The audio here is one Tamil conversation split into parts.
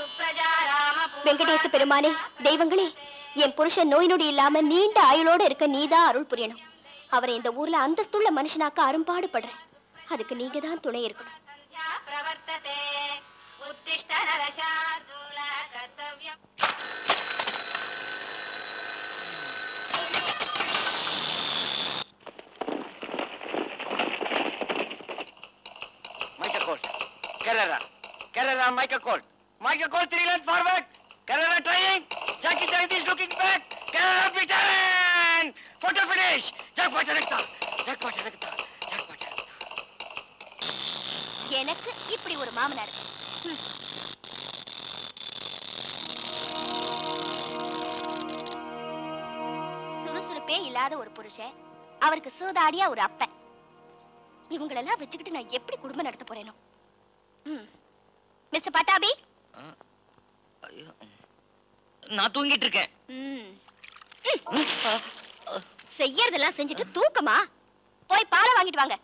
வெங்கடேச பெருமானே தெய்வங்களே என் புருஷன் நோய் நொடி இல்லாம நீண்ட ஆயுளோட இருக்க நீதான் அருள் புரியணும் அவரை இந்த ஊர்ல அந்தஸ்துள்ள மனுஷனாக்க அரும்பாடுபடுறேன் அதுக்கு நீங்க தான் துணை இருக்கணும் பிரவர்த்ததே உத்திஷ்ட நரசார்தூல கர்த்தவ்யம் Michael Colt. Carrera. Carrera, Michael Colt. Michael Colt, three length forward. Carrera trying. Jackie Jagdish looking back. Carrera beaten. Photo finish. Jackpot எடுத்தா. Jackpot எடுத்தா. Jackpot எடுத்தா. எனக்கு இப்படி ஒரு மாமனார் ம். சுறுசுறுப்பே இல்லாத ஒரு புருஷன் அவருக்கு சூதாடியா ஒரு அப்பன் இவங்களெல்லாம் வச்சுக்கிட்டு நான் எப்படி குடும்பம் நடத்த போறேனோ ம். மிஸ்டர் பட்டாபி ஐயோ. நான் தூங்கிட்டு இருக்கேன் ம். ம். செய்யறதெல்லாம் செஞ்சுட்டு தூக்கமா போய் பாலை வாங்கிட்டு வாங்க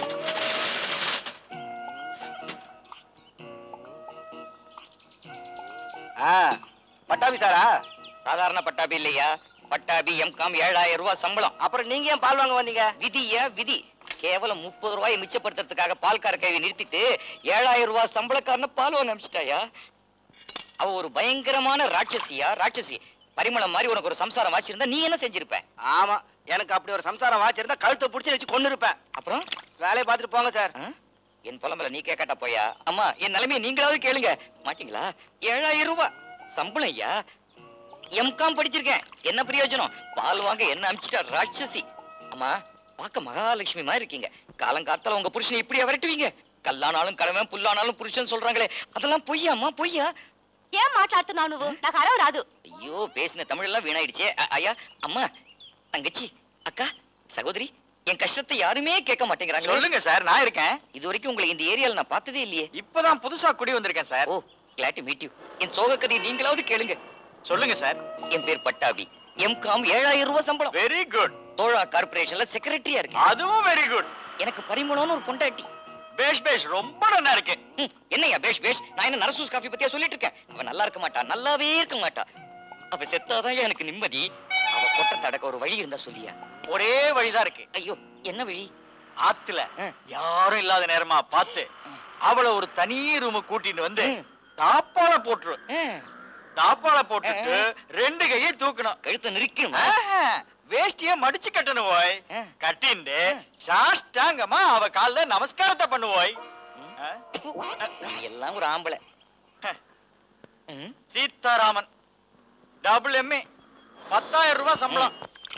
ஆ, பட்டாபி சாரா சாதாரண பட்டாபி இல்லையா பட்டாபி எம்காம் ஏழாயிரம் ரூபாய் சம்பளம் அப்புறம் நீங்க ஏன் பால் வாங்க வந்தீங்க விதியா விதி கேவலம் முப்பது ரூபாயை மிச்சப்படுத்துறதுக்காக பால்கார கைவி நிறுத்திட்டு ஏழாயிரம் ரூபாய் சம்பளக்காரன பால் வாங்க அனுப்பிச்சிட்டாயா அவ ஒரு பயங்கரமான ராட்சசியா ராட்சசி பரிமளம் மாதிரி உனக்கு ஒரு சம்சாரம் வாச்சிருந்தா நீ என்ன செஞ்சிருப்ப ஆமா எனக்கு அப்படி ஒரு சம்சாரம் வாச்சிருந்தா கழுத்தை பிடிச்சி வச்சு கொண்டு இருப்பேன் அப்புறம் வேலையை பார்த்துட்டு போங்க சார் ஆ? என் புலம்பல நீ கேட்காட்டா போயா அம்மா என் நிலைமையை நீங்களாவது கேளுங்க மாட்டீங்களா ஏழாயிரம் ரூபாய் சம்பளம் ஐயா எம்காம் படிச்சிருக்கேன் என்ன பிரயோஜனம் பால் வாங்க என்ன அமிச்சிட்டா ராட்சசி அம்மா பார்க்க மகாலட்சுமி மாதிரி இருக்கீங்க காலங்காத்தால உங்க புருஷனை இப்படியா விரட்டுவீங்க கல்லானாலும் கடவன் புல்லானாலும் புருஷன் சொல்றாங்களே அதெல்லாம் பொய்யா அம்மா பொய்யா ఏం మాట్లాడుతున్నావు నువ్వు నాకు అరవ రాదు ஐயோ பேசின தமிழ் எல்லாம் வீணாயிடுச்சே அ- ஐயா அம்மா தங்கச்சி அக்கா சகோதரி என் கஷ்டத்தை யாருமே கேட்க மாட்டேங்கிறாங்க சொல்லுங்க சார் நான் இருக்கேன் இது வரைக்கும் உங்களை இந்த ஏரியால நான் பார்த்ததே இல்லையே இப்பதான் புதுசா குடி வந்திருக்கேன் sir oh glad to meet you என் சோக கதையை நீங்களாவது கேளுங்க சொல்லுங்க சார் என் பேர் பட்டாபி எம்காம் ஏழாயிரம் ரூபாய் சம்பளம் வெரி குட் தோழா கார்பரேஷன்ல செக்ரட்டரியா இருக்கு அதுவும் வெரி குட் எனக்கு பரிமளம்னு ஒரு பொண்டாட்டி பேஷ் பேஷ் ரொம்ப நல்லா இருக்கு ம், என்னய்யா பேஷ் பேஷ் நான் என்ன நரசூஸ் காஃபி பத்தியா சொல்லிட்டு இருக்கேன் அவ நல்லா இருக்க மாட்டா நல்லாவே இருக்க மாட்டா அவ செத்தாதான் எனக்கு நிம்மதி அவ கொட்ட தடக்க ஒரு வழி இருந்தா சொல்லியா ஒரே வழிதான் இருக்கு ஐயோ என்ன வழி ஆத்துல ஆ. யாரும் இல்லாத நேரமா பார்த்து அவளை ஒரு தனி ரூமு கூட்டிட்டு வந்து ம். தாப்பால போட்டுரு ஆ, தாப்பால போட்டுட்டு ஆ. ரெண்டு கையை தூக்கணும் கழுத்தை நெரிக்கணுமா ஆஹா, வேஷ்டிய மடிச்சு கட்டணும் ஓய் ஆ. கட்டிண்டு சாஷ்டாங்கமா அவ கால்ல நமஸ்காரத்தை பண்ணுவோய் ஆ? நீ எல்லாம் ஒரு ஆம்பளை ம், சீதாராமன் டபுள் எம்ஏ பத்தாயிரம் ரூபாய் சம்பளம்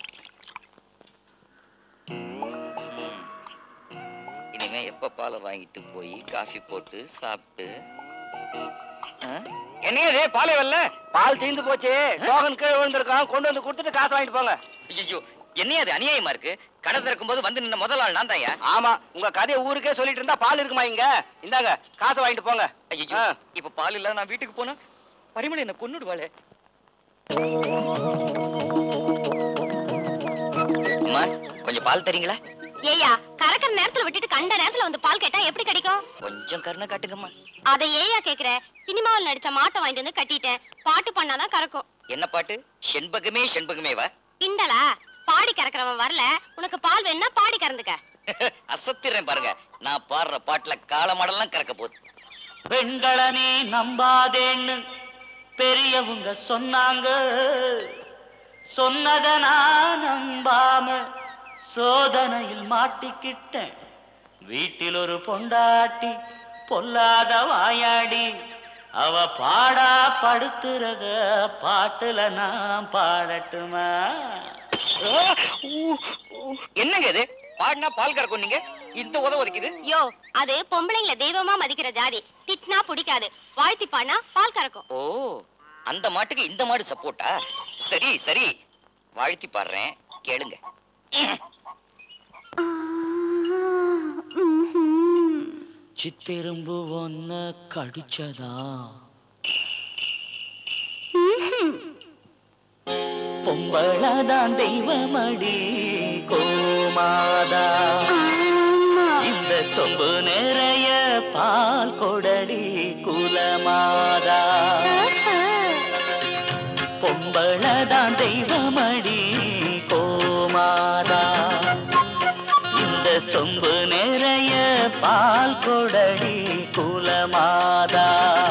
இனிமே எப்ப பாலை வாங்கிட்டு போய் காஃபி போட்டு சாப்பிட்டு ஆ? என்னையே பாலே வரல பால் தீந்து போச்சு டோகன் கீழே விழுந்திருக்கான் கொண்டு வந்து கொடுத்துட்டு காசு வாங்கிட்டு போங்க ஐயோ என்னையா அது அநியாயமா இருக்கு கடை திறக்கும் போது வந்து நின்ன முதல் ஆள் நான் தான்யா ஆமா உங்க கதையை ஊருக்கே சொல்லிட்டு இருந்தா பால் இருக்குமா இங்க இந்தாங்க காசை வாங்கிட்டு போங்க ஐயோ ஆ. இப்ப பால் இல்ல நான் வீட்டுக்கு போனா பரிமளம் என்ன கொன்னுடுவாளே அம்மா கொஞ்சம் பால் தரீங்களா ஏயா கறக்கிற நேரத்துல விட்டுட்டு கண்ட நேரத்துல வந்து பால் கேட்டா எப்படி கிடைக்கும் கொஞ்சம் கருணை காட்டுங்கம்மா அதை ஏயா கேக்குற சினிமாவில் நடிச்ச மாட்டை வாங்கிட்டு வந்து கட்டிட்டேன் பாட்டு பண்ணாதான் கறக்கும் என்ன பாட்டு செண்பகமே செண்பகமேவா கிண்டலா பாடி கறக்கிறவன் வரல உனக்கு பால் வேணும்னா பாடி கறந்துக்க அசத்திடுறேன் பாருங்க நான் பாடுற பாட்டுல காலமாடெல்லாம் கறக்க போகுது பெண்களை நீ நம்பாதேன்னு பெரியவங்க சொன்னாங்க சொன்னத நான் நம்பாம சோதனையில் மாட்டிக்கிட்டேன் வீட்டில் ஒரு பொண்டாட்டி பொல்லாத வாயாடி அவ பாடா படுத்துறத பாட்டுல நான் பாடட்டுமா என்னங்க இது பாடினா பால் கறக்கும் நீங்க இந்த உத உதைக்குது யோ அது பொம்பளைங்கள தெய்வமா மதிக்கிற ஜாதி திட்டினா பிடிக்காது வாழ்த்தி பாடினா பால் கறக்கும் ஓ அந்த மாட்டுக்கு இந்த மாடு சப்போர்ட்டா சரி சரி வாழ்த்தி பாடுறேன் கேளுங்க சித்தெரும்பு ஒன்ன கடிச்சதா பொம்பளதான் தெய்வமடி கோமாதா இந்த சொம்பு நிறைய பால் கொடடி குலமாதா பொம்பளதான் தெய்வமடி கோமாதா இந்த சொம்பு நிறைய பால் கொடடி குலமாதா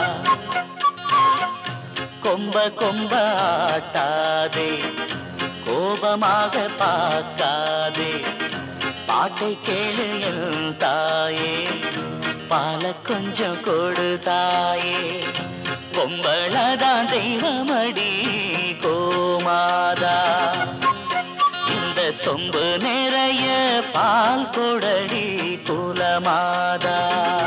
கொம்ப கொம்ப ஆட்டாதே கோபமாக பார்க்காதே பாட்டை கேளு என் தாயே பால கொஞ்சம் கொடு தாயே பொம்பளதான் தெய்வமடி கோமாதா இந்த சொம்பு நிறைய பால் கொடடி குலமாதா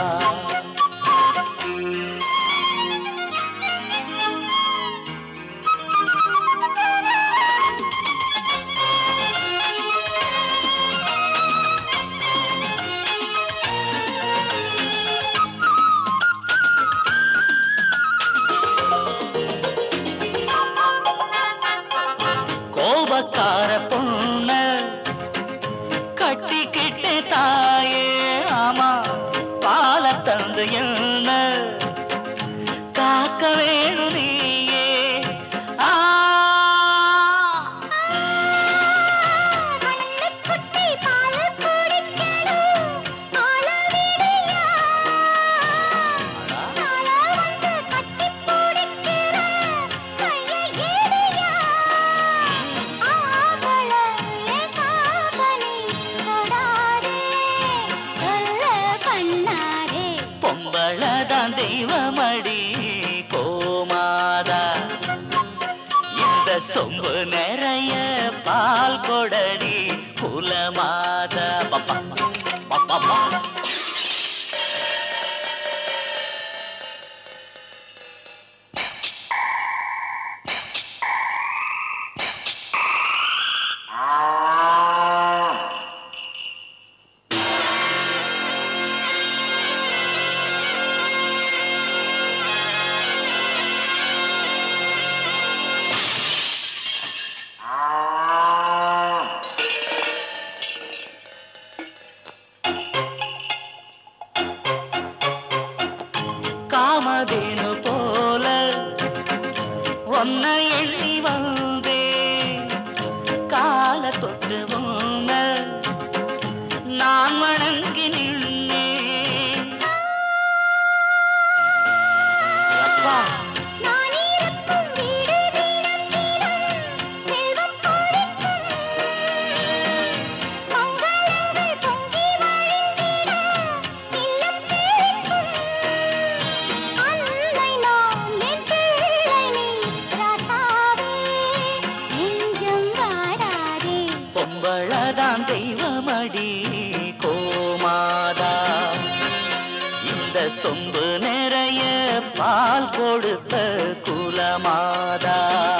கோபக்கார பொண்ண கட்டிக்கிட்டு தாயே ஆமா பால தந்து என்ன காக்க வேணும் நீயே ஆ பொம்பளதான் தெய்வமடி கோமாதா இந்த சொம்பு நிறைய பால் கொடடி குலமாதா பப்பா பப்பா காமதேனு போல உன்னை எண்ணி வந்தே கால தொட்டு உன்ன நான் வணங்கி நின்னேன் அப்பா பொம்பளதான் தெய்வமடி கோமாதா இந்த சொம்பு நிறைய பால் கொடுத்த குலமாதா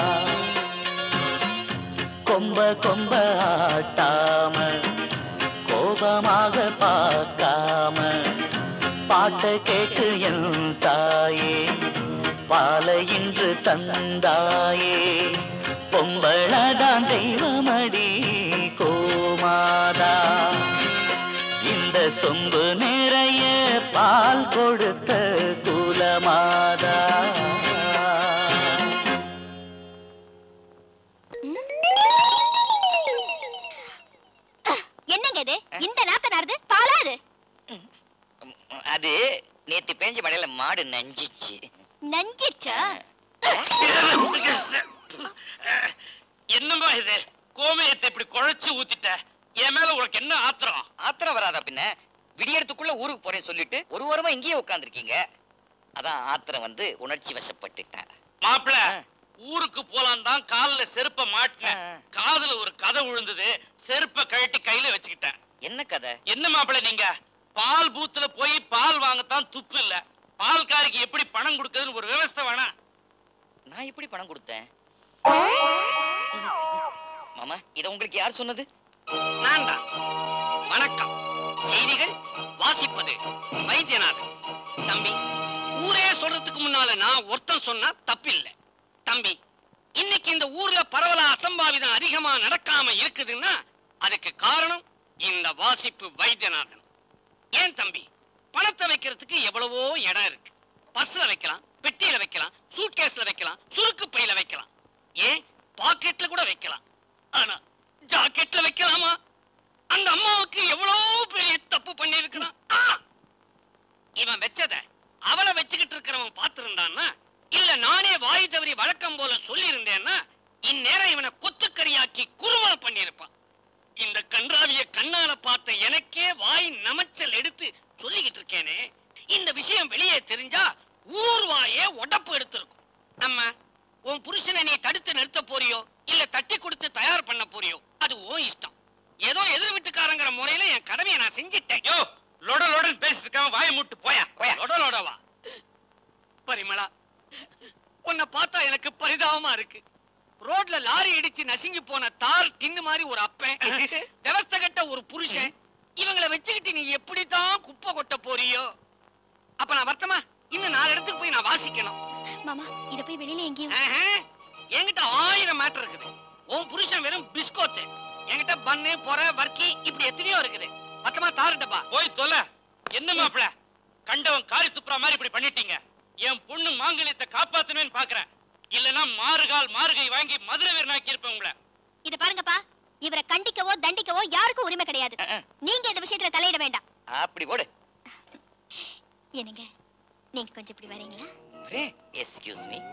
கொம்ப கொம்ப ஆட்டாம கோபமாக பார்க்காம பாட்டை கேட்டு என் தாயே பாலை இன்று தந்தாயே பொம்பளதான் தெய்வமடி கோமாதா இந்த சொம்பு நிறைய பால் கொடுத்த குலமாதா என்னங்க இது இந்த நாத்த நாருது பாலாது அது நேத்து பேஞ்ச மழையில மாடு நஞ்சிச்சு நஞ்சிச்சா என்னம்மா இது கோமயத்தை இப்படி குழைச்சு ஊத்திட்ட என் மேல உனக்கு என்ன ஆத்திரம் ஆத்திரம் வராதா பின்ன விடியறதுக்குள்ள ஊருக்கு போறேன்னு சொல்லிட்டு ஒரு வாரமா இங்கேயே உட்காந்துருக்கீங்க அதான் ஆத்திரம் வந்து உணர்ச்சி வசப்பட்டுட்டேன் மாப்பிள ஆ. ஊருக்கு போலாம் தான் கால்ல செருப்ப மாட்டினேன் ஆ. காதுல ஒரு கதை விழுந்தது செருப்ப கழட்டி கையில வச்சுக்கிட்டேன் என்ன கதை என்ன மாப்பிள நீங்க பால் பூத்துல போய் பால் வாங்கத்தான் துப்பு இல்ல பால்காரிக்கு எப்படி பணம் கொடுக்குதுன்னு ஒரு விவசாய வேணாம் நான் எப்படி பணம் கொடுத்தேன் மாமா இத உங்களுக்கு யார் சொன்னது நான் தான் வணக்கம் செய்திகள் வாசிப்பது வைத்தியநாதன் தம்பி ஊரே சொல்றதுக்கு முன்னால நான் ஒருத்தன் சொன்னா தப்பில்லை தம்பி இன்னைக்கு இந்த ஊர்ல பரவலா அசம்பாவிதம் அதிகமா நடக்காம இருக்குதுன்னா அதுக்கு காரணம் இந்த வாசிப்பு வைத்தியநாதன் ஏன் தம்பி பணத்தை வைக்கிறதுக்கு எவ்வளவோ இடம் இருக்கு பர்ஸ்ல வைக்கலாம் பெட்டியில வைக்கலாம் சூட்கேஸ்ல வைக்கலாம் சுருக்கு பையில வைக்கலாம் ஏன் பாக்கெட்ல கூட வைக்கலாம் ஆனா ஜாக்கெட்ல வைக்கலாமா அந்த அம்மாவுக்கு எவ்வளவு பெரிய தப்பு பண்ணி இருக்கிறான் இவன் வச்சத அவளை வச்சுக்கிட்டு இருக்கிறவன் பார்த்திருந்தான்னா இல்ல நானே வாய் தவறி வழக்கம் போல சொல்லி இருந்தேன்னா இந்நேரம் இவனை கொத்துக்கறியாக்கி குறுமலை பண்ணியிருப்பான் இந்த கன்றாவிய கண்ணால பார்த்த எனக்கே வாய் நமைச்சல் எடுத்து சொல்லிக்கிட்டு இருக்கேனே இந்த விஷயம் வெளியே தெரிஞ்சா ஊர் வாயே உடப்பு எடுத்திருக்கும் அம்மா உன் புருஷனை நீ தடுத்து நிறுத்த போறியோ இல்ல தட்டி கொடுத்து தயார் பண்ண போறியோ அது உன் இஷ்டம் ஏதோ எதிர் வீட்டுக்காரங்கிற முறையில என் கடமையை நான் செஞ்சிட்டேன் யோ லொட லொடன்னு பேசிட்டு இருக்காம வாயை மூட்டு போயா போயா. லொட லொடவா பரிமளா உன்னை பார்த்தா எனக்கு பரிதாபமா இருக்கு ரோட்ல லாரி இடிச்சு நசுங்கி போன தார் டின்னு மாதிரி ஒரு அப்பன் விவஸ்த கட்ட ஒரு புருஷன் இவங்களை வச்சுக்கிட்டு நீ எப்படித்தான் குப்பை கொட்ட போறியோ அப்ப நான் வருத்தமா இன்னும் நாலு இடத்துக்கு போய் நான் வாசிக்கணும் மாமா இத போய் வெளியில எங்கேயும் ஆஹா, என்கிட்ட ஆயிரம் மேட்டர் இருக்குது உன் புருஷன் வெறும் பிஸ்கோத்து என்கிட்ட பன்னு பொற வர்க்கி இப்படி எத்தனையோ இருக்குது மொத்தமா தாருட்டப்பா போய் தொலை என்ன மாப்பிள கண்டவன் காரி துப்புற மாதிரி இப்படி பண்ணிட்டீங்க என் பொண்ணு மாங்கல்யத்தை காப்பாத்தணும்னு பாக்குறேன் இல்லனா மாறுகால் மாறுகை வாங்கி மதுரை வீரனாக்கி இருப்பேன் உங்களை இத பாருங்கப்பா இவரை கண்டிக்கவோ தண்டிக்கவோ யாருக்கும் உரிமை கிடையாது நீங்க இந்த விஷயத்துல தலையிட வேண்டாம் அப்படி போடு என்னங்க நீங்க கொஞ்சம் இப்படி வரீங்களா எஸ்கியூஸ் மீ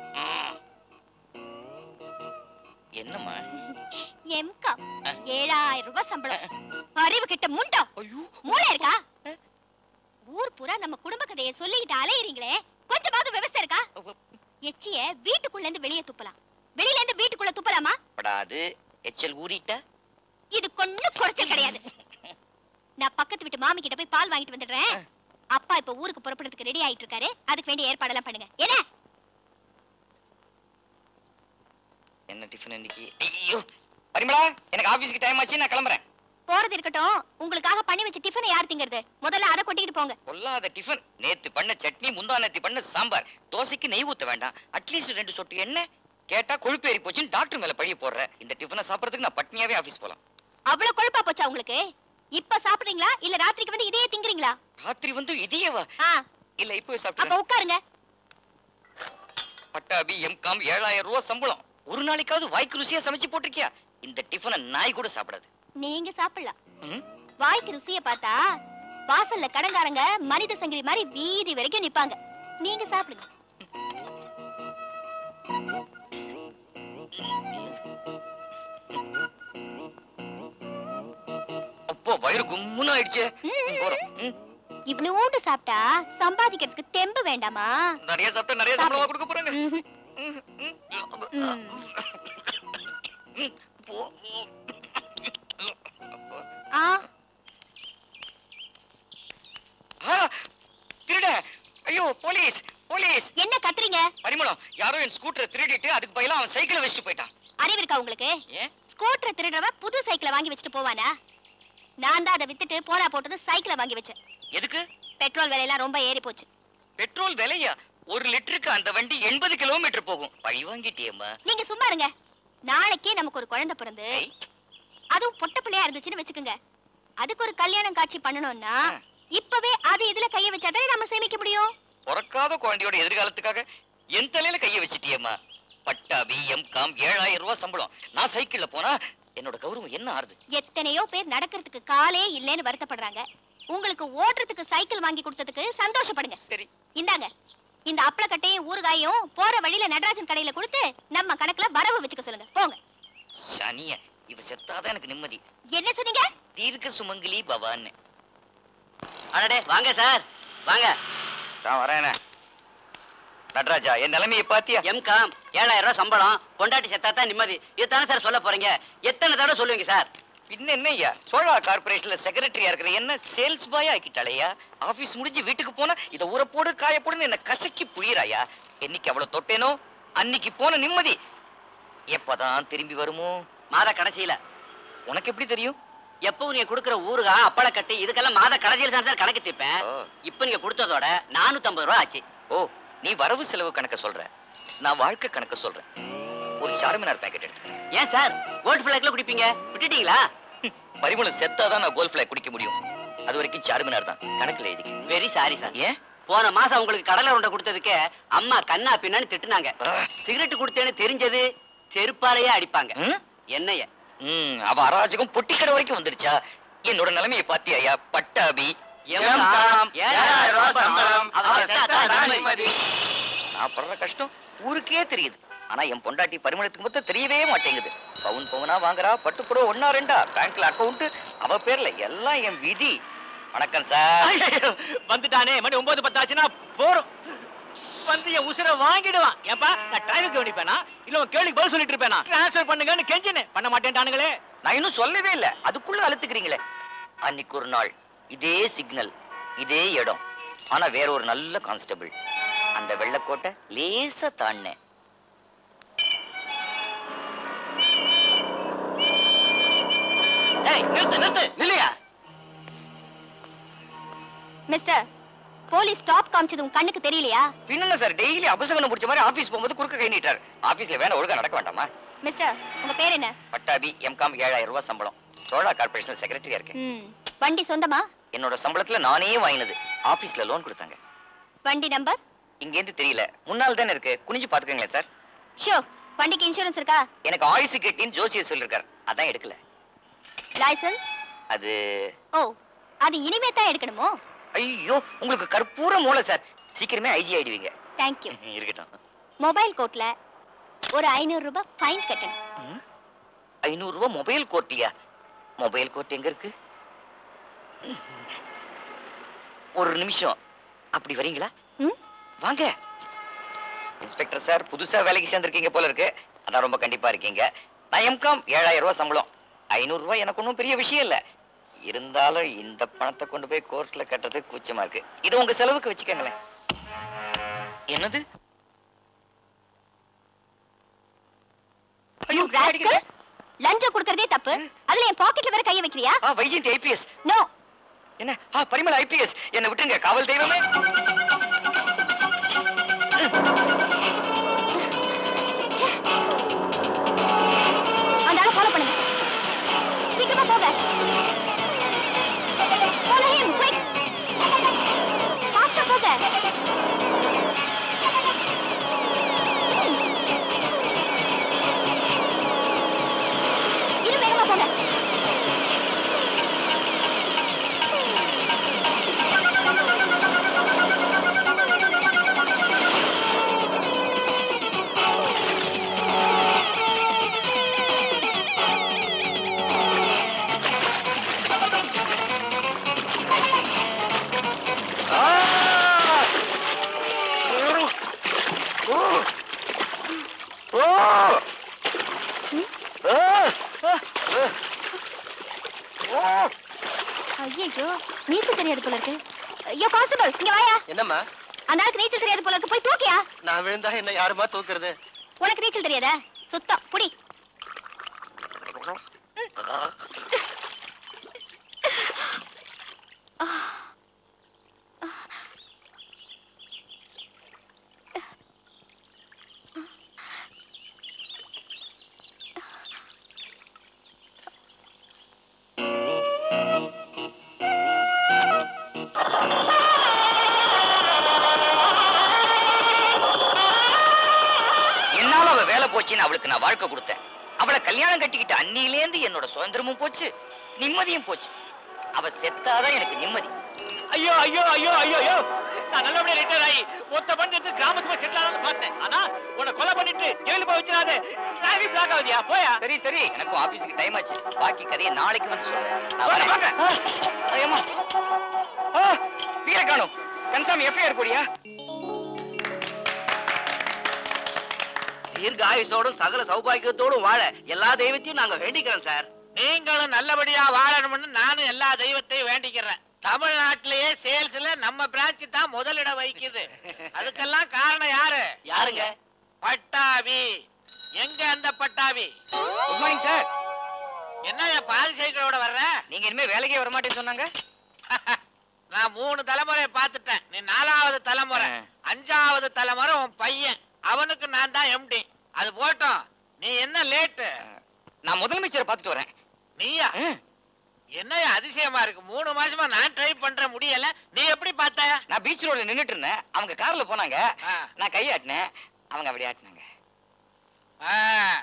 என்னம்மா எம்காம் ஏழாயிரம் ரூபாய் சம்பளம் அறிவு கிட்ட முண்டம் ஐயோ மூளை இருக்கா ஊர் பூரா நம்ம குடும்ப கதையை சொல்லிக்கிட்டு அலையறீங்களே கொஞ்சமாவது விவசாயம் இருக்கா எச்சிய வீட்டுக்குள்ள இருந்து வெளியே துப்பலாம் வெளியில இருந்து வீட்டுக்குள்ள துப்பலாமா படாது எச்சல் ஊறிட்டா இது கொஞ்சம் குறைச்சல் கிடையாது நான் பக்கத்து வீட்டு மாமி கிட்ட போய் பால் வாங்கிட்டு வந்துடுறேன் அப்பா இப்ப ஊருக்கு புறப்படுறதுக்கு ரெடி ஆயிட்டு இருக்காரு அதுக்கு வேண்டிய ஏற்பாடெல்லாம் பண்ணுங்க என்ன என்ன டிஃபன் இன்னைக்கு ஐயோ பரிமளா எனக்கு ஆபீஸ்க்கு டைம் ஆச்சு நான் கிளம்புறேன் போறது இருக்கட்டும் உங்களுக்காக பண்ணி வச்ச டிஃபனை யார் திங்கிறது முதல்ல அதை கொட்டிட்டு போங்க பொல்லாத டிஃபன் நேத்து பண்ண சட்னி முந்தா நேத்து பண்ண சாம்பார் தோசைக்கு நெய் ஊத்த வேண்டாம் அட்லீஸ்ட் ரெண்டு சொட்டு எண்ணெய் கேட்டா கொழுப்பு ஏறி போச்சுன்னு டாக்டர் மேல பழிய போடுறேன் இந்த டிஃபனை சாப்பிடறதுக்கு நான் பட்னியாவே ஆபீஸ் போலாம் அவ்வளவு கொழுப்பா போச்சா உங்களுக்கு இப்ப சாப்பிடுறீங்களா இல்ல ராத்திரிக்கு வந்து இதையே திங்குறீங்களா ராத்திரி வந்து இதையேவா ஆ இல்ல இப்பவே அப்ப சாப்பிட்டு உட்காருங்க பட்டாபி எம்காம் ஏழாயிரம் ரூபாய் சம்பளம் ஒரு நாளைக்காவது வாய்க்கு ருசியா சமைச்சு போட்டிருக்கியா இந்த டிஃபனை நாய் கூட சாப்பிடாது நீங்க சாப்பிடலாம் ம்? வாய்க்கு ருசிய பார்த்தா வாசல்ல கடங்காரங்க மனித சங்கிலி மாதிரி வீதி வரைக்கும் நிப்பாங்க நீங்க சாப்பிடுங்க அப்போ வயிறு கும்முன்னு ஆயிடுச்சு போறோம் ம். இவ்வளவோண்டு சாப்பிட்டா சம்பாதிக்கிறதுக்கு தெம்பு வேண்டாமா நிறைய சாப்பிட்டா நிறைய சம்பளமா கொடுக்க போறாங்க ம்ஹும். ம், ம். ம். ம். போ. ஆ ஆ, திருட ஐயோ போலீஸ் போலீஸ் என்ன கத்துறீங்க பரிமளம் யாரோ என் ஸ்கூட்டரை திருடிட்டு அதுக்கு பதிலா அவன் சைக்கிளை வச்சுட்டு போயிட்டான் அறிவு இருக்கா உங்களுக்கு ஏன் ஸ்கூட்டரை திருடுறவன் புது சைக்கிளை வாங்கி வச்சுட்டு போவானா நான் தான் அதை வித்துட்டு போனா போட்டுன்னு சைக்கிளை வாங்கி வச்சேன் எதுக்கு பெட்ரோல் விலையெல்லாம் ரொம்ப ஏறி போச்சு பெட்ரோல் விலையா ஒரு லிட்டருக்கு அந்த வண்டி எண்பது கிலோமீட்டர் போகும் பழி வாங்கிட்டியம்மா நீங்க சும்மா இருங்க நாளைக்கே நமக்கு ஒரு குழந்தை பிறந்து ஐ, அதுவும் பொட்ட பிள்ளையா இருந்துச்சுன்னு வச்சுக்கோங்க அதுக்கு ஒரு கல்யாணம் காட்சி பண்ணணும்னா ஆ. இப்பவே அது இதுல கைய வச்சாதானே நம்ம சேமிக்க முடியும் பிறக்காத குழந்தையோட எதிர்காலத்துக்காக என் தலையில கைய வச்சிட்டியம்மா பட்டாபி எம்காம் ஏழாயிரம் ரூபாய் சம்பளம் நான் சைக்கிள்ல போனா என்னோட கௌரவம் என்ன ஆறுது எத்தனையோ பேர் நடக்கிறதுக்கு காலே இல்லைன்னு வருத்தப்படுறாங்க உங்களுக்கு ஓட்டுறதுக்கு சைக்கிள் வாங்கி கொடுத்ததுக்கு சந்தோஷப்படுங்க சரி இந்தாங்க இந்த அப்பளக்கட்டையும் ஊறுகாயும் போற வழியில நடராஜன் கடையில கொடுத்து நம்ம கணக்குல வரவு வச்சுக்க சொல்லுங்க போங்க சனிய இவ செத்தாதான் எனக்கு நிம்மதி என்ன சொன்னீங்க தீர்க்க சுமங்கலி பவான்னு அடடே வாங்க சார் வாங்க நான் வரேனே நடராஜா என் நிலைமையை பாத்தியா எம்காம் ஏழாயிரம் ரூபாய் சம்பளம் பொண்டாட்டி செத்தா தான் நிம்மதி இதுதானே சார் சொல்ல போறீங்க எத்தனை தடவை சொல்லுவீங்க சார் பின்ன என்னய்யா சோழா கார்பரேஷன்ல செக்ரட்டரியா இருக்கிற என்ன சேல்ஸ் பாயா ஆக்கிட்டாளையா ஆபீஸ் முடிஞ்சு வீட்டுக்கு போனா இத ஊறப்போடு காயப்போடுன்னு என்ன கசக்கி புழியறாயா என்னைக்கு அவ்வளவு தொட்டேனோ அன்னைக்கு போன நிம்மதி எப்பதான் திரும்பி வருமோ மாத கடைசியில உனக்கு எப்படி தெரியும் எப்பவும் நீங்க கொடுக்குற ஊறுகா அப்பளக்கட்டு இதுக்கெல்லாம் மாத கடைசியில தான் சார் கணக்கு தீப்பேன் ஓ. இப்ப நீங்க கொடுத்ததோட நானூத்தி ரூபாய் ஆச்சு ஓ நீ வரவு செலவு கணக்க சொல்ற நான் வாழ்க்கை கணக்க சொல்றேன் ஒரு சார்மினார் பேக்கெட் எடுத்து ஏன் சார் கோல்ட் பிளாக்ல குடிப்பீங்க விட்டுட்டீங்களா பரிமளம் செத்தாதான் நான் கோல்ட் ஃபிளாக் குடிக்க முடியும் அது வரைக்கும் சார்மினார் தான் கணக்குல எழுதிக்க வெரி சாரி சார் ஏன் போன மாசம் உங்களுக்கு கடலை உருண்டை கொடுத்ததுக்கு அம்மா கண்ணா பின்னான்னு திட்டுனாங்க ஆ. சிகரெட் கொடுத்தேன்னு தெரிஞ்சது செருப்பாலேயே அடிப்பாங்க ம்? என்னைய ம், அவ அராஜகம் பொட்டிக்கடை வரைக்கும் வந்துடுச்சா என்னோட நிலைமையை பாத்தியா பட்டாபி எம்காம், ஏழாயிரம் ரூபாய் சம்பளம், அவ செத்தா தான் நிம்மதி. நான் படுற கஷ்டம் ஊருக்கே தெரியுது ஆனா என் பொண்டாட்டி பரிமளத்துக்கு மொத்தம் தெரியவே மாட்டேங்குது பவுன் பவுனா வாங்குறா பட்டுப்புடவை ஒன்னா ரெண்டா பேங்க்ல அக்கவுண்ட் அவ பேர்ல எல்லாம் என் விதி வணக்கம் சார் ஐயையோ, வந்துட்டானே மணி ஒன்பது பத்து ஆச்சுன்னா போறோம் வந்து என் உசுரை வாங்கிடுவான் ஏப்பா நான் டிரைவர் கவனிப்பேனா இல்ல உன் கேள்விக்கு பதில் சொல்லிட்டு இருப்பேனா ட்ரான்ஸ்ஃபர் பண்ணுங்கன்னு கெஞ்சினே பண்ண மாட்டேன்டானுங்களே நான் இன்னும் சொல்லவே இல்ல அதுக்குள்ள அழுத்துக்கிறீங்களே அன்னைக்கு ஒரு நாள் இதே சிக்னல் இதே இடம் ஆனா வேற ஒரு நல்ல கான்ஸ்டபிள் அந்த வெள்ளக்கோட்டை லேசா தாண்டினேன் ஏய், நிறுத்து நிறுத்து நில்லையா மிஸ்டர் போலீஸ் ஸ்டாப் காமிச்சது உங்க கண்ணுக்கு தெரியலையா பின்ன சார் டெய்லி அபசகனம் பிடிச்ச மாதிரி ஆபீஸ் போகும்போது குறுக்க கை நீட்டார் ஆபீஸ்ல வேணா ஒழுங்கா நடக்க வேண்டாமா மிஸ்டர் உங்க பேர் என்ன பட்டாபி எம்காம் ஏழாயிரம் ரூபாய் சம்பளம் சோழா கார்பரேஷன் செக்ரட்டரியா இருக்கேன் ம் வண்டி சொந்தமா என்னோட சம்பளத்துல நானே வாங்கினது ஆபீஸ்ல லோன் கொடுத்தாங்க வண்டி நம்பர் இங்க இருந்து தெரியல முன்னால் தானே இருக்கு குனிஞ்சு பாத்துக்கங்களேன் சார் ஷோ வண்டிக்கு இன்சூரன்ஸ் இருக்கா எனக்கு ஆயுசு கட்டின்னு ஜோசியர் சொல்லிருக்காரு அதான் எடுக்கல லைசென்ஸ் அது ஓ அது இனிமே தான் எடுக்கணுமோ ஐயோ உங்களுக்கு கற்பூர மூளை சார் சீக்கிரமே ஐஜி ஆயிடுவீங்க தேங்க்யூ இருக்கட்டும் மொபைல் கோர்ட்ல ஒரு ஐநூறு ரூபாய் ஃபைன் கட்டணும் ஐநூறு ரூபாய் மொபைல் கோர்ட்டியா மொபைல் கோர்ட் எங்க இருக்கு ஒரு நிமிஷம் அப்படி வரீங்களா ம் வாங்க இன்ஸ்பெக்டர் சார் புதுசா வேலைக்கு சேர்ந்திருக்கீங்க போல இருக்கு அதான் ரொம்ப கண்டிப்பா இருக்கீங்க நான் எம்காம் ஏழாயிரம் ரூபாய் சம்பளம் ஐநூறு ரூபாய் எனக்கு ஒன்றும் பெரிய விஷயம் இல்ல இருந்தாலும் இந்த பணத்தை கொண்டு போய் கோர்ட்ல கட்டுறது கூச்சமா இருக்கு இது உங்க செலவுக்கு வச்சுக்கோங்களேன் என்னது யூ ராஸ்கல் லஞ்சம் கொடுக்கறதே தப்பு அதுல என் பாக்கெட்ல வேற கைய வைக்கிறியா ஆ வைஜெயந்தி ஐபிஎஸ் நோ என்ன ஆ பரிமள ஐபிஎஸ் என்ன விட்டுருங்க காவல் தெய்வமே அந்த ஆளை ஃபாலோ பண்ணுங்க சீக்கிரமா போங்க ஃபாலோ ஹிம் குயிக் ஃபாஸ்டா போங்க இன்னும் வேகமா போங்க ஐயோ நீச்சல் தெரியாது போல இருக்கு ஐயோ கான்ஸ்டபிள் இங்க வாயா என்னம்மா அந்த ஆளுக்கு நீச்சல் தெரியாது போல இருக்கு போய் தூக்கியா நான் விழுந்தா என்ன யாருமா தூக்குறது உனக்கு நீச்சல் தெரியாதா சுத்தம் புடி என்னால அவ வேலை போச்சுன்னு அவளுக்கு நான் வாழ்க்கை கொடுத்தேன் அவளை கல்யாணம் கட்டிக்கிட்ட அன்னியிலேந்து என்னோட சுதந்திரமும் போச்சு நிம்மதியும் போச்சு அவ செத்தாதான் எனக்கு நிம்மதி ஐயோ ஐயோ ஐயோ ஐயோ ஐயோ நான் நல்லபடியா ரிட்டையர் ஆகி மொத்த பண்ணி எடுத்து கிராமத்துக்கு போய் செட்டில் ஆகணும்னு பார்த்தேன் ஆனா உன்னை கொலை பண்ணிட்டு ஜெயிலு போய் வச்சிடாதே டிராபிக் பிளாக் ஆகுதியா போயா சரி சரி எனக்கும் ஆபீஸுக்கு டைம் ஆச்சு பாக்கி கதையை நாளைக்கு வந்து சொல்றேன் நான் வாங்க, வரேன். வாங்க. ஐயம்மா. ஆ, வீர காணும் கன்சாமி எஃப்ஐஆர் போடியா தீர்க்க ஆயுசோடும் சகல சௌபாகியத்தோடும் வாழ எல்லா தெய்வத்தையும் நாங்க வேண்டிக்கிறோம் சார் நீங்களும் நல்லபடியா வாழணும்னு நானும் எல்லா தெய்வத்தையும் வேண்டிக்கிறேன் தமிழ்நாட்டிலேயே சேல்ஸ்ல நம்ம பிரான்ச் தான் முதலிடம் வகிக்குது அதுக்கெல்லாம் காரணம் யாரு யாருங்க பட்டாபி எங்க அந்த பட்டாபி குட் மார்னிங் சார் என்ன என் பாதி சைக்கிளோட வர்ற நீங்க இனிமே வேலைக்கே வர மாட்டேன்னு சொன்னாங்க நான் மூணு தலைமுறையை பார்த்துட்டேன் நீ நாலாவது தலைமுறை ஆ. அஞ்சாவது தலைமுறை உன் பையன் அவனுக்கு நான் தான் எம்டி அது போட்டோம் நீ என்ன லேட்டு நான் முதலமைச்சரை பார்த்துட்டு வரேன் நீயா ம். என்னய்யா அதிசயமா இருக்கு மூணு மாசமா நான் ட்ரை பண்ற முடியல நீ எப்படி பார்த்த நான் பீச் ரோட்ல நின்னுட்டு இருந்தேன் அவங்க கார்ல போனாங்க ஆ. நான் கை ஆட்டினேன் அவங்க அப்படி ஆட்டினாங்க ஆ.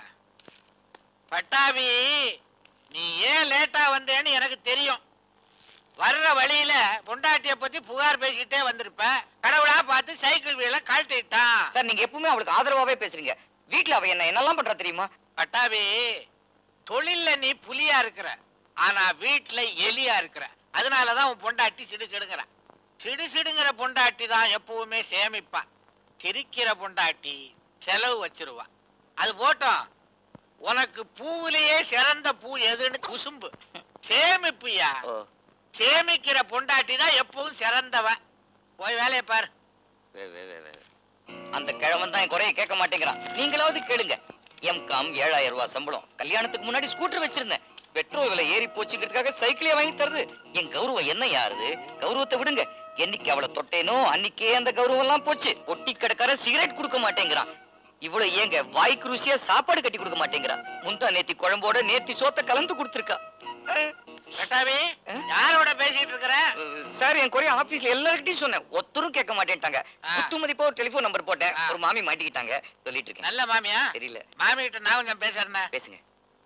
பட்டாபி நீ ஏன் லேட்டா வந்தேன்னு எனக்கு தெரியும் வர்ற வழியில பொண்டாட்டிய பத்தி புகார் பேசிக்கிட்டே வந்திருப்ப கடவுளா பார்த்து சைக்கிள் வீல கழட்டிட்டான் சார் நீங்க எப்பவுமே அவளுக்கு ஆதரவாவே பேசுறீங்க வீட்ல அவ என்ன என்னெல்லாம் பண்றா தெரியுமா பட்டாபி தொழில்ல நீ புலியா இருக்கிற ஆனா வீட்டுல எலியா இருக்கிற அதனாலதான் உன் பொண்டாட்டி சிடு சிடுங்கிற சிடு சிடுங்கிற பொண்டாட்டி தான் எப்பவுமே சேமிப்பா சிரிக்கிற பொண்டாட்டி செலவு வச்சிருவா அது போட்டோம் உனக்கு பூவிலேயே சிறந்த பூ எதுன்னு குசும்பு சேமிப்புயா ஓ சேமிக்கிற பொண்டாட்டி தான் எப்பவும் சிறந்தவ போய் வேலையை பாரு வே, வே, வே, வே. அந்த கிழவன் தான் என் குறைய கேட்க மாட்டேங்கிறான் நீங்களாவது கேளுங்க எம் காம் ஏழாயிரம் ரூபாய் சம்பளம் கல்யாணத்துக்கு முன்னாடி ஸ்கூட்டர் வச்சிருந்தேன் பெட்ரோல் விலை ஏறி போச்சுங்கிறதுக்காக சைக்கிளே வாங்கி தருது என் கௌரவம் என்ன யாருது கௌரவத்தை விடுங்க என்னைக்கு அவளை தொட்டேனோ அன்னைக்கே அந்த கௌரவம் எல்லாம் போச்சு ஒட்டி கடைக்கார சிகரெட் கொடுக்க மாட்டேங்கிறான் இவ்வளவு ஏங்க வாய்க்கு ருசியா சாப்பாடு கட்டி கொடுக்க மாட்டேங்கிறான் முந்தா நேத்தி குழம்போட நேத்தி சோத்த கலந்து கொடுத்துருக்கா பட்டாபி ஆ? யாரோட பேசிட்டு இருக்கிற சார் என் குறைய ஆபீஸ்ல எல்லார்கிட்டயும் சொன்னேன் ஒருத்தரும் கேட்க மாட்டேன்ட்டாங்க ஆ. குத்து மதிப்பா ஒரு டெலிபோன் நம்பர் போட்டேன் ஆ. ஒரு மாமி மாட்டிக்கிட்டாங்க சொல்லிட்டு இருக்கேன் நல்ல மாமியா தெரியல மாமி கிட்ட நான் கொஞ்சம் பேசுறேன் பேசுங்க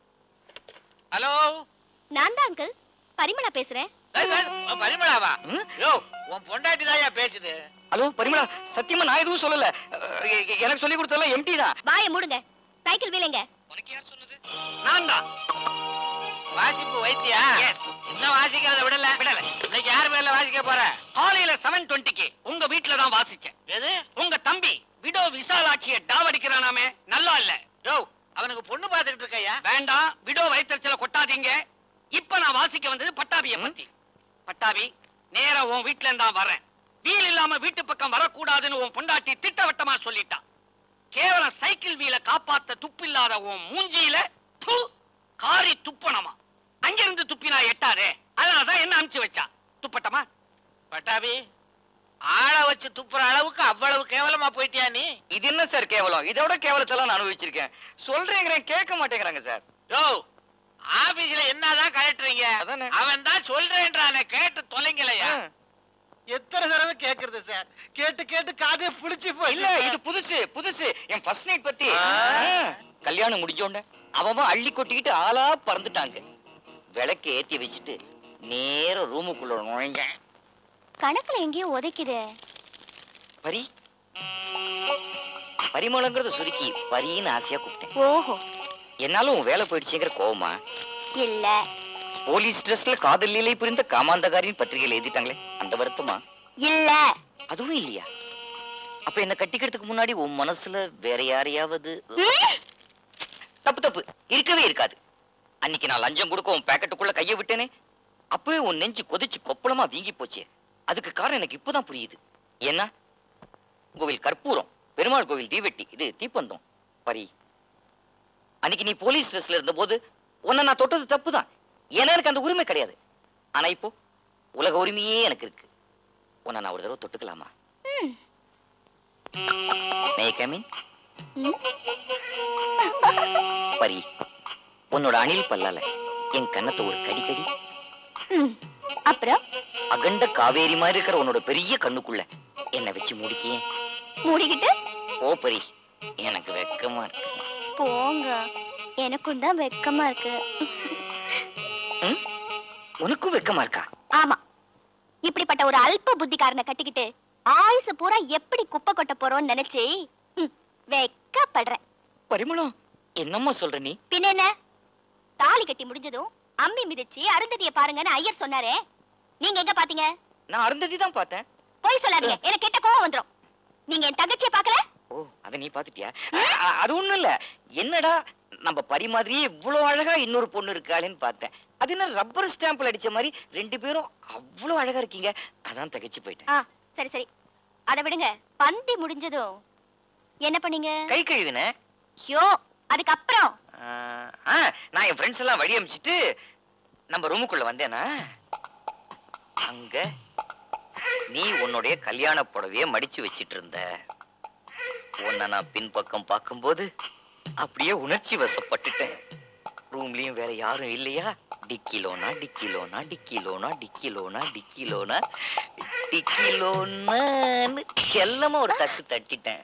ஹலோ நான் தான் அங்கிள் பரிமளா பேசுறேன் பரிமளாவா ம்? யோ உன் பொண்டாட்டி தான் பேசுது ஹலோ பரிமளா சத்தியமா நான் எதுவும் சொல்லல அஹ், எ- எ- எனக்கு சொல்லி கொடுத்ததெல்லாம் எம்டி தான் வாயை மூடுங்க சைக்கிள் வீலுங்க உனக்கு யார் சொன்னது நான் தான் வாசிப்பு வைத்தியா எஸ் இன்னும் வாசிக்கிறத விடல விடல இன்னைக்கு யார் பேர்ல வாசிக்க போற காலையில செவன் டுவெண்ட்டிக்கு உங்க வீட்டுல தான் வாசிச்சேன் எது உங்க தம்பி விடோ விசாலாட்சிய டாவடிக்கிறானாமே நல்லா இல்ல யோ அவனுக்கு பொண்ணு பார்த்துக்கிட்டு இருக்கையா வேண்டாம் விடோ வயிற்றுச்சல கொட்டாதீங்க இப்ப நான் வாசிக்க வந்தது பட்டாபிய பத்தி பட்டாபி நேரா உன் வீட்ல இருந்தா வரேன் வீல் இல்லாம வீட்டு பக்கம் வரக்கூடாதுன்னு உன் பொண்டாட்டி திட்டவட்டமா சொல்லிட்டா கேவலம் சைக்கிள் வீல காப்பாத்த துப்பில்லாத உன் மூஞ்சியில து, காரி துப்பணமா அங்கிருந்து துப்பினா எட்டாதே அதனாலதான் என்ன அனுப்பிச்சு வச்சா துப்பட்டமா பட்டாபி ஆள வச்சு துப்புற அளவுக்கு அவ்வளவு கேவலமா போயிட்டியா நீ இது என்ன சார் கேவலம் இதோட கேவலத்தெல்லாம் நான் அனுபவிச்சிருக்கேன் சொல்றேங்கிறேன் கேட்க மாட்டேங்கிறாங்க சார் யோ ஆபீஸ்ல என்னதான் கழட்டுறீங்க அதானே. அவன் தான் சொல்றேன்றானே கேட்டு தொலைங்களையா எத்தனை தடவை கேக்குறது சார் கேட்டு கேட்டு காதே புடிச்சு போய் இல்ல இது புதுசு புதுசு என் ஃபர்ஸ்ட் நைட் பத்தி ஆ, கல்யாணம் முடிஞ்சோடனே அவன் அள்ளி கொட்டிக்கிட்டு ஆளா பறந்துட்டாங்க விளக்கு ஏத்தி வச்சுட்டு நேர ரூமுக்குள்ள நுழைஞ்ச கணக்குல எங்கேயோ உதைக்குது பரி பரிமளங்கிறத சுருக்கி பரின்னு ஆசையா கூப்பிட்டேன் ஓஹோ என்னாலும் உன் வேலை போயிடுச்சுங்கிற கோவமா இல்ல போலீஸ் ட்ரெஸ்ல காதல் லீலை புரிந்த காமாந்தகாரின் பத்திரிகையில எழுதிட்டாங்களே அந்த வருத்தமா இல்ல அதுவும் இல்லையா அப்ப என்ன கட்டிக்கிறதுக்கு முன்னாடி உன் மனசுல வேற யாரையாவது ம்? தப்பு தப்பு இருக்கவே இருக்காது அன்னைக்கு நான் லஞ்சம் கொடுக்க உன் பேக்கெட்டுக்குள்ள கைய விட்டேனே அப்பவே உன் நெஞ்சு கொதிச்சு கொப்பளமா வீங்கி போச்சே அதுக்கு காரணம் எனக்கு இப்பதான் புரியுது என்ன கோவில் கற்பூரம் பெருமாள் கோவில் தீவெட்டி இது தீப்பந்தம் பரி அன்னைக்கு நீ போலீஸ் ட்ரெஸ்ல இருந்தபோது உன்னை நான் தொட்டது தப்புதான் ஏன்னா எனக்கு அந்த உரிமை கிடையாது ஆனா இப்போ உலக உரிமையே எனக்கு இருக்கு உன்னை நான் ஒரு தடவை தொட்டுக்கலாமா ம். மே கமின் ம்? பரி உன்னோட அணில் பல்லால என் கன்னத்தை ஒரு கடி கடி ம். அப்புறம் அகண்ட காவேரி மாதிரி இருக்கிற உன்னோட பெரிய கண்ணுக்குள்ள என்னை வச்சு முடிக்கியே மூடிக்கிட்டு ஓ பரி எனக்கு வெக்கமா இருக்கு போங்க எனக்கும் தான் வெக்கமா இருக்கு ம்? உனக்கும் வெக்கமா இருக்கா ஆமா இப்படிப்பட்ட ஒரு அல்ப புத்திக்காரனை கட்டிக்கிட்டு ஆயுசு பூரா எப்படி குப்பை கொட்ட போறோம்னு நினைச்சு ம், வெக்கப்படுறேன் பரிமளம் என்னம்மா சொல்ற நீ பின்ன என்ன தாலி கட்டி முடிஞ்சதும் அம்மி மிதிச்சு அருந்ததிய பாருங்கன்னு ஐயர் சொன்னாரே நீங்க எங்க பாத்தீங்க நான் அருந்ததி தான் பார்த்தேன் போய் சொல்லாதீங்க எனக்கு கெட்ட கோவம் வந்துரும் நீங்க என் தங்கச்சியை பார்க்கல ஓ அத நீ பாத்துட்டியா அ- அ- அது ஒண்ணும் இல்ல என்னடா நம்ம பரி மாதிரியே இவ்வளவு அழகா இன்னொரு பொண்ணு இருக்காளேன்னு பார்த்தேன் அது என்ன ரப்பர் ஸ்டாம்பிள் அடிச்ச மாதிரி ரெண்டு பேரும் அவ்வளவு அழகா இருக்கீங்க அதான் தகைச்சு போயிட்டேன் ஆ சரி சரி அத விடுங்க பந்தி முடிஞ்சதும் என்ன பண்ணீங்க கை கழுவினேன் ஐயோ அதுக்கப்புறம் ஆ, ஆ, நான் என் ஃப்ரெண்ட்ஸ் எல்லாம் வழி அமிச்சிட்டு நம்ம ரூமுக்குள்ள வந்தேனா அங்க நீ உன்னுடைய கல்யாண புடவைய மடிச்சு வச்சிட்டு இருந்த உன்னை நான் பின்பக்கம் பார்க்கும்போது அப்படியே உணர்ச்சி வசப்பட்டுட்டேன் ரூம்லயும் வேற யாரும் இல்லையா டிக்கிலோனா டிக்கிலோனா டிக்கிலோனா டிக்கிலோனா டிக்கிலோனா டிக்கிலோனான்னு செல்லமா ஒரு தட்டு தட்டிட்டேன்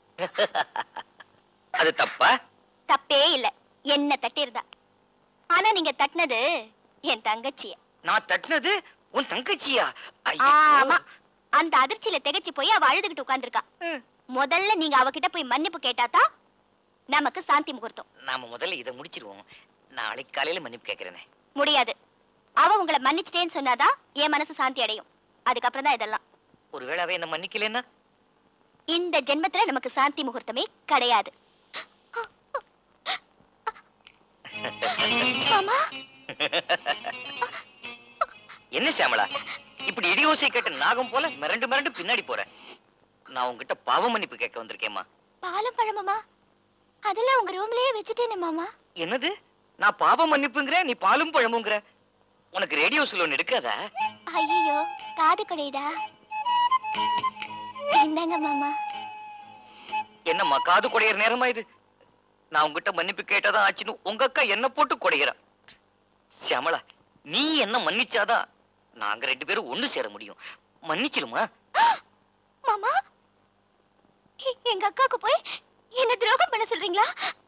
அது தப்பா தப்பே இல்ல என்ன தட்டிருந்தா ஆனா நீங்க தட்டினது என் தங்கச்சிய நான் தட்டினது உன் தங்கச்சியா ஐயோ. ஆமா அந்த அதிர்ச்சியில திகைச்சு போய் அவ அழுதுகிட்டு உட்கார்ந்திருக்கா முதல்ல நீங்க அவகிட்ட போய் மன்னிப்பு கேட்டாதான் நமக்கு சாந்தி முகூர்த்தம் நாம முதல்ல இதை முடிச்சிருவோம் நாளைக்கு காலையில மன்னிப்பு கேக்குறேனே முடியாது அவ உங்களை மன்னிச்சிட்டேன்னு சொன்னாதான் என் மனசு சாந்தி அடையும் அதுக்கப்புறம் தான் இதெல்லாம் ஒருவேளை அவ என்ன மன்னிக்கலன்னா இந்த ஜென்மத்துல நமக்கு சாந்தி முகூர்த்தமே கிடையாது மாமா என்ன சியாமளா இப்படி இடியோசை கேட்ட நாகம் போல மிரண்டு மிரண்டு பின்னாடி போற நான் உன்கிட்ட பாவ மன்னிப்பு கேட்க வந்திருக்கேம்மா பாலம் பழமாமா அதெல்லாம் உங்க ரூம்லயே வச்சுட்டேனே மாமா என்னது நான் பாவ மன்னிப்புங்கிற நீ பாலும் பழமுங்கிற உனக்கு ரேடியோ ஒன்று எடுக்காதா ஐயோ காது குடையுதா இந்தாங்க மாமா என்னம்மா காது குடையிற நேரமா இது நான் உங்ககிட்ட மன்னிப்பு கேட்டாதான் ஆச்சுன்னு உங்க அக்கா என்ன போட்டு குடைகிறா சியாமளா நீ என்ன மன்னிச்சாதான் நாங்க ரெண்டு பேரும் ஒண்ணு சேர முடியும் மன்னிச்சிருமா மாமா எ- எங்க அக்காவுக்கு போய் என்ன துரோகம் பண்ண சொல்றீங்களா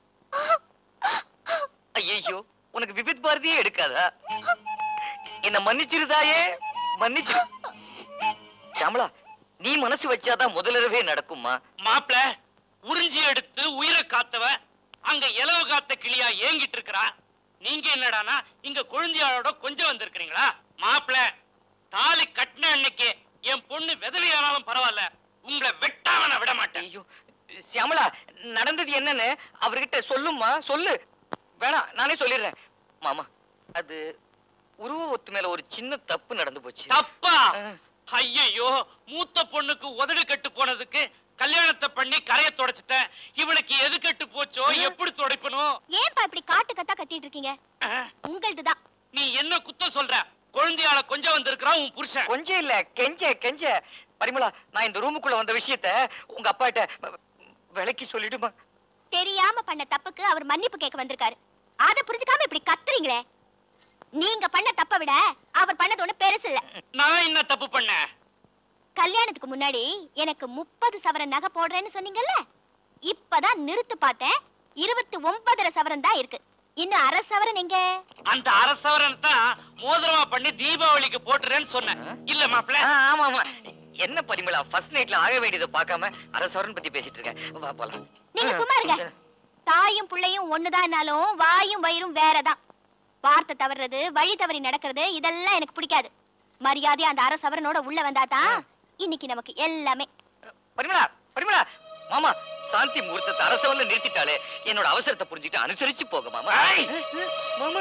ஐயோ உனக்கு விபித் பாரதியே எடுக்காதா என்ன மன்னிச்சிருதாயே மன்னிச்சிரு சியாமளா நீ மனசு வச்சாதான் முதலிரவே நடக்குமா மாப்பிள உறிஞ்சி எடுத்து உயிரை காத்தவ அங்க இலவு காத்த கிளியா ஏங்கிட்டு இருக்கறா நீங்க என்னடானா இங்க குழந்தையாளோட கொஞ்சம் வந்திருக்கிறீங்களா மாப்பிள தாலி கட்டின அன்னைக்கு என் பொண்ணு விதவையானாலும் பரவாயில்ல உங்களை வெட்டாம நான் விட மாட்டேன் ஐயோ சியாமளா நடந்தது என்னன்னு அவர்கிட்ட சொல்லுமா சொல்லு வேணாம் நானே சொல்லிடுறேன் மாமா அது உருவ ஒத்து மேல ஒரு சின்ன தப்பு நடந்து போச்சு தப்பா அஹ், ஐயையோ மூத்த பொண்ணுக்கு உதடு கட்டு போனதுக்கு கல்யாணத்தை பண்ணி கரைய தொடச்சிட்டேன் இவனுக்கு எது கெட்டு போச்சோ எப்படி துடைப்பணும் ஏன்பா இப்படி காட்டு கத்தா கத்திட்டு இருக்கீங்க அஹ், உங்களதுதான் நீ என்ன குத்தம் சொல்ற குழந்தையால கொஞ்சம் வந்திருக்கிறான் உன் புருஷன் கொஞ்சம் இல்ல கெஞ்ச கெஞ்ச பரிமளா நான் இந்த ரூமுக்குள்ள வந்த விஷயத்த உங்க அப்பாட்ட விலைக்கு சொல்லிடுமா தெரியாம பண்ண தப்புக்கு அவர் மன்னிப்பு கேட்க வந்திருக்காரு அத புரிஞ்சுக்காம இப்படி கத்துறீங்களே நீங்க பண்ண தப்பை விட அவர் பண்ணது ஒண்ணு பெருசு இல்ல நான் என்ன தப்பு பண்ணேன் கல்யாணத்துக்கு முன்னாடி எனக்கு முப்பது சவரன் நகை போடுறேன்னு சொன்னீங்கல்ல இப்பதான் நிறுத்து பார்த்தேன் இருபத்தி ஒன்பதரை சவரன் தான் இருக்கு இன்னும் அரை சவரன் எங்க அந்த அரசவரன் தான் மோதிரமா பண்ணி தீபாவளிக்கு போட்டுறேன்னு சொன்னேன் இல்ல மாப்பிள ஆ, ஆமா ஆமா என்ன பரிமளா ஃபர்ஸ்ட் நைட்ல ஆக வேண்டியதை பார்க்காம அரசவரன் பத்தி பேசிட்டு இருக்கேன் வா போலாம் நீங்க சும்மா இருங்க தாயும் புள்ளையும் ஒண்ணுதான்னாலும் வாயும் வயிறும் வேறதான் வார்த்தை தவறுறது வழி தவறி நடக்கிறது இதெல்லாம் எனக்கு பிடிக்காது மரியாதையா அந்த அரை சவரனோட உள்ள வந்தாதான் இன்னைக்கு நமக்கு எல்லாமே பரிமளா பரிமளா மாமா சாந்தி முகூர்த்தத்தை அரசவன்ல நிறுத்திட்டாலே என்னோட அவசரத்தை புரிஞ்சுட்டு அனுசரிச்சு போக மாமா ஐய்! மாமா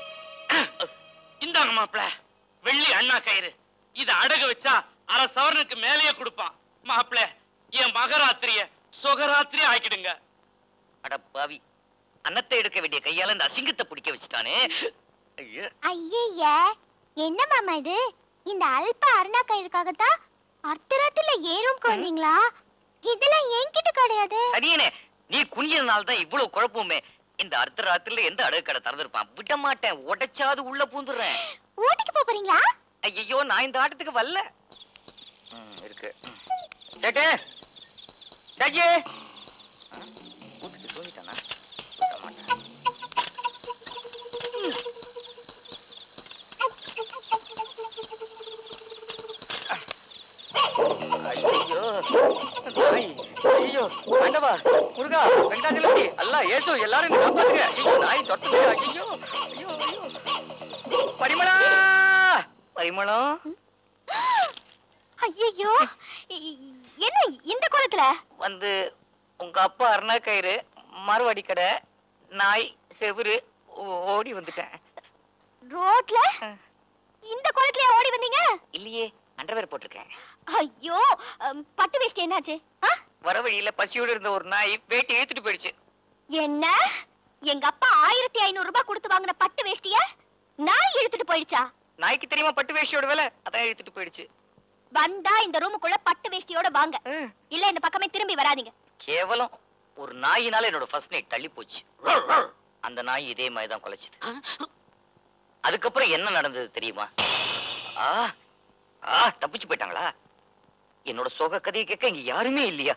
இந்தாங்க மாப்பிள வெள்ளி அண்ணா கயிறு இத அடகு வச்சா அரை சவரனுக்கு மேலேயே கொடுப்பான் மாப்பிள என் மகராத்திரிய சுகராத்திரி ஆக்கிடுங்க அட பாவி அன்னத்தை எடுக்க வேண்டிய கையால இந்த அசிங்கத்தை பிடிக்க வச்சுட்டானே ஐயோ ஐய என்ன மாமா இது இந்த அல்ப அருணா கயிறுக்காகத்தான் அர்த்தராத்திரில ஏறும் குழந்தைங்களா இதெல்லாம் என்கிட்ட கிடையாது சரியனே நீ குனியதுனால தான் இவ்வளவு குழப்பமே இந்த அர்த்த ராத்திரில எந்த அடகு கடை திறந்திருப்பான் விட மாட்டேன் உடைச்சாது உள்ள பூந்துடுறேன் ஊட்டிக்கு போப் போறீங்களா ஐயோ நான் இந்த ஆட்டத்துக்கு வரல ம், இருக்கு சேட்டு சேச்சி கூப்பிட்டு தூங்கிட்டானா சொல்ல மாட்டேன் ஐயோ நாய் ஐயோ ஆண்டவா முருகா வெங்கடாஜலபதி அல்லா ஏசு எல்லாரும் என்ன காப்பாத்துங்க ஐயோ நாய் தொட்டது ஐயோ ஐயோ ஐயோ பரிமளா பரிமளம் ஐயோ என்ன இந்த கோலத்துல வந்து உங்க அப்பா அருணா கயிறு மார்வாடி கடை நாய் செவுரு ஓ- ஓடி வந்துட்டேன் ரோட்ல இந்த கோலத்துல ஓடி வந்தீங்க இல்லையே அண்டர்வேர் போட்டிருக்கேன் ஐயோ அம், பட்டு வேஷ்டி என்னாச்சு ஆ? வர வழியில பசியோடு இருந்த ஒரு நாய் வேட்டி இழுத்துட்டு போயிடுச்சு என்ன எங்க அப்பா ஆயிரத்தி ஐநூறு ரூபாய் கொடுத்து வாங்கின பட்டு வேஷ்டிய நான் இழுத்துட்டு போயிடுச்சா நாய்க்கு தெரியுமா பட்டு வேஷ்டியோட விலை அதான் இழுத்துட்டு போயிடுச்சு வந்தா இந்த ரூமுக்குள்ள பட்டு வேஷ்டியோட வாங்க இல்ல இந்த பக்கமே திரும்பி வராதீங்க கேவலம் ஒரு நாயினால என்னோட ஃபர்ஸ்ட் நைட் தள்ளி போச்சு அந்த நாய் இதே மாதிரி தான் குலைச்சுது அதுக்கப்புறம் என்ன நடந்தது தெரியுமா ஆ ஆ தப்பிச்சு போயிட்டாங்களா என்னோட சோக கதையை கேட்க இங்க யாருமே இல்லையா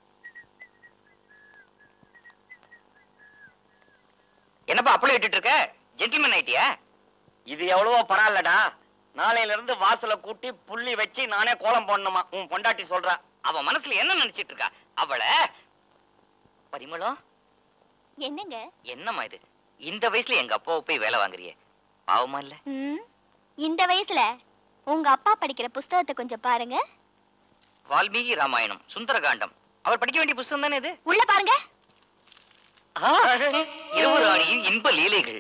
என்னப்பா அப்பளம் இட்டுட்டு இருக்க ஜென்டில்மேன் ஆயிட்டியா இது எவ்வளவோ பரவாயில்லடா நாளையில இருந்து வாசல கூட்டி புள்ளி வச்சு நானே கோலம் போடணுமா உன் பொண்டாட்டி சொல்றா அவ மனசுல என்ன நினைச்சிட்டு இருக்கா அவளை பரிமளம் என்னங்க என்னம்மா இது இந்த வயசுல எங்க அப்பாவை போய் வேலை வாங்குறியே பாவமா இல்ல ம், இந்த வயசுல உங்க அப்பா படிக்கிற புஸ்தகத்தை கொஞ்சம் பாருங்க வால்மீகி ராமாயணம் சுந்தரகாண்டம் அவர் படிக்க வேண்டிய புஸ்தகம் தானே இது உள்ள பாருங்க ஆ, இருவராணியின் இன்ப லீலைகள்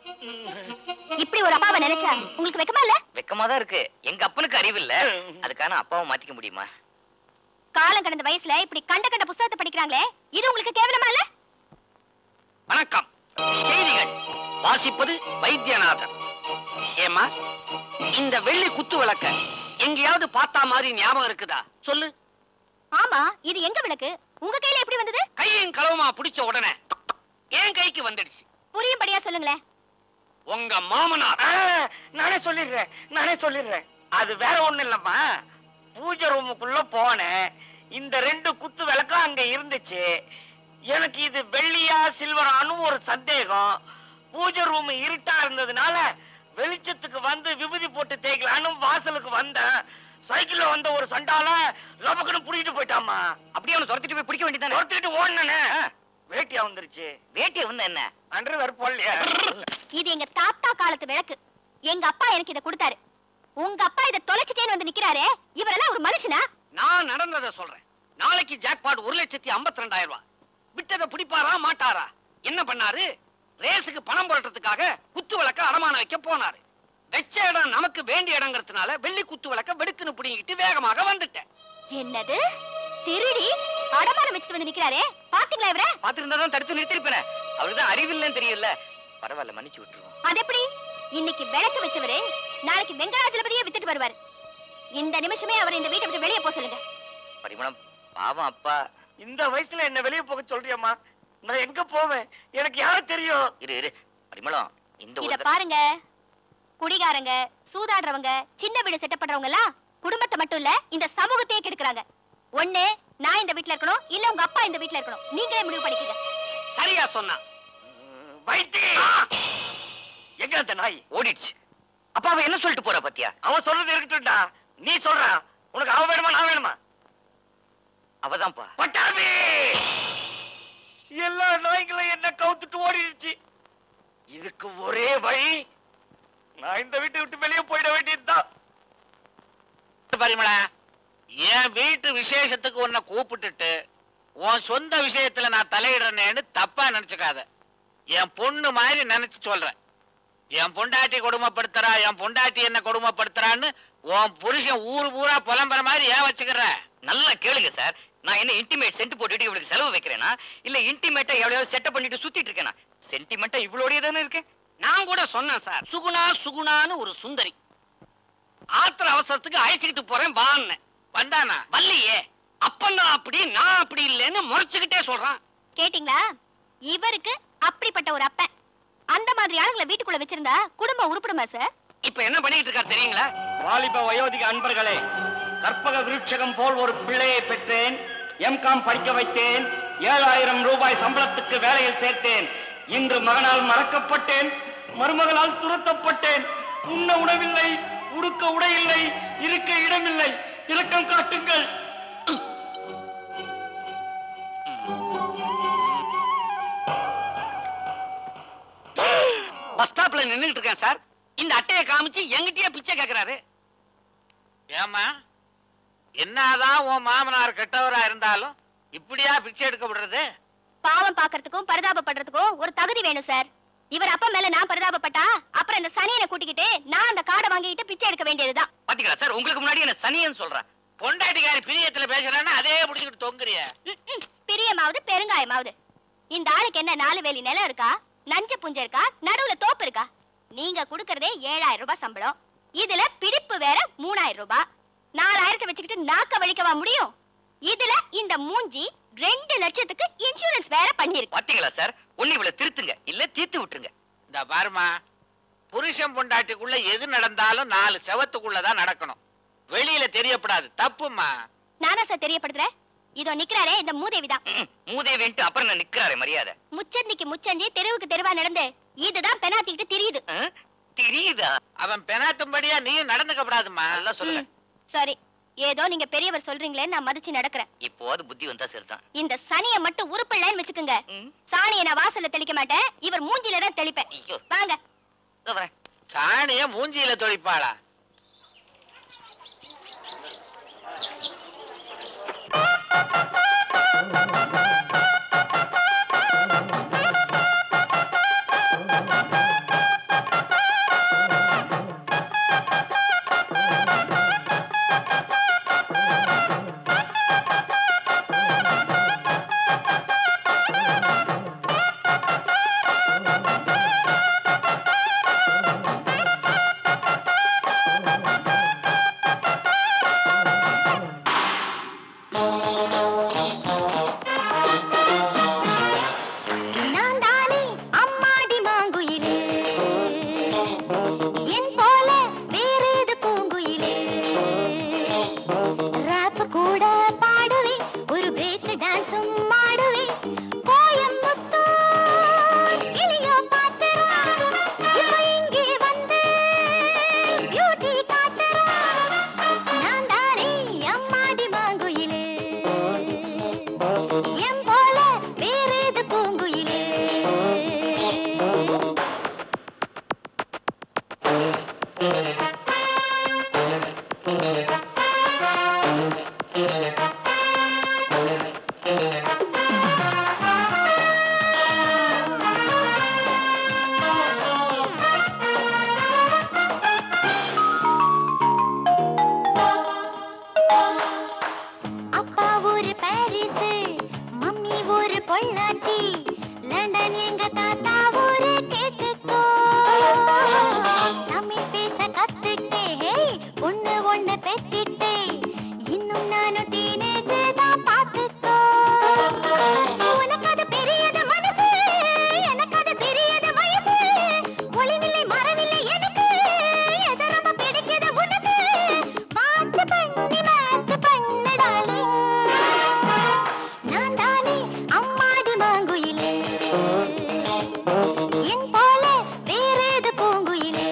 இப்படி ஒரு அப்பாவை நினைச்சா உங்களுக்கு வெக்கமா இல்ல வெக்கமா தான் இருக்கு எங்க அப்பனுக்கு அறிவு இல்ல அதுக்கான அப்பாவை மாத்திக்க முடியுமா காலம் கடந்த வயசுல இப்படி கண்ட கண்ட புஸ்தகத்தை படிக்கிறாங்களே இது உங்களுக்கு கேவலமா இல்ல வணக்கம் செய்திகள் வாசிப்பது வைத்தியநாதன் ஏமா இந்த வெள்ளி குத்து விளக்க எங்கேயாவது பார்த்தா மாதிரி ஞாபகம் இருக்குதா சொல்லு ஆமா இது எங்க விளக்கு உங்க கையில எப்படி வந்தது கையும் களவுமா பிடிச்ச உடனே என் கைக்கு வந்துடுச்சு புரியும்படியா சொல்லுங்களேன் உங்க மாமனார் ஆ, நானே சொல்லிடுறேன் நானே சொல்லிடுறேன் அது வேற ஒண்ணு இல்லம்மா பூஜை ரூமுக்குள்ள போனேன் இந்த ரெண்டு குத்து விளக்கும் அங்க இருந்துச்சு எனக்கு இது வெள்ளியா சில்வரான்னு ஒரு சந்தேகம் பூஜை ரூம் இருட்டா இருந்ததுனால வெளிச்சத்துக்கு வந்து விபூதி போட்டு தேய்க்கலான்னு வாசலுக்கு வந்தேன் சைக்கிள்ல வந்த ஒரு சண்டால லபக்குன்னு புடிக்கிட்டு போயிட்டாமா அப்படியே அவனை துரத்திட்டு போய் பிடிக்க வேண்டியதானே துரத்திட்டு ஓடுனே வேட்டியா வந்துருச்சு வேட்டியை வந்து என்ன அன்று வேற போடலையா இது எங்க தாத்தா காலத்து விளக்கு எங்க அப்பா எனக்கு இத கொடுத்தாரு உங்க அப்பா இத தொலைச்சிட்டேன்னு வந்து நிக்கிறாரே இவரெல்லாம் ஒரு மனுஷனா நான் நடந்ததை சொல்றேன் நாளைக்கு ஜாக்பாட் ஒரு லட்சத்தி ஐம்பத்தி ரெண்டாயிரம் ரூபாய் விட்டதை பிடிப்பாரா மாட்டாரா என்ன பண்ணாரு ரேஸுக்கு பணம் புரட்டுறதுக்காக குத்து விளக்க அடமான வைக்க போனாரு வெச்ச இடம் நமக்கு வேண்டிய இடங்கிறதுனால வெள்ளி குத்து விளக்க வெடுக்குன்னு பிடிங்கிட்டு வேகமாக வந்துட்டேன் என்னது திருடி அடமானம் வச்சுட்டு வந்து நிக்கிறாரே பாத்தீங்களா இவர பாத்திருந்தா தான் தடுத்து நிறுத்திருப்பேன் அவருக்கு தான் அறிவில்லைன்னு தெரியல பரவாயில்ல மன்னிச்சு விட்டுருவோம் அது எப்படி இன்னைக்கு விளக்கு வச்சவரு நாளைக்கு வெங்கடாஜலபதியே வித்துட்டு வருவார் இந்த நிமிஷமே அவர் இந்த வீட்டை விட்டு வெளியே போக சொல்லுங்க பரிமளம் பாவம் அப்பா இந்த வயசுல என்ன வெளிய போக சொல்றியம்மா நான் எங்க போவேன் எனக்கு யாரு தெரியும் இரு இரு பரிமளம் இந்த ஒரு இத பாருங்க குடிகாரங்க சூதாடுறவங்க சின்ன வீடு செட்டப் பண்றவங்க எல்லாம் குடும்பத்தை மட்டும் இல்ல இந்த சமூகத்தையே கெடுக்குறாங்க ஒண்ணு நான் இந்த வீட்ல இருக்கணும் இல்ல உங்க அப்பா இந்த வீட்ல இருக்கணும் நீங்களே முடிவு பண்ணிக்கங்க சரியா சொன்னா வைத்தி எங்க அந்த நாய் ஓடிடுச்சு அப்பா அவ என்ன சொல்லிட்டு போறா பாத்தியா அவன் சொல்றது இருக்கட்டும்டா நீ சொல்றா உனக்கு அவன் வேணுமா நான் வேணுமா அவதான்ப்பா பட்டாபி எல்லா நாய்களும் என்ன கவுத்துட்டு ஓடிடுச்சு இதுக்கு ஒரே வழி நான் இந்த வீட்டை விட்டு வெளியே போயிட வேண்டியதுதான் பரிமளா என் வீட்டு விசேஷத்துக்கு உன்னை கூப்பிட்டுட்டு உன் சொந்த விஷயத்துல நான் தலையிடுறேன்னு தப்பா நினைச்சுக்காத என் பொண்ணு மாதிரி நினைச்சு சொல்றேன் என் பொண்டாட்டி கொடுமைப்படுத்துறா என் பொண்டாட்டி என்ன கொடுமைப்படுத்துறான்னு உன் புருஷன் ஊரு பூரா புலம்புற மாதிரி ஏன் வச்சுக்கிற நல்லா கேளுங்க சார் நான் என்ன இன்டிமேட் சென்ட் போட்டுட்டு இவளுக்கு செலவு வைக்கிறேனா இல்ல இன்டிமேட்டா எவ்வளவு செட்டப் பண்ணிட்டு சுத்திட்டு இருக்கேனா சென்டிமெண்டா இவ்வளோடய தானே இருக்கேன் நான் கூட சொன்னேன் சார் சுகுணா சுகுணான்னு ஒரு சுந்தரி ஆத்திர அவசரத்துக்கு அழைச்சுக்கிட்டு போறேன் வான்னு வந்தானா வல்லையே அப்பன்னா அப்படி நான் அப்படி இல்லைன்னு முறைச்சுக்கிட்டே சொல்றான் கேட்டிங்களா இவருக்கு அப்படிப்பட்ட ஒரு அப்பன் அந்த மாதிரி ஆளுங்களை வீட்டுக்குள்ள வச்சிருந்தா குடும்பம் உருப்படுமா சார் இப்ப என்ன பண்ணிட்டு இருக்காரு தெரியுங்களா வாலிப வயோதிக அன்பர்களே கற்பக விருட்சகம் போல் ஒரு பிள்ளையை பெற்றேன் எம்காம் படிக்க வைத்தேன் ஏழாயிரம் ரூபாய் சம்பளத்துக்கு வேலையில் சேர்த்தேன் இன்று மகனால் மறக்கப்பட்டேன் மருமகளால் துரத்தப்பட்டேன் உண்ண உணவில்லை உடுக்க உடை இல்லை இருக்க இடமில்லை இரக்கம் காட்டுங்கள் பஸ் ஸ்டாப்ல நின்னுட்டு இருக்கேன் சார் இந்த அட்டையை காமிச்சு எங்கிட்டயே பிச்சை கேக்குறாரு ஏமா என்னதான் உன் மாமனார் கெட்டவரா இருந்தாலும் இப்படியா பிச்சை எடுக்க விடுறது பாவம் பாக்குறதுக்கும் பரிதாபப்படுறதுக்கும் ஒரு தகுதி வேணும் சார் இவர் அப்பா மேல நான் பரிதாபப்பட்டா அப்புறம் இந்த சனியனை கூட்டிக்கிட்டு நான் அந்த காடை வாங்கிட்டு பிச்சை எடுக்க வேண்டியதுதான் பாத்தீங்களா சார் உங்களுக்கு முன்னாடி என்ன சனியன்னு சொல்றேன் பொண்டாட்டிக்காரி பிரியத்துல பேசுறான்னா அதே பிடிச்சிட்டு தொங்குறிய ம், ம். பிரியமாவது பெருங்காயமாவது இந்த ஆளுக்கு என்ன நாலு வேலி நிலம் இருக்கா நஞ்ச புஞ்ச இருக்கா நடுவுல தோப்பு இருக்கா நீங்க குடுக்கறதே ஏழாயிரம் ரூபாய் சம்பளம் இதுல பிடிப்பு வேற மூணாயிரம் ரூபாய் நாலாயிரத்தை வச்சுக்கிட்டு நாக்க வலிக்கவா முடியும் இதுல இந்த மூஞ்சி ரெண்டு லட்சத்துக்கு இன்சூரன்ஸ் வேற பண்ணிருக்கு பாத்தீங்களா சார் ஒண்ணு இவளை திருத்துங்க இல்ல தீர்த்து விட்டுருங்க இந்த பாருமா புருஷன் பொண்டாட்டிக்குள்ள எது நடந்தாலும் நாலு செவத்துக்குள்ளதான் நடக்கணும் வெளியில தெரியப்படாது தப்புமா நானா சார் தெரியப்படுத்துறேன் இதோ நிக்கிறாரே இந்த மூதேவிதான் ம், மூதேவின்ட்டு அப்புறம் நான் நிக்கிறாரே மரியாதை முச்சந்திக்கு முச்சந்தி தெருவுக்கு தெருவா நடந்து இதுதான் பெனாத்திக்கிட்டு தெரியுது ஆ? தெரியுதா அவன் பெனாத்தும்படியா நீயும் நடந்துக்கப்படாதுமா நல்லா சொல்லுங்க ம், சரி ஏதோ நீங்க பெரியவர் சொல்றீங்களே நான் மதிச்சு நடக்கிறேன் இப்போது புத்தி வந்தா சரிதான் இந்த சனியை மட்டும் உருப்பிடலன்னு வச்சுக்கோங்க ம். சாணியை நான் வாசல்ல தெளிக்க மாட்டேன் இவர் மூஞ்சில தான் தெளிப்பேன் ஐயோ வாங்க இதோ வரேன் சாணிய மூஞ்சியில தொழிப்பாளா நான் தானே அம்மாடி மாங்குயிலே என் போல வேறேது பூங்குயிலே ராப் கூட பாடுவேன் ஒரு பிரேக் டான்ஸும் ஆடுவேன் கோயம்புத்தூர் கிளியோ பாத்துறா இப்போ இங்கே வந்து பியூட்டி காட்டுறா நான் தானே அம்மாடி மாங்குயிலே எம் போல வேறேது பூங்குயிலே அப்பா ஊரு பாரிஸ் மம்மி ஊரு பொள்ளாச்சி லண்டன் எங்க தாத்தா ஊரு கேட்டுக்கோ தமிழ் பேச கத்துட்டேன் ஒண்ணு ஒண்ணு பெத்திட்டேன் இன்னும் நானும் டீனேஜ் தான் பாத்துக்கோ உனக்கு அது பெரியது மனசு எனக்கு அது சிறியது வயசு ஒளிவில்லை மறவில்லை எனக்கு எது ரொம்ப பிடிக்குது உனக்கு மாச்சு பண்ணி மாச்சு பண்ணுடாலே நான் தானே அம்மாடி மாங்குயிலே என் போல வேறேது பூங்குயிலே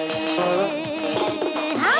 ஆ?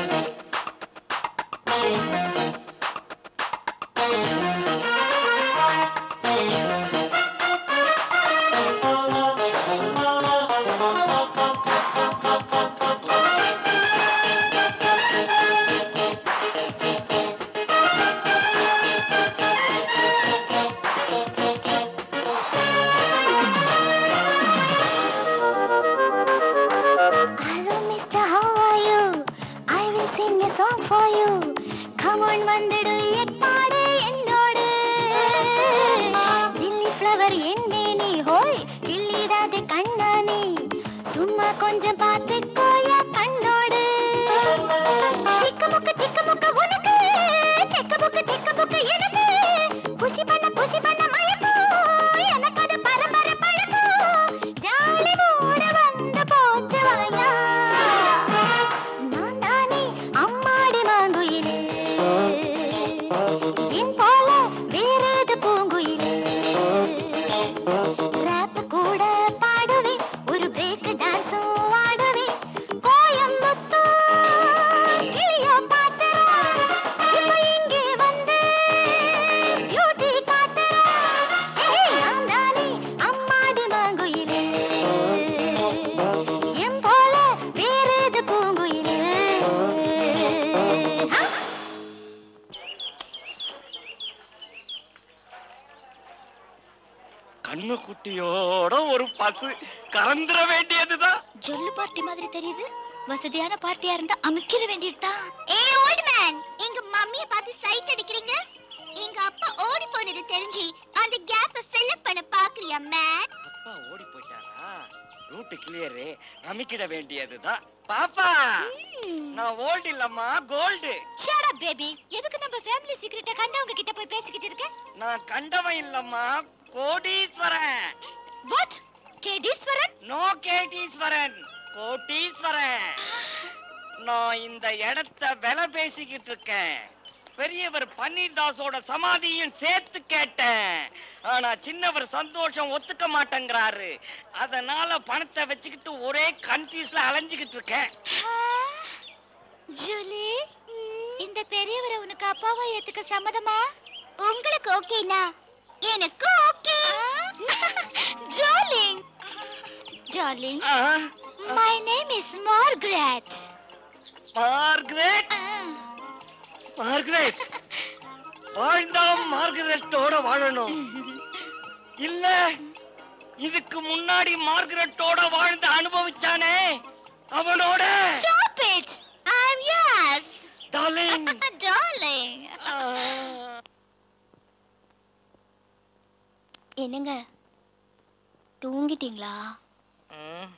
Hello, mister, how are you? I will sing a song for you. Come on, வந்துடு என் பாடு என்னோடு லில்லி ஃப்ளவர் என் மேனி ஹோய் கிள்ளிடாது கண்ணானி சும்மா கொஞ்சம் பார்த்துக்கோயா கண்ணோடு சிக்க முக்க சிக்க முக்க உனக்கு சிக்க முக்க சிக்க முக்க எனக்கு குஷி பண்ண குஷி பண்ண மயக்கம் எனக்கு அது பரம்பரை பழக்கம் ஜாலி மூட வந்து போச்சு வாயா நான் தானே அம்மாடி மாங்குயிலே என் போல வேறேது பூங்குயிலே ராப் கூட பாடுவேன் ஒரு பிரேக் டான்ஸும் ஆடுவேன் கோயம்புத்தூர் கிளியோ பாத்துறா இப்போ இங்கே வந்து பியூட்டி காட்டுறா ஏய், நான் தானே அம்மாடி மாங்குயிலே என் போல வேறேது பூங்குயிலே ஆ? கண்ணு குட்டியோட ஒரு பசு கறந்துட வேண்டியதுதான் ஜொல்லு பார்ட்டி மாதிரி தெரியுது வசதியான பார்ட்டியா இருந்தா அமைக்கிற வேண்டியதுதான் ஏ ஓல்ட் மேன் எங்க மம்மிய பார்த்து சைட் அடிக்கிறீங்க எங்க அப்பா ஓடி போனது தெரிஞ்சு அந்த கேப்ப ஃபில் அப் பண்ண பாக்குறியா மேன் அப்பா ஓடி போயிட்டாரா ரூட் கிளியரு அமைக்கிட வேண்டியதுதான் பாப்பா நான் ஓல்டு இல்லம்மா கோல்டு ஷட் அப் பேபி எதுக்கு நம்ம ஃபேமிலி சீக்ரெட்ட கண்டவங்க கிட்ட போய் பேசிக்கிட்டு இருக்க நான் கண்டவன் இல்லம்மா கோடீஸ்வரன் வாட் கேடீஸ்வரன் நோ கேட்டீஸ்வரன் கோட்டீஸ்வரன் நான் இந்த இடத்த விலை பேசிக்கிட்டு இருக்கேன் பெரியவர் பன்னீர்தாஸோட சமாதியும் சேர்த்து கேட்டேன் ஆனா சின்னவர் சந்தோஷம் ஒத்துக்க மாட்டேங்கிறாரு அதனால பணத்தை வச்சுக்கிட்டு ஒரே கன்ஃபியூஸ்ல அலைஞ்சுக்கிட்டு இருக்கேன் ஜூலி இந்த பெரியவரை உனக்கு அப்பாவா ஏத்துக்க சம்மதமா உங்களுக்கு ஓகேனா எனக்கு okay darling darling my name is Margaret Margaret Margaret வாழ்ந்தா மார்கரெட்டோட வாழணும் இல்ல இதுக்கு முன்னாடி மார்கரெட்டோட வாழ்ந்து அனுபவிச்சானே அவனோட stop it I am yours darling darling என்னங்க தூங்கிட்டீங்களா ம்.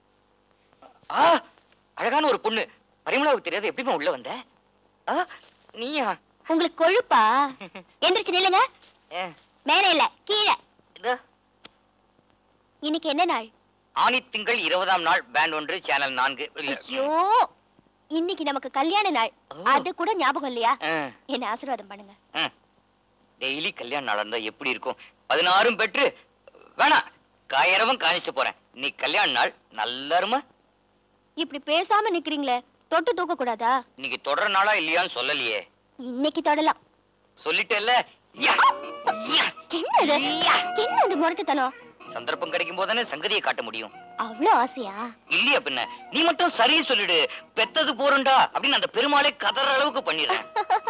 ஆ அழகான ஒரு பொண்ணு பரிமளாவுக்கு தெரியாத எப்படிமா உள்ள வந்த ஆ, நீயா உங்களுக்கு கொழுப்பா எந்திரிச்சு நில்லுங்க ஏ, மேலே இல்ல கீழே இதோ. இன்னைக்கு என்ன நாள் ஆணி திங்கள் இருபதாம் நாள் பேண்ட் ஒன்று சேனல் நான்கு இல்ல. ஐயோ இன்னைக்கு நமக்கு கல்யாண நாள் ஓ. அது கூட ஞாபகம் இல்லையா ஆ, என்ன ஆசீர்வாதம் பண்ணுங்க ஆ. டெய்லி கல்யாணம் நடந்தா எப்படி இருக்கும் பதினாறும் பெற்று வேணாம் காயறவும் காணிச்சிட்டு போறேன் நீ கல்யாண நாள் நல்லாருமா இப்படி பேசாம நிக்கிறீங்களே தொட்டு தூக்க கூடாதா இன்னைக்கு தொடர நாளா இல்லையான்னு சொல்லலையே இன்னைக்கு தொடலாம் சொல்லிட்டேல்ல யா, யா. என்னது என்னது முரட்டுத்தனம் சந்தர்ப்பம் கிடைக்கும் போதானே சங்கதியை காட்ட முடியும் அவ்வளவு ஆசையா இல்லையா பின்ன நீ மட்டும் சரி சொல்லிடு பெத்தது போறண்டா அப்படின்னு அந்த பெருமாளே கதற அளவுக்கு பண்ணிடுறேன்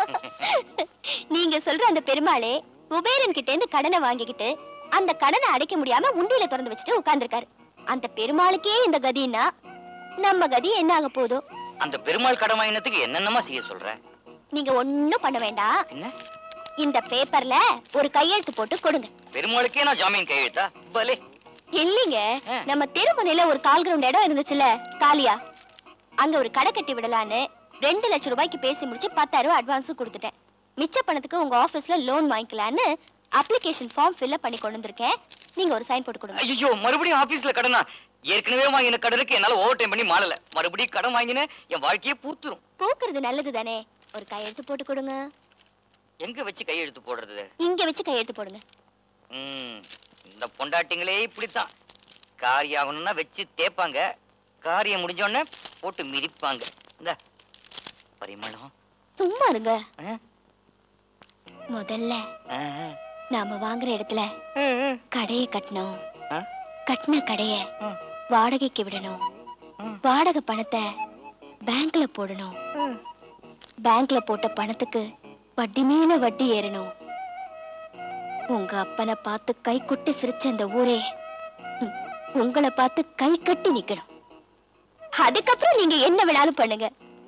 நீங்க சொல்ற அந்த பெருமாளே குபேரன் கிட்ட இருந்து கடனை வாங்கிக்கிட்டு அந்த கடனை அடைக்க முடியாம உண்டியில திறந்து வச்சுட்டு உட்கார்ந்திருக்காரு அந்த பெருமாளுக்கே இந்த கதின்னா நம்ம கதி என்ன ஆக போதோ அந்த பெருமாள் கடன் வாங்கினதுக்கு என்னென்னமா செய்ய சொல்ற நீங்க ஒண்ணும் பண்ண வேண்டாம் என்ன இந்த பேப்பர்ல ஒரு கையெழுத்து போட்டு கொடுங்க பெருமாளுக்கே நான் ஜாமீன் கையெழுத்தா பலே இல்லைங்க ஆ. நம்ம தெருமுனையில ஒரு கால் கிரவுண்ட் இடம் இருந்துச்சுல காலியா அங்க ஒரு கடை கட்டி விடலான்னு ரெண்டு லட்சம் ரூபாய்க்கு பேசி முடிச்சு பத்தாயிரம் ரூபாய் அட்வான்ஸ் கொடுத்துட்டேன் மிச்ச பணத்துக்கு உங்க ஆபீஸ்ல லோன் வாங்கிக்கலான்னு அப்ளிகேஷன் ஃபார்ம் ஃபில்அப் பண்ணி கொண்டு வந்திருக்கேன் நீங்க ஒரு சைன் போட்டு கொடுங்க ஐயோ மறுபடியும் ஆபீஸ்ல கடனா ஏற்கனவே வாங்கின கடனுக்கு என்னால ஓவர் டைம் பண்ணி மாளல மறுபடியும் கடன் வாங்கினேன் என் வாழ்க்கையே பூத்துரும் பூக்குறது நல்லது தானே ஒரு கையெழுத்து போட்டு கொடுங்க எங்க வச்சு கையெழுத்து போடுறது இங்க வச்சு கையெழுத்து போடுங்க ம், இந்த பொண்டாட்டிங்களே இப்படித்தான் காரியம் ஆகணும்னா வச்சு தேப்பாங்க காரியம் முடிஞ்ச உடனே போட்டு மிதிப்பாங்க இந்த பரிமளம் சும்மா இருங்க ஆ? முதல்ல ஆ, நாம வாங்குற இடத்துல ஆ, ஆ. கடையை கட்டணும் ஆ? கட்டின கடைய ஆ. வாடகைக்கு விடணும் ஆ. வாடகை பணத்தை பேங்க்ல போடணும் பேங்க்ல போட்ட பணத்துக்கு வட்டி மேல வட்டி ஏறணும் உங்க அப்பனை பார்த்து கை குட்டி சிரிச்ச அந்த ஊரே ம், உங்களை பார்த்து கை கட்டி நிக்கணும் அதுக்கப்புறம் நீங்க என்ன வேணாலும் பண்ணுங்க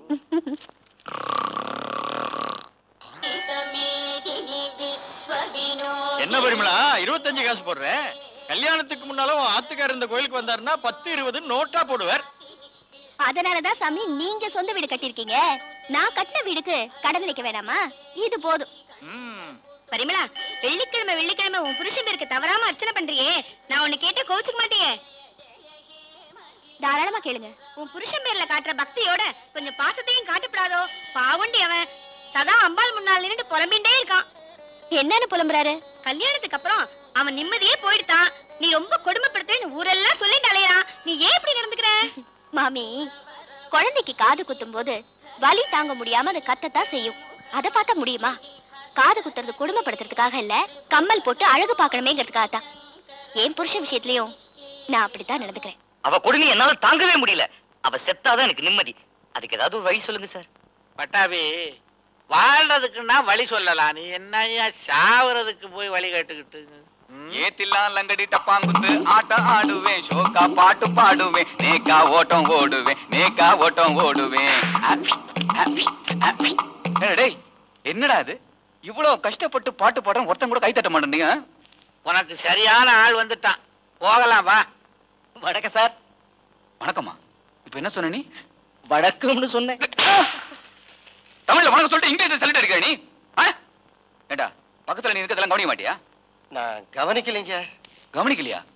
என்ன பரிமளா இருபத்தஞ்சு காசு போடுற கல்யாணத்துக்கு முன்னால உன் ஆத்துக்காரர் இந்த கோயிலுக்கு வந்தாருன்னா பத்து இருபது நோட்டா போடுவார் அதனாலதான் சாமி நீங்க சொந்த வீடு கட்டியிருக்கீங்க நான் கட்டின வீடுக்கு கடன் நிக்க வேணாமா இது போதும் ம், பரிமளா வெள்ளிக்கிழமை வெள்ளிக்கிழமை உன் புருஷன் பேருக்கு தவறாம அர்ச்சனை பண்றியே நான் உன்னை கேட்ட கோச்சுக்க மாட்டியே தாராளமா கேளுங்க உன் புருஷன் பேர்ல காட்டுற பக்தியோட கொஞ்சம் பாசத்தையும் காட்டுப்படாதோ பாவுண்டி அவன் சதா அம்பாள் முன்னால் நின்னுட்டு புலம்பிண்டே இருக்கான் என்னன்னு புலம்புறாரு கல்யாணத்துக்கு அப்புறம் அவன் நிம்மதியே போயிடுதான் நீ ரொம்ப கொடுமைப்படுத்துன்னு ஊரெல்லாம் சொல்லிட்டு அலையறான் நீ ஏன் இப்படி நடந்துக்கிற மாமி குழந்தைக்கு காது குத்தும் போது வலி தாங்க முடியாம அது கத்தத்தான் செய்யும் அதை பார்த்தா முடியுமா காது குத்துறது குடும்பப்படுத்துறதுக்காக இல்ல கம்மல் போட்டு அழகு பார்க்கணுமேங்கிறதுக்காக தான் என் புருஷ விஷயத்திலயும் நான் அப்படித்தான் நடந்துக்கிறேன் அவ கொடுமை என்னால தாங்கவே முடியல அவ செத்தாதான் எனக்கு நிம்மதி அதுக்கு ஏதாவது ஒரு வழி சொல்லுங்க சார் பட்டாபி வாழ்றதுக்குன்னா வழி சொல்லலாம் நீ என்னய்யா சாவறதுக்கு போய் வழி கேட்டுக்கிட்டு ம்? ஏத்தில்லாம் லங்கடி டப்பாங்குத்து ஆட்டம் ஆடுவேன் ஷோக்கா பாட்டு பாடுவேன் நேக்கா ஓட்டம் ஓடுவேன் நேக்கா ஓட்டம் ஓடுவேன் அப்பி, அப்பி, அப்பி. ஏய், டேய் என்னடா இது இவ்வளவு கஷ்டப்பட்டு பாட்டு பாடுறேன் ஒருத்தன் கூட கை தட்ட மாட்டேங்க உனக்கு சரியான ஆள் வந்துட்டான் போகலாம் வா வணக்கம் சார் வணக்கம்மா இப்ப என்ன சொன்ன நீ வணக்கம்னு சொன்னேன் தமிழ்ல வணக்கம் சொல்லிட்டு இங்கிலீஷ்ல சொல்லிட்டு இருக்க நீ ஆ? ஏண்டா பக்கத்துல நீ இருக்கிறதெல்லாம் கவனிக்க மாட்டியா நான் கவனிக்கலைங்க கவனிக்கலையா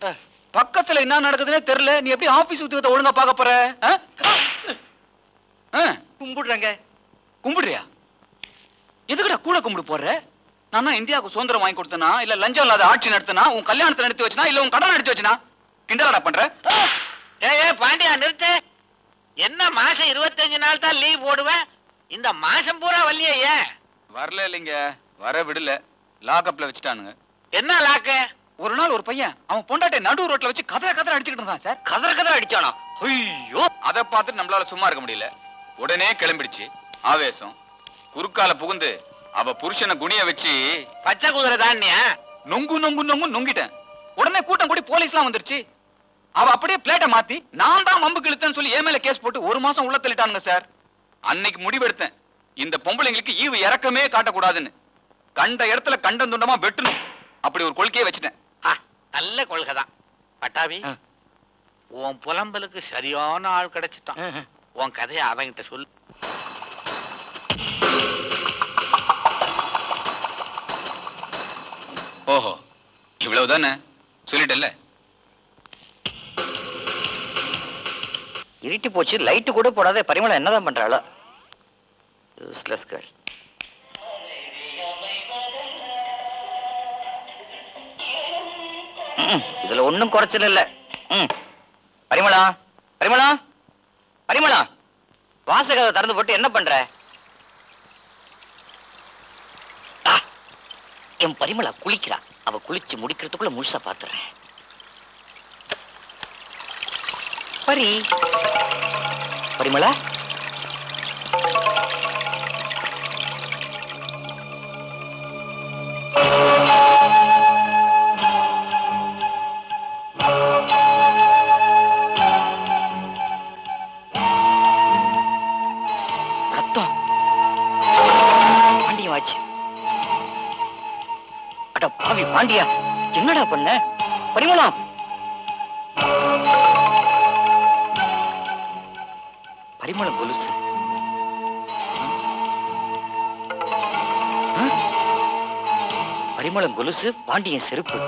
பக்கத்துல என்ன நடக்குதுன்னே தெரியல நீ எப்படி ஆபீஸ் உத்தியோகத்தை ஒழுங்கா பார்க்க போற ஆ? ஆ, கும்பிடுறேங்க கும்பிடுறியா எதுக்குடா கூட கும்பிடு போடுற நான் இந்தியாவுக்கு சுதந்திரம் வாங்கி கொடுத்தனா இல்ல லஞ்சம் இல்லாத ஆட்சி நடத்தினா உன் கல்யாணத்தை நடத்தி வச்சனா இல்ல உன் கடன் நடத்தி வச்சனா கிண்டலடா பண்ற ஏ ஏ பாண்டியா நிறுத்து என்ன மாசம் இருபத்தஞ்சு நாள் தான் லீவ் போடுவேன் இந்த மாசம் பூரா வல்லியே ஏன் வரல இல்லைங்க வர விடல லாக்அப்ல வச்சுட்டானுங்க என்ன லாக்கு ஒரு நாள் ஒரு பையன் அவன் பொண்டாட்டை நடு ரோட்ல வச்சு கதற கதற அடிச்சுக்கிட்டு இருந்தான் சார் கதற கதற அடிச்சானா ஐயோ அத பார்த்துட்டு நம்மளால சும்மா இருக்க முடியல உடனே கிளம்பிடுச்சு ஆவேசம் குறுக்கால புகுந்து அவ புருஷனை குனிய வச்சு பச்சை குதிரை தானியா நொங்கு நொங்கு நொங்கு நொங்கிட்டேன் உடனே கூட்டம் கூடி போலீஸ்லாம் வந்துருச்சு அவ அப்படியே பிளேட்டை மாத்தி நான் தான் மம்பு கிழித்தேன்னு சொல்லி என் மேல கேஸ் போட்டு ஒரு மாசம் உள்ள தள்ளிட்டானுங்க சார் அன்னைக்கு முடிவெடுத்தேன் இந்த பொம்பளைங்களுக்கு ஈவு இறக்கமே காட்டக்கூடாதுன்னு கண்ட இடத்துல கண்டம் துண்டமா வெட்டணும் அப்படி ஒரு கொள்கையை வச்சுட்டேன் ஆ, நல்ல கொள்கை தான் பட்டாபி ஆ. உன் புலம்பலுக்கு சரியான ஆள் கிடைச்சிட்டான் உன் கதையை அவன்கிட்ட சொல்லு ஓஹோ இவ்வளவுதானே சொல்லிட்டல்ல இருட்டி போச்சு லைட்டு கூட போடாத பரிமளம் என்னதான் பண்றாளோ யூஸ்லெஸ் கேர்ள் இதுல ஒண்ணும் குறைச்சல் இல்ல ம். பரிமளா பரிமளா பரிமளா வாசகதை திறந்து போட்டு என்ன பண்ற ஆ, என் பரிமளா குளிக்கிறா அவ குளிச்சு முடிக்கிறதுக்குள்ள முழுசா பாத்துறேன் பரி பரிமளா ரத்தம் பாண்டியம் ஆச்சு அட பாவி பாண்டியா என்னடா பண்ண பரிமளம் பரிமளம் கொலுசு ஆ? பரிமளம் கொலுசு பாண்டியன் செருப்பு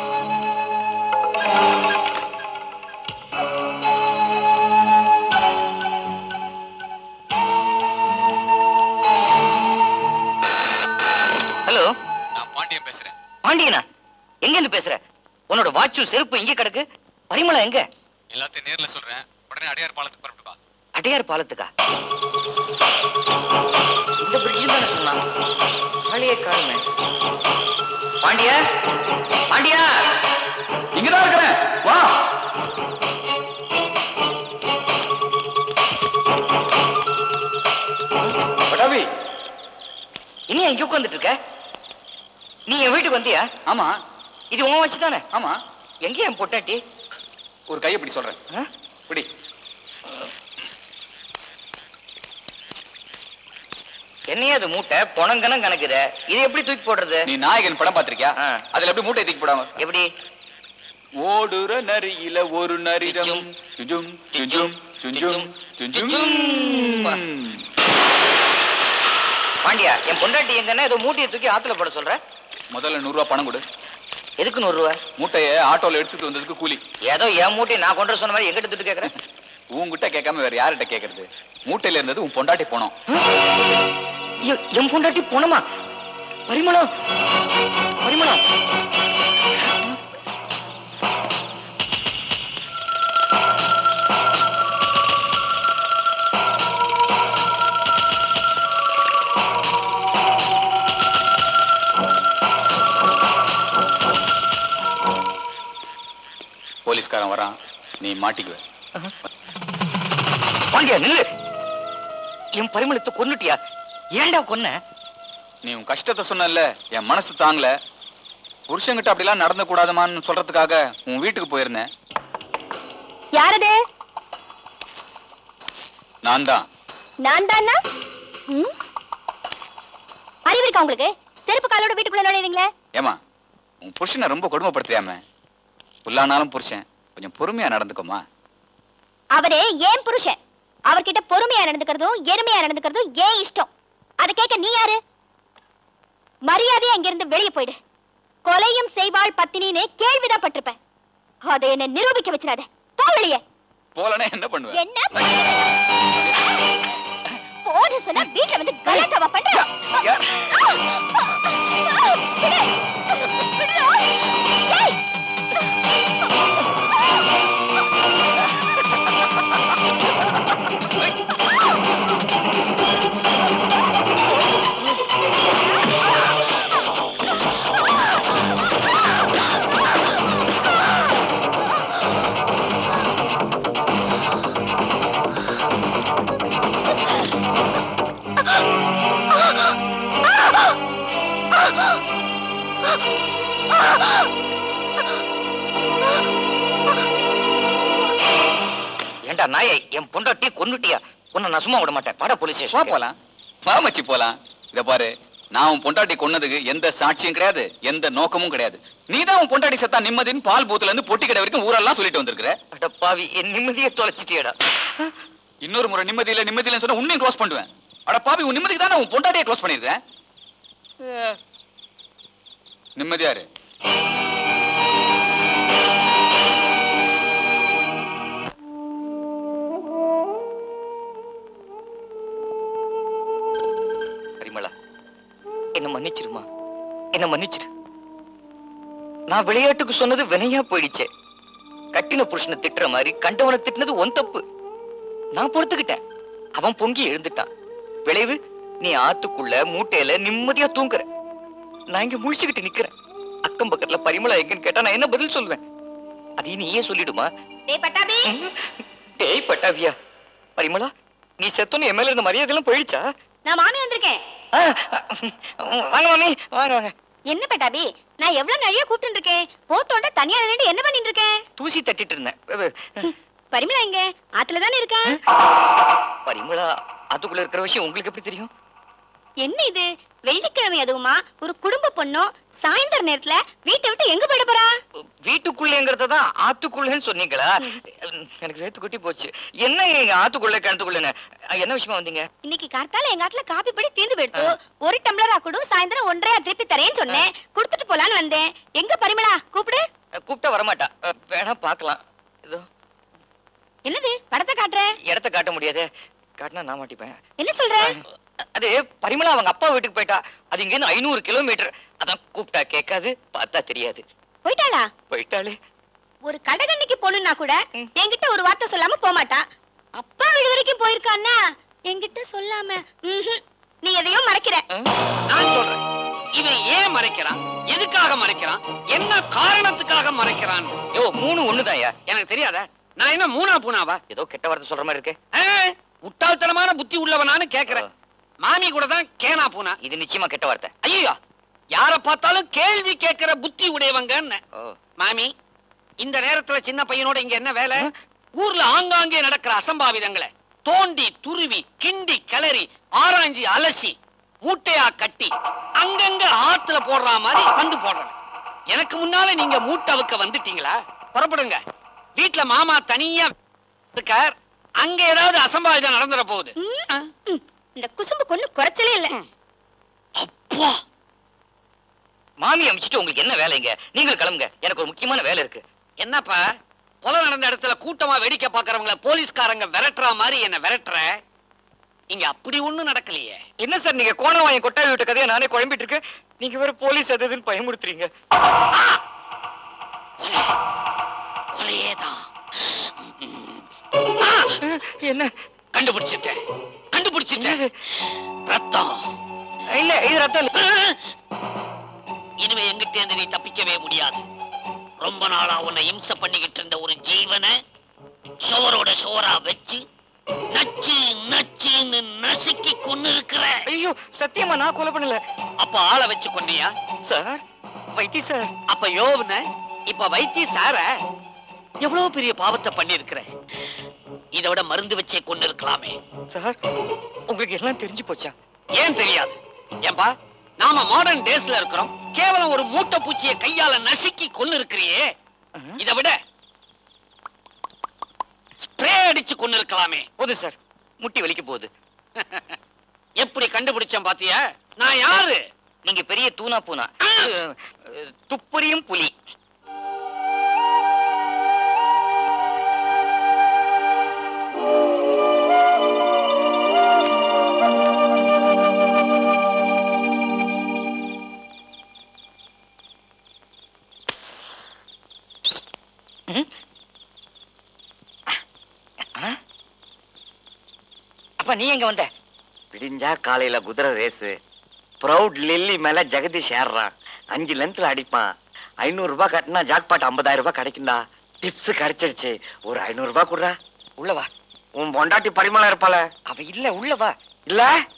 ஹலோ நான் பாண்டியன் பேசுறேன் பாண்டியனா எங்க இருந்து பேசுற உன்னோட வாட்சும் செருப்பு எங்க கிடக்கு பரிமளம் எங்க எல்லாத்தையும் நேர்ல சொல்றேன் உடனே அடையார் பாலத்துக்கு புறப்பட்டு வா அடையார் பாலத்துக்கா இந்த பிரிட்ஜ் தானே சொன்னான் ஆளையே காணுமே பாண்டியா பாண்டியா இங்கதான் இருக்கிறேன் வா பட்டாபி இனி எங்க உட்கார்ந்துட்டு இருக்க நீ என் வீட்டுக்கு வந்தியா ஆமா இது உன் வச்சு தானே ஆமா எங்க என் பொட்டாட்டி ஒரு கையை இப்படி சொல்றேன் ஆ? பிடி என்னையா அது மூட்டை பொணங்கனம் கணக்குது இது எப்படி தூக்கி போடுறது நீ நாயகன் படம் பாத்திருக்கியா ஆ. அதுல எப்படி மூட்டை தூக்கி போடாம எப்படி ஓடுற நரியில ஒரு நரிடம் சுஜும் சுஜும் சுஜும் சுஜும் பாண்டியா என் பொண்டாட்டி எங்கன்னா ஏதோ மூட்டையை தூக்கி ஆத்துல போட சொல்ற முதல்ல நூறு ரூபாய் பணம் கொடு எதுக்கு நூறு ரூபாய் மூட்டைய ஆட்டோல எடுத்துட்டு வந்ததுக்கு கூலி ஏதோ என் மூட்டையை நான் கொண்டு வர சொன்ன மாதிரி எங்கிட்ட துட்டு கேக்குறேன் உன்கிட்ட கேட்காம வேற யார்கிட்ட கேக்குறது மூட்டையில இருந்தது உன் பொண்டாட்டி போனோம் எ- என் பொண்டாட்டி போனமா பரிமளம் பரிமளம் போலீஸ்காரன் வரான் நீ மாட்டிக்குவ பாண்டியா நில்லு என் பரிமளத்தை கொன்னுட்டியா ஏன்டா கொன்ன நீ உன் கஷ்டத்தை சொன்னல என் மனசு தாங்கல புருஷன்கிட்ட அப்படிலாம் நடந்து கூடாதுமான்னு சொல்றதுக்காக உன் வீட்டுக்கு போயிருந்தேன் யாரது நான் தான் நான் தானா அறிவு இருக்கா உங்களுக்கு செருப்பு காலோட வீட்டுக்குள்ள நுழைவீங்களே ஏமா உன் புருஷனை ரொம்ப கொடுமைப்படுத்துறியாம புல்லானாலும் புருஷன் கொஞ்சம் பொறுமையா நடந்துக்கோமா அவரே ஏன் புருஷன் அவர்கிட்ட பொறுமையா நடந்துக்கிறதும் எருமையா நடந்துக்கிறதும் ஏன் இஷ்டம் அதை கேட்க நீ யாரு மரியாதையா இங்கிருந்து வெளியே போயிடு கொலையும் செய்வாள் பத்தினின்னு கேள்விதான் பட்டிருப்பேன் அதை என்ன நிரூபிக்க வச்சிடாத போ வெளியே போலனா என்ன பண்ணுவேன் என்ன போன சொன்னா வீட்டுல வந்து கலாட்டாவா பண்ற யார்? ஏண்டா நாயை என் பொண்டாட்டி கொன்னுட்டியா உன்னை நான் சும்மா விட மாட்டேன் வாடா போலீஸ் வா ஸ்டேஷன் போலாம் வா மச்சி போலாம் இத பாரு நான் உன் பொண்டாட்டி கொன்னதுக்கு எந்த சாட்சியும் கிடையாது எந்த நோக்கமும் கிடையாது நீ தான் உன் பொண்டாட்டி செத்தா நிம்மதின்னு பால் பூத்துல இருந்து பொட்டி கடை வரைக்கும் ஊரெல்லாம் சொல்லிட்டு வந்திருக்கிற அட பாவி என் நிம்மதியை தொலைச்சிட்டியடா இன்னொரு முறை நிம்மதி இல்ல நிம்மதி இல்லைன்னு சொன்னா உன்னையும் க்ளோஸ் பண்ணுவேன் அட பாவி உன் நிம்மதிக்கு தானே உன் பொண்டாட்டியை க்ளோஸ் பண்ணிருக்கேன் நிம்மதியாரு பரிமளா என்ன மன்னிச்சிருமா என்ன மன்னிச்சிரு நான் விளையாட்டுக்கு சொன்னது வினையா போயிடுச்சே கட்டின புருஷனை திட்டுற மாதிரி கண்டவனை திட்டினது ஒன் தப்பு நான் பொறுத்துக்கிட்டேன் அவன் பொங்கி எழுந்துட்டான் விளைவு நீ ஆத்துக்குள்ள மூட்டையில நிம்மதியா தூங்குற நான் இங்க முழிச்சுக்கிட்டு நிக்கிறேன் அக்கம் பக்கத்துல பரிமளா எங்கன்னு கேட்டா நான் என்ன பதில் சொல்லுவேன் அதையும் நீயே சொல்லிடுமா டேய் பட்டாபி டேய் பட்டாபியா பரிமளா நீ செத்தோன்னு என் மேல இருந்த மரியாதை எல்லாம் போயிடுச்சா நான் மாமி வந்திருக்கேன் ஆ, வாங்க மாமி வாங்க வாங்க என்ன பட்டாபி நான் எவ்வளவு நிறைய கூப்பிட்டு இருக்கேன் போட்டோட தனியா நின்று என்ன பண்ணிட்டு இருக்கேன் தூசி தட்டிட்டு இருந்தேன் பரிமளா எங்க ஆத்துல தானே இருக்கா பரிமளா அதுக்குள்ள இருக்கிற விஷயம் உங்களுக்கு எப்படி தெரியும் என்ன இது வெள்ளிக்கிழமை அதுவுமா ஒரு குடும்ப பொண்ணும் சாயந்தர நேரத்துல வீட்டை விட்டு எங்க போயிட போறா வீட்டுக்குள்ளேங்கிறத தான் ஆத்துக்குள்ளேன்னு சொன்னீங்களா எனக்கு வேத்து கொட்டி போச்சு என்ன இங்க ஆத்துக்குள்ள கிணத்துக்குள்ளன்னு என்ன விஷயமா வந்தீங்க இன்னைக்கு கார்த்தால எங்க ஆத்துல காபி படி தீர்ந்து போயிடுத்து ஒரு டம்ளரா கூட சாயந்தரம் ஒன்றரையா திருப்பி தரேன்னு சொன்னேன் கொடுத்துட்டு போலான்னு வந்தேன் எங்க பரிமளா கூப்பிடு கூப்பிட்டா வரமாட்டா அஹ், வேணா பார்க்கலாம் இதோ என்னது படத்தை காட்டுற இடத்த காட்ட முடியாதே காட்டினா நான் மாட்டிப்பேன் என்ன சொல்ற அது பரிமளா அவங்க அப்பா வீட்டுக்கு போயிட்டா அது இங்க இருந்து ஐநூறு கிலோமீட்டர் அதான் கூப்பிட்டா கேட்காது பார்த்தா தெரியாது போயிட்டாளா போயிட்டாளே ஒரு கடகண்ணிக்கு போகணும்னா கூட என்கிட்ட ஒரு வார்த்தை சொல்லாம போக மாட்டா அப்பா வீடு வரைக்கும் போயிருக்கான்னா என்கிட்ட சொல்லாம ம்ஹும். நீ எதையும் மறைக்கிற நான் சொல்றேன் இவன் ஏன் மறைக்கிறான் எதுக்காக மறைக்கிறான் என்ன காரணத்துக்காக மறைக்கிறான் யோ மூணு ஒண்ணுதான்யா எனக்கு தெரியாத நான் என்ன மூணா பூனாவா ஏதோ கெட்ட வார்த்தை சொல்ற மாதிரி இருக்கு ஆ, முட்டாள்தனமான புத்தி உள்ளவனான்னு கேக்குறேன் மாமி கூட தான் கேனா பூனா இது நிச்சயமா கெட்ட வார்த்தை ஐயோ யார பார்த்தாலும் கேள்வி கேட்கிற புத்தி உடையவங்கன்னு ஓ மாமி இந்த நேரத்துல சின்ன பையனோட இங்க என்ன வேலை ஊர்ல ஆங்காங்கே நடக்கிற அசம்பாவிதங்களை தோண்டி துருவி கிண்டி கிளறி ஆராய்ஞ்சி அலசி மூட்டையா கட்டி அங்கங்க ஆத்துல போடுற மாதிரி வந்து போடுறேன் எனக்கு முன்னால நீங்க மூட்டவுக்க வந்துட்டீங்களா புறப்படுங்க வீட்ல மாமா தனியா இருக்கார் அங்க ஏதாவது அசம்பாவிதம் நடந்துட போகுது ஆ? ம், இந்த குசும்பு கொண்டு குறைச்சலே இல்ல அப்பா மாமி அமிச்சிட்டு உங்களுக்கு என்ன வேலைங்க நீங்களும் கிளம்புங்க எனக்கு ஒரு முக்கியமான வேலை இருக்கு என்னப்பா கொலை நடந்த இடத்துல கூட்டமா வேடிக்கை பாக்குறவங்கள போலீஸ்காரங்க விரட்டுற மாதிரி என்ன விரட்டுற இங்க அப்படி ஒண்ணும் நடக்கலையே என்ன சார் நீங்க கோணவாயி கொட்டாவி விட்ட கதையை நானே குழம்பிட்டு இருக்கேன் நீங்க வேற போலீஸ் அது இதுன்னு பயமுறுத்துறீங்க கொலை கொலையேதான் என்ன கண்டுபிடிச்சிட்டேன் கண்டுபிடிச்சிட்டேன் ரத்தம் இல்ல இது ரத்தம் இல்ல. இனிமே எங்கிட்ட இருந்து நீ தப்பிக்கவே முடியாது ரொம்ப நாளா உன்னை இம்சை பண்ணிக்கிட்டு இருந்த ஒரு ஜீவனை சோரோட சோரா வச்சு நச்சு நச்சுன்னு நசுக்கி கொண்டு இருக்கிற ஐயோ சத்தியமா நான் கொலை பண்ணல அப்ப ஆளை வச்சு கொண்டியா சார் வைத்தி சார் அப்ப யோவன இப்ப வைத்திய சார எவ்வளவு பெரிய பாவத்தை பண்ணிருக்கிற இதை விட மருந்து வச்சே கொண்டு இருக்கலாமே சார் உங்களுக்கு எல்லாம் தெரிஞ்சு போச்சா ஏன் தெரியாது ஏன்பா நாம மாடர்ன் டேஸ்ல இருக்கிறோம் கேவலம் ஒரு மூட்டை பூச்சியை கையால நசுக்கி கொண்டு இருக்கிறியே இதை விட ஸ்ப்ரே அடிச்சு கொண்டு இருக்கலாமே போதும் சார் முட்டி வலிக்க போகுது எப்படி கண்டுபிடிச்சேன் பாத்தியா நான் யாரு நீங்க பெரிய தூணா பூனா அஹ், துப்பறியும் புலி அப்பா நீ எங்க வந்த விடிஞ்சா காலையில குதிரை ரேஸு ப்ரௌட் லில்லி மேல ஜெகதீஷ் ஏறுறான் அஞ்சு லென்த்ல அடிப்பான் ஐநூறு ரூபாய் கட்டினா ஜாக்பாட் ஐம்பதாயிரம் ரூபாய் கிடைக்கும்டா டிப்ஸ் கிடைச்சிருச்சு ஒரு ஐநூறு ரூபாய் கொடுறா உள்ள வா உன் பொண்டாட்டி பரிமளம் இருப்பாள அவ இல்ல உள்ள வா இல்ல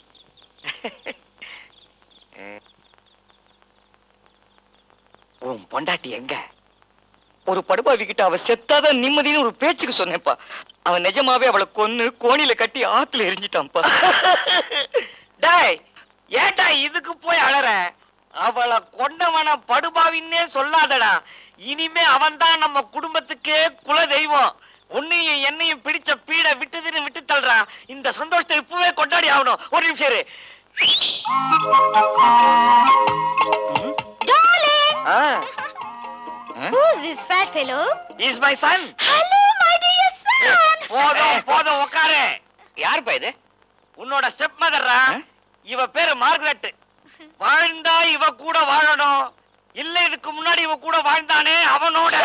உன் பொண்டாட்டி எங்க ஒரு படுபாவி கிட்ட அவ செத்தாதான் நிம்மதின்னு ஒரு பேச்சுக்கு சொன்னேன்ப்பா அவன் நிஜமாவே அவளை கொன்னு கோணில கட்டி ஆத்துல எரிஞ்சிட்டான்ப்பா டேய் ஏட்டா இதுக்கு போய் அழற அவளை கொண்டவன படுபாவின்னே சொல்லாதடா இனிமே அவன்தான் நம்ம குடும்பத்துக்கே குல தெய்வம் உன்னையும் என்னையும் பிடிச்ச பீட விட்டுதுன்னு விட்டு தள்ளுறான் இந்த சந்தோஷத்தை இப்பவே கொண்டாடி ஆகணும் ஒரு நிமிஷம் இரு Darling, ah who's this fat fellow? Is my son Hello, my dear son. போதும் போதும் உட்காரு யாருப்பா இது உன்னோட ஸ்டெப் மதர்ரா இவ பேரு மார்கரெட் வாழ்ந்தா இவ கூட வாழணும் இல்ல இதுக்கு முன்னாடி இவ கூட வாழ்ந்தானே அவனோட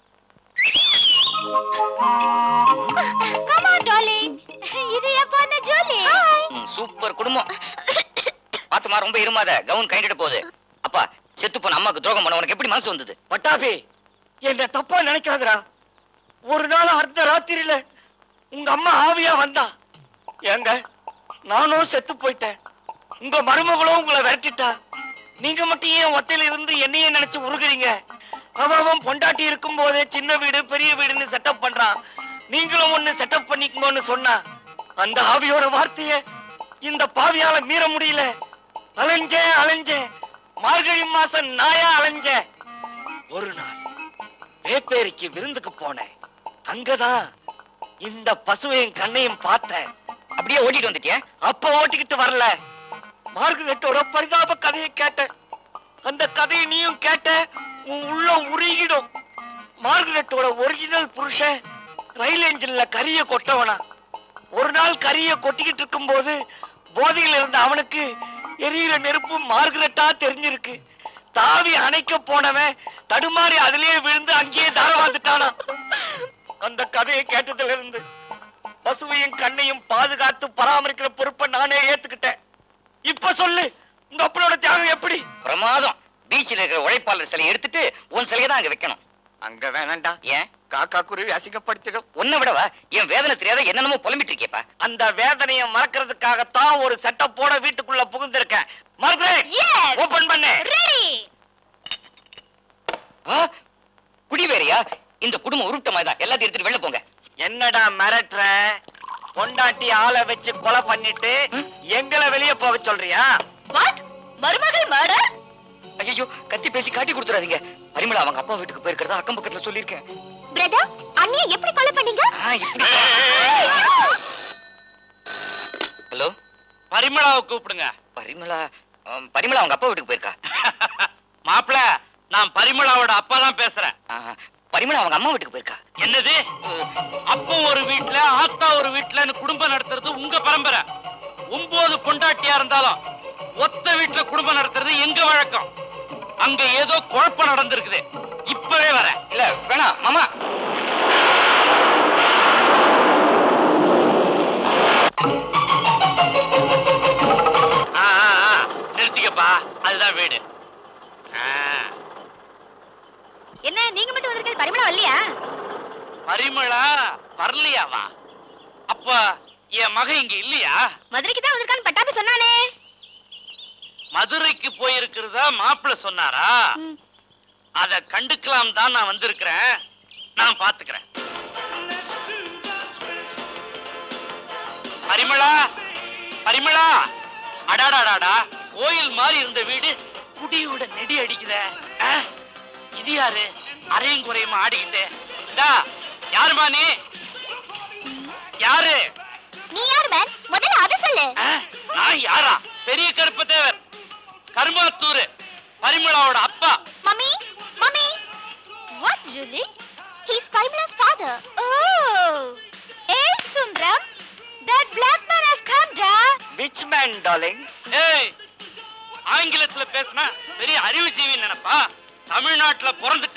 Come on, darling. இது என் பொண்ணு ஜூலி. Hi. ம், சூப்பர் குடும்பம் பாத்துமா ரொம்ப இருமாத கவுன் கைண்டிட்டு போகுது அப்பா செத்து போன அம்மாக்கு துரோகம் பண்ண உனக்கு எப்படி மனசு வந்தது பட்டாபி என்ன தப்பா நினைக்காதடா ஒரு நாள் அர்த்த ராத்திரியில உங்க அம்மா ஆவியா வந்தா ஏங்க நானும் செத்து போயிட்டேன் உங்க மருமகளும் உங்களை விரட்டிட்டா நீங்க மட்டும் ஏன் ஒத்தையில இருந்து என்னையே நினைச்சு உருகுறீங்க அவன் அவன் பொண்டாட்டி இருக்கும் போதே சின்ன வீடு பெரிய வீடுன்னு செட்டப் பண்றான் நீங்களும் ஒண்ணு செட்டப் பண்ணிக்கணும்னு சொன்னா அந்த ஆவியோட வார்த்தைய இந்த பாவியால மீற முடியல அலைஞ்சேன் அலைஞ்சேன் மார்கழி மாசம் நாயா அலைஞ்சேன் ஒரு நாள் வேப்பேரிக்கு விருந்துக்கு போனேன் அங்கதான் இந்த பசுவையும் கண்ணையும் பார்த்தேன் அப்படியே ஓட்டிட்டு வந்துட்டியா அப்ப ஓட்டிக்கிட்டு வரல மார்கரெட்டோட பரிதாப கதையை கேட்டேன் அந்த கதையை நீயும் கேட்ட உன் உள்ள உருகிடும் மார்கரெட்டோட ஒரிஜினல் புருஷன் ரயில் என்ஜின்ல கரிய கொட்டவனா ஒரு நாள் கரிய கொட்டிக்கிட்டு இருக்கும்போது போதையில் இருந்த அவனுக்கு எரியிற நெருப்பு மார்கரெட்டா தெரிஞ்சிருக்கு தாவி அணைக்க போனவன் தடுமாறி அதிலேயே விழுந்து அங்கேயே தாரவாந்துட்டானா அந்த கதையை கேட்டதுல இருந்து பசுவையும் கண்ணையும் பாதுகாத்து பராமரிக்கிற பொறுப்பை நானே ஏத்துக்கிட்டேன் இப்ப சொல்லு உங்க அப்பனோட தியாகம் எப்படி பிரமாதம் பீச்சில் இருக்கிற உழைப்பாளர் சிலையை எடுத்துட்டு உன் சிலையை தான் அங்க வைக்கணும் அங்க வேணாண்டா ஏன் காக்கா குருவி அசிங்கப்படுத்திடும் உன்னை விடவா என் வேதனை தெரியாத என்னென்னமோ புலம்பிட்டு இருக்கியப்பா அந்த வேதனையை மறக்கிறதுக்காகத்தான் ஒரு செட்டப்போட வீட்டுக்குள்ள புகுந்திருக்கேன் மார்கரெட் Yes. ஓபன் பண்ணு Ready. ஆ, குடி வேறையா இந்த குடும்பம் உருப்பிட்ட மாதிரி தான் எல்லாத்தையும் எடுத்துட்டு வெளில போங்க என்னடா மிரட்டுற பொண்டாட்டி ஆளை வச்சு கொலை பண்ணிட்டு எங்களை வெளிய போக சொல்றியா What? மருமகள் murder? ஐயோ கத்தி பேசி காட்டி கொடுத்துறாதீங்க பரிமளா அவங்க அப்பா வீட்டுக்கு போயிருக்கிறதா அக்கம் பக்கத்துல சொல்லியிருக்கேன் Brother, அண்ணியை எப்படி கொலை பண்ணீங்க? ஆ, இப்படி ஹலோ பரிமளாவை கூப்பிடுங்க பரிமளா ஆம், பரிமளா அவங்க அப்பா வீட்டுக்கு போயிருக்கா மாப்பிள நான் பரிமளாவோட அப்பா தான் பேசுறேன் ஆ, பரிமளா அவங்க அம்மா வீட்டுக்கு போயிருக்கா என்னது அப்பா ஒரு வீட்ல ஆத்தா ஒரு வீட்லன்னு குடும்பம் நடத்துறது உங்க பரம்பரை ஒன்பது பொண்டாட்டியா இருந்தாலும் ஒத்த வீட்டுல குடும்பம் நடத்துறது எங்க வழக்கம் அங்க ஏதோ குழப்பம் நடந்திருக்குது இப்பவே வர இல்ல வேணாம் மாமா நிறுத்திக்கப்பா அதுதான் வீடு ஆ, என்ன நீங்க மட்டும் வந்திருக்கிறது பரிமளா வரலையா பரிமளா வரலையாவா அப்ப என் மகன் இங்க இல்லையா மதுரைக்கு தான் வந்திருக்கான்னு பட்டாபி சொன்னானே மதுரைக்கு போயிருக்கிறதா மாப்பிள்ளை சொன்னாரா ம். அத கண்டுக்கலாம் தான் நான் வந்திருக்கிறேன் நான் பாத்துக்கிறேன் பரிமளா பரிமளா அடாடாடாடா கோயில் மாதிரி இருந்த வீடு குடியோட நெடி அடிக்குதே ஆ? இது யாரு அரையும் குறையுமா ஆடிக்கிட்டு இந்தா யாருமா நீ யாரு நீ யார் மேன் முதல்ல அதை சொல்லு ஆ? நான் யாரா பெரிய கருப்பத்தேவர் கருமாத்தூர் பரிமளாவோட அப்பா mummy mummy what Julie he's Parimala's father oh hey Sundram that black man has come da which man darling ஏய் ஆங்கிலத்துல பேசினா பெரிய அறிவு ஜீவி நினைப்பா தமிழ்நாட்டுல பிறந்துட்டு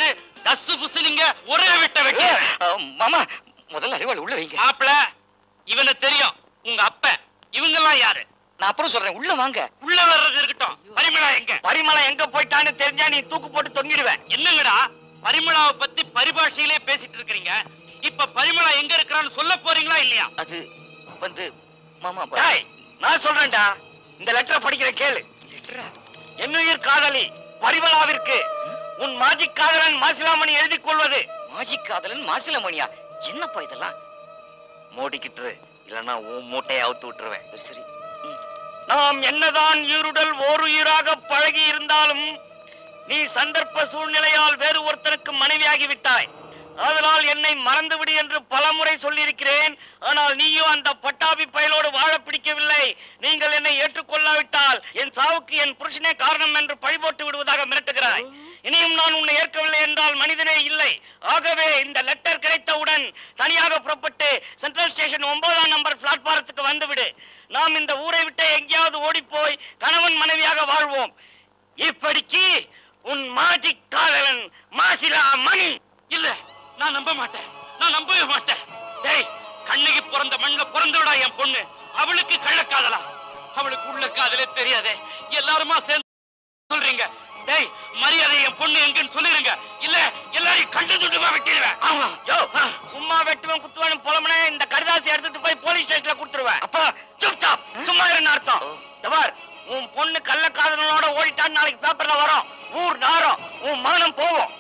தசு புசு நீங்க ஒரே விட்ட வைக்க அஹ், மாமா முதல்ல அறிவாள் உள்ள வைங்க மாப்பிள இவனை தெரியும் உங்க அப்ப இவங்க எல்லாம் யாரு நான் அப்புறம் சொல்றேன் உள்ள வாங்க உள்ள வர்றது இருக்கட்டும் பரிமளா எங்க பரிமளம் எங்க போயிட்டான்னு தெரிஞ்சா நீ தூக்கு போட்டு தொங்கிடுவேன் என்னங்கடா பரிமளாவை பத்தி பரிபாஷையிலே பேசிட்டு இருக்கீங்க இப்ப பரிமளா எங்க இருக்கிறான்னு சொல்ல போறீங்களா இல்லையா அது வந்து மாமா ப- டேய் நான் சொல்றேன்டா இந்த லெட்டரை படிக்கிற கேளு லெட்டரா? என்னுயிர் காதலி பரிமளாவிற்கு உன் மாஜிக் காதலன் மாசிலாமணி எழுதிக் கொள்வது மாஜிக் காதலன் மாசிலமணியா என்னப்பா இதெல்லாம் மோடிக்கிட்டு இல்லைன்னா உன் மூட்டையை அவுத்து விட்டுருவேன் சரி நாம் என்னதான் ஈருடல் ஓருயிராக பழகி இருந்தாலும் நீ சந்தர்ப்ப சூழ்நிலையால் வேறு ஒருத்தனுக்கு மனைவியாகி விட்டாய் அதனால் என்னை மறந்துவிடு என்று பலமுறை சொல்லியிருக்கிறேன் ஆனால் நீயும் அந்த பட்டாபி பயலோடு வாழ பிடிக்கவில்லை நீங்கள் என்னை ஏற்றுக்கொள்ளாவிட்டால் என் சாவுக்கு என் புருஷனே காரணம் என்று பழிபோட்டு விடுவதாக மிரட்டுகிறாய் இனியும் நான் உன்னை ஏற்கவில்லை என்றால் மனிதனே இல்லை ஆகவே இந்த லெட்டர் கிடைத்தவுடன் தனியாக புறப்பட்டு சென்ட்ரல் ஸ்டேஷன் ஒன்பதாம் நம்பர் பிளாட்பாரத்துக்கு வந்துவிடு நாம் இந்த ஊரை விட்டு எங்கேயாவது ஓடிப்போய் கணவன் மனைவியாக வாழ்வோம் இப்படிக்கு உன் மாஜிக் காதலன் மாசிலா மணி இல்ல நான் நம்ப மாட்டேன் நான் நம்பவே மாட்டேன் டேய் கண்ணகி பிறந்த மண்ணுல பிறந்தவிடா என் பொண்ணு அவளுக்கு கள்ளக்காதலா அவளுக்கு உள்ள காதலே தெரியாதே எல்லாருமா சேர்ந்து சொல்றீங்க டேய் மரியாதை என் பொண்ணு எங்கன்னு சொல்லிருங்க இல்ல எல்லாரையும் கண்டு துண்டுமா வெட்டிடுவேன் ஆமா யோ சும்மா வெட்டுவன் குத்துவன் புலம்பனே இந்த கடிதாசி எடுத்துட்டு போய் போலீஸ் ஸ்டேஷன்ல கொடுத்துருவேன் அப்பா சுப் சாப் சும்மா இருன்னு அர்த்தம் தவார் உன் பொண்ணு கள்ளக்காதலனோட ஓடிட்டான்னு நாளைக்கு பேப்பர்ல வரும் ஊர் நாரம் உன் மானம் போவோம்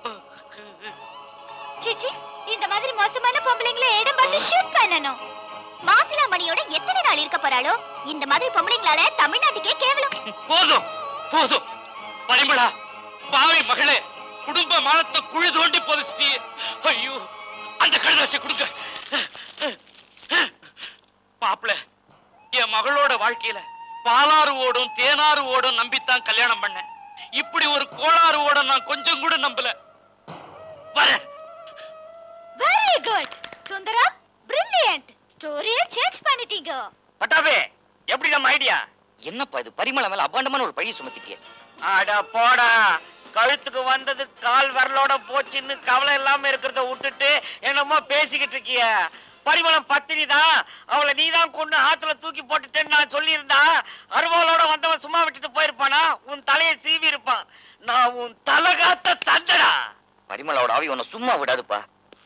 சிச்சி இந்த மாதிரி மோசமான பொம்பளைங்களை இடம் பார்த்து ஷூட் பண்ணணும் மாசிலா மணியோட எத்தனை நாள் இருக்க போறாளோ இந்த மாதிரி பொம்பளைங்களால தமிழ்நாட்டுக்கே கேவலம் போதும் போதும் பரிமளா பாவி மகளே குடும்ப மானத்தை குழி தோண்டி புதைச்சிட்டி ஐயோ அந்த கழுதாசை கொடுங்க மாப்பிள என் மகளோட வாழ்க்கையில பாலாறு ஓடும் தேனாறு ஓடும் நம்பித்தான் கல்யாணம் பண்ணேன் இப்படி ஒரு கோளாறு ஓடும் நான் கொஞ்சம் கூட நம்பல வரேன் வெரி குட் சுந்தரா பிரில்லியன்ட் ஸ்டோரியை சேஞ்ச் பண்ணிட்டீங்க பட்டாபே எப்படி நம்ம ஐடியா என்னப்பா இது பரிமள மேல அபாண்டமான ஒரு பழி சுமத்திட்டியே அட போடா கழுத்துக்கு வந்தது கால் வரலோட போச்சுன்னு கவலை இல்லாம இருக்கிறத விட்டுட்டு என்னமோ பேசிக்கிட்டு இருக்கிய பரிமளம் பத்தினி தான் அவளை நீ தான் கொண்டு ஆத்துல தூக்கி போட்டுட்டேன்னு நான் சொல்லியிருந்தா அருவாளோட வந்தவன் சும்மா விட்டுட்டு போயிருப்பானா உன் தலையை சீவி இருப்பான் நான் உன் தலகாத்த தந்தடா பரிமளாவோட ஆவி உன்னை சும்மா விடாதுப்பா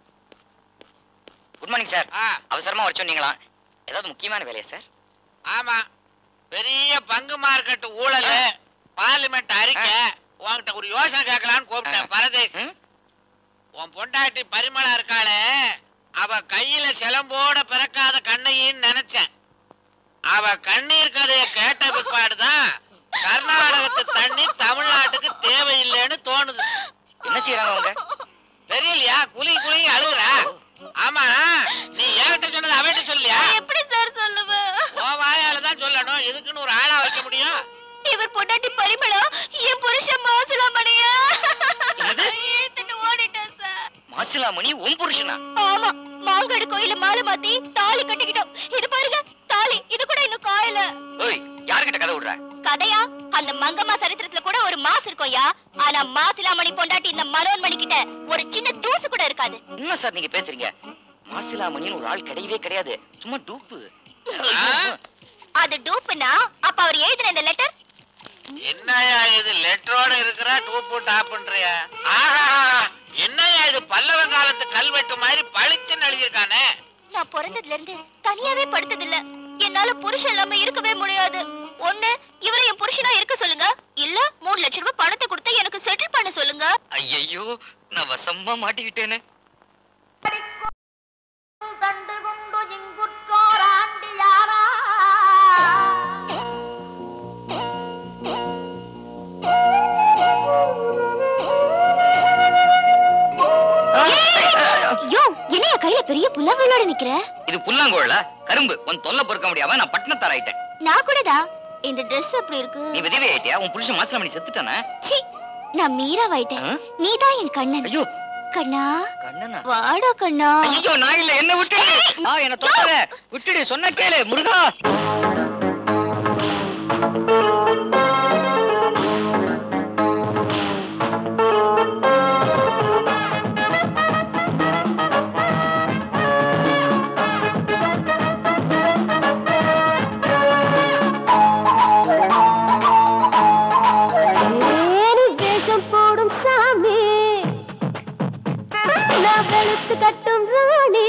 குட் மார்னிங் சார் ஆ, அவசரமா வர சொன்னீங்களா ஏதாவது முக்கியமான வேலையா சார் ஆமா பெரிய பங்கு மார்க்கெட் ஊழல் பார்லிமெண்ட் அறிக்கை உன்கிட்ட ஒரு யோசனை கேட்கலான்னு கூப்பிட்டேன் ஆ. பரதேஷ் ம்? உன் பொண்டாட்டி பரிமளா இருக்காளே அவ கையில சிலம்போட பிறக்காத கண்ணையின்னு நினைச்சேன் அவ கண்ணீர் கதைய கேட்ட பிற்பாடுதான் கர்நாடகத்து தண்ணி தமிழ்நாட்டுக்கு தேவையில்லைன்னு தோணுது என்ன செய்யறாங்க அவங்க தெரியலையா குலி குலி அழுகுறா ஆமா நீ என்கிட்ட சொன்னது அவகிட்ட சொல்லியா எப்படி சார் சொல்லுவேன் உன் வாயால தான் சொல்லணும் இதுக்குன்னு ஒரு ஆளா வைக்க முடியும் இவர் பொண்டாட்டி பரிமளா என் புருஷன் மாசிலா மணியா என்னது? இழுத்துட்டு ஓடிட்டேன் சார் மாசிலாமணி உன் புருஷனா ஆமா மாங்காடு கோயில மாலை மாத்தி தாலி கட்டிக்கிட்டோம் இது பாருங்க தாலி இது கூட இன்னும் காயல ஓய் யாருக்கிட்ட கதை விடுற கதையா அந்த மங்கம்மா சரித்திரத்துல கூட ஒரு மாசு இருக்கும்யா ஆனா மாசிலாமணி பொண்டாட்டி இந்த மனோன்மணி கிட்ட ஒரு சின்ன தூசு கூட இருக்காது என்ன சார் நீங்க பேசுறீங்க மாசிலாமணின்னு ஒரு ஆள் கிடையவே கிடையாது சும்மா டூப்பு அது டூப்புனா அப்ப அவர் எழுதின இந்த லெட்டர் என்னையா இது லெட்டரோட இருக்கிற டூப்பு டாப்ன்றிய ஆஹா என்னையா இது பல்லவ காலத்து கல்வெட்டு மாதிரி பளிச்சுன்னு எழுதியிருக்கானே நான் பிறந்ததுல இருந்து தனியாவே படுத்தது இல்ல என்னால புருஷன் இல்லாம இருக்கவே முடியாது ஒண்ணு இவரை என் புருஷனா இருக்க சொல்லுங்க இல்ல மூணு லட்சம் ரூபாய் பணத்தை கொடுத்து எனக்கு செட்டில் பண்ண சொல்லுங்க ஐயையோ நான் வசமா மாட்டிக்கிட்டேனே யோ என்னைய கையில பெரிய புல்லாங்களோட நிக்கிற இது புல்லாங்கோழ கரும்பு உன் தொல்லை பொறுக்க முடியாம நான் பட்டணத்தார் ஆயிட்டேன் நான் கூடதா இந்த Dress அப்படி இருக்கு நீ விதவி ஆயிட்டியா உன் புருஷன் மாசிலாமணி செத்துட்டானே சி நான் மீராவாயிட்டேன் ஆ? நீதான் என் கண்ணன் ஐயோ கண்ணா கண்ணனா வாடா கண்ணா ஐயோ நான் இல்ல என்ன விட்டுடு ஆ என்ன தொட்டாத விட்டுடு சொன்ன கேளு முருகா நான் வெளுத்து கட்டும் ராணி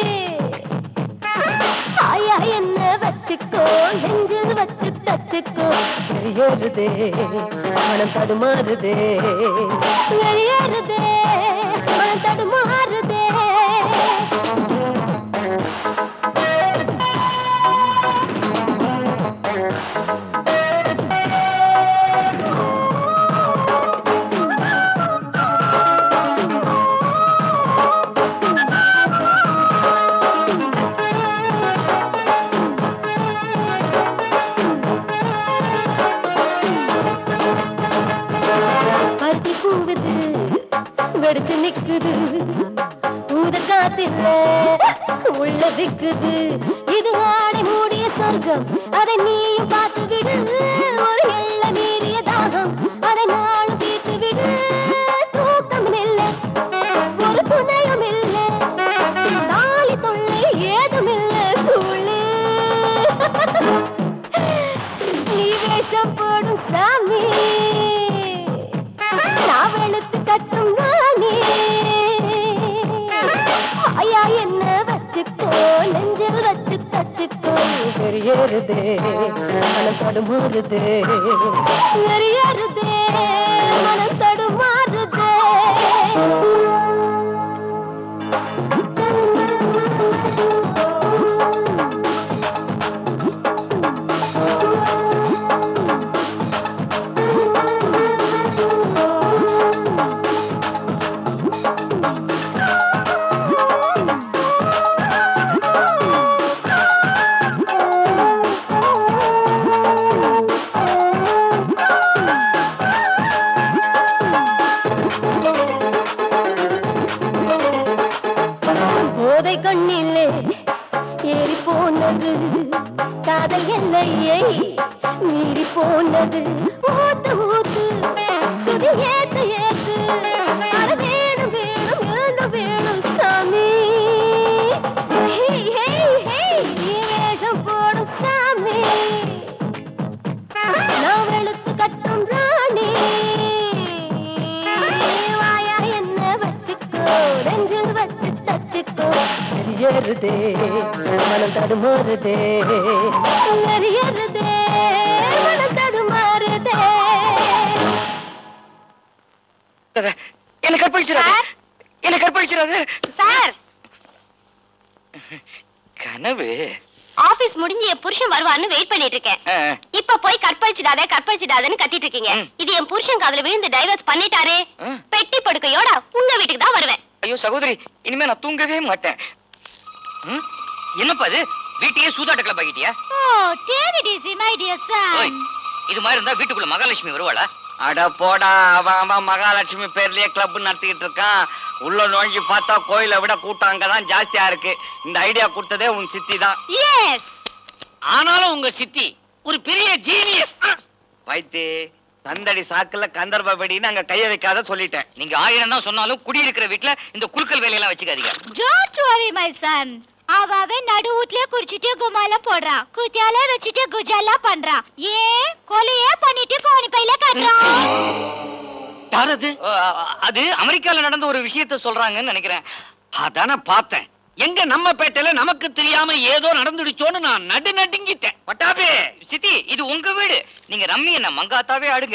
ஆயா என்ன வச்சுக்கோ நெஞ்சில் வச்சு தச்சுக்கோ வெளியேறுதே மனம் தடுமாறுதே வெளியேறுதே மனம் தடுமாறுதே பருத்தி பூவுது வெடிச்சு நிக்குது ஊத காத்தில்ல உள்ள விக்குது இது ஆடை மூடிய சொர்க்கம் அதை நீயும் பார்த்து விடு ஒரு எல்ல மீறிய தாகம் அதை நாளும் தீர்த்து விடு தூக்கம் இல்லை ஒரு துணையும் இல்லை நாளி தொல்லை ஏதும் இல்லை துளி நீ வேஷம் போடும் சாமி நான் வெளுத்து கட்டும் ராணி ஐயா என்ன வச்சுக்கோ நெஞ்சில் வச்சு தச்சுக்கோ வெறியேறுதே மனம் தடுமாறுதே வெறியேறுதே மனம் தடுமாறுதே போதை கண்ணிலே ஏறி போனது காதல் எல்லையை மீறி போனது ஊத்து ஊத்து சுதி ஏத்து ஏத்து அட வேணும் வேணும் எழுந்து வேணும் சாமி ஹேய், ஹேய், ஹேய், நீ வேஷம் போடும் சாமி நான் வெளுத்து கட்டும் ராணி வாயா என்ன வச்சுக்கோ நெஞ்சில் வச்சு தச்சுக்கோ வெறியேறுதே மனம் தடுமாறுதே வெறியேறுதே மனம் தடுமாறுதே என்ன கற்பழிச்சிடாத என்ன கற்பழிச்சிடாத சார் கனவு ஆபீஸ் முடிஞ்சு என் புருஷன் வருவான்னு வெயிட் பண்ணிட்டு இருக்கேன் ஆ, இப்ப போய் கற்பழிச்சிடாத கற்பழிச்சிடாதன்னு கத்திட்டு இருக்கீங்க ம். இது என் புருஷன் காதுல விழுந்து டைவர்ஸ் பண்ணிட்டாரே ஆ. பெட்டி படுக்கையோட உங்க வீட்டுக்கு தான் வருவேன் ஐயோ சகோதரி இனிமே நான் தூங்கவே மாட்டேன் ம்? என்னப்பா இது வீட்டையே சூதாட்ட கிளப் ஆகிட்டியா oh take it easy my dear ஓய், இது மாதிரி இருந்தா வீட்டுக்குள்ள மகாலட்சுமி வருவாளா அட போடா அவன் அவன் மகாலட்சுமி பேர்லயே கிளப் நடத்திக்கிட்டு இருக்கான் உள்ள நுழைஞ்சு பார்த்தா கோயிலை விட கூட்டம் அங்கதான் ஜாஸ்தியா இருக்கு இந்த ஐடியா கொடுத்ததே உன் சித்தி தான் எஸ் ஆனாலும் உங்க சித்தி ஒரு பெரிய ஜீனியஸ் வைத்து தந்தடி சாக்குல கந்தர்வ வெடின்னு அங்க கைய வைக்காத சொல்லிட்டேன் நீங்க ஆயிரம் தான் சொன்னாலும் குடியிருக்கிற வீட்டுல இந்த குலுக்கல் வேலையெல்லாம் வச்சுக்காதீங்க டோன்ட் வரி மை சன் அவவே நடு வீட்லயே குடிச்சிட்டு குமாலாம் போடுறான் குத்தியால வச்சுட்டு குஜாலா பண்றான் ஏன் கொலையே பண்ணிட்டு கோணி பையில கட்டுறான் யாரது ஓ, அ- அது அமெரிக்கால நடந்த ஒரு விஷயத்த சொல்றாங்கன்னு நினைக்கிறேன் அதானே பார்த்தேன் எங்க நம்ம பேட்டையில நமக்கு தெரியாம ஏதோ நடந்துடுச்சோன்னு நான் நடு நடுங்கிட்டேன் பட்டாபி சித்தி இது உங்க வீடு நீங்க ரம்மி என்ன மங்காத்தாவே ஆடுங்க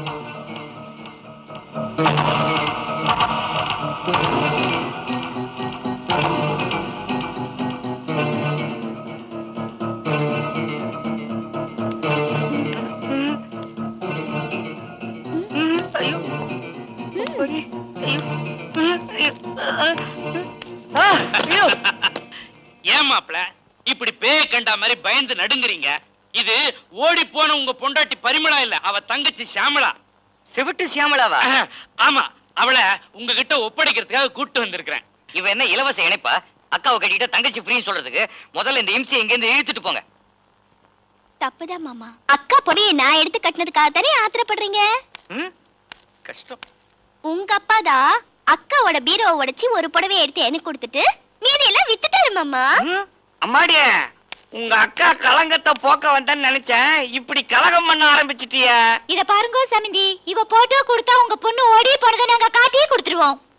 ஐயோ வலி. ஐயோ. ஐயோ. ஆ, ஐயோ. ஏன் மாப்ள இப்படி பேய கண்டா மாதிரி பயந்து நடுங்குறீங்க இது ஓடி போன உங்க பொண்டாட்டி பரிமளா இல்ல அவ தங்கச்சி சியாமளா செவிட்டு சியாமளாவா அஹ், ஆமா அவளை உங்ககிட்ட ஒப்படைக்கிறதுக்காக கூட்டு வந்திருக்கிறேன் இவ என்ன இலவச இணைப்பா அக்காவை கட்டிட்டு தங்கச்சி ஃப்ரீன்னு சொல்றதுக்கு முதல்ல இந்த இம்சியை இங்க இருந்து இழுத்துட்டு போங்க தப்புதான் மாமா அக்கா பொடியை நான் எடுத்து கட்டினதுக்காக தானே ஆத்திரப்படுறீங்க ம்? கஷ்டம் உங்க அப்பா தான் அக்காவோட பீரோவை உடைச்சு ஒரு புடவையை எடுத்து எனக்கு கொடுத்துட்டு மீதியெல்லாம் வித்துட்டாரு மாமா அம்மாடியே உங்க அக்கா கலங்கத்தை போக்க வந்தேன்னு நினைச்சேன் இப்படி கலகம் பண்ண ஆரம்பிச்சிட்டிய இத பாருங்க சமிந்தி இவ போட்டோ கொடுத்தா உங்க பொண்ணு ஓடி போனதை நாங்க காட்டியே கொடுத்துருவோம்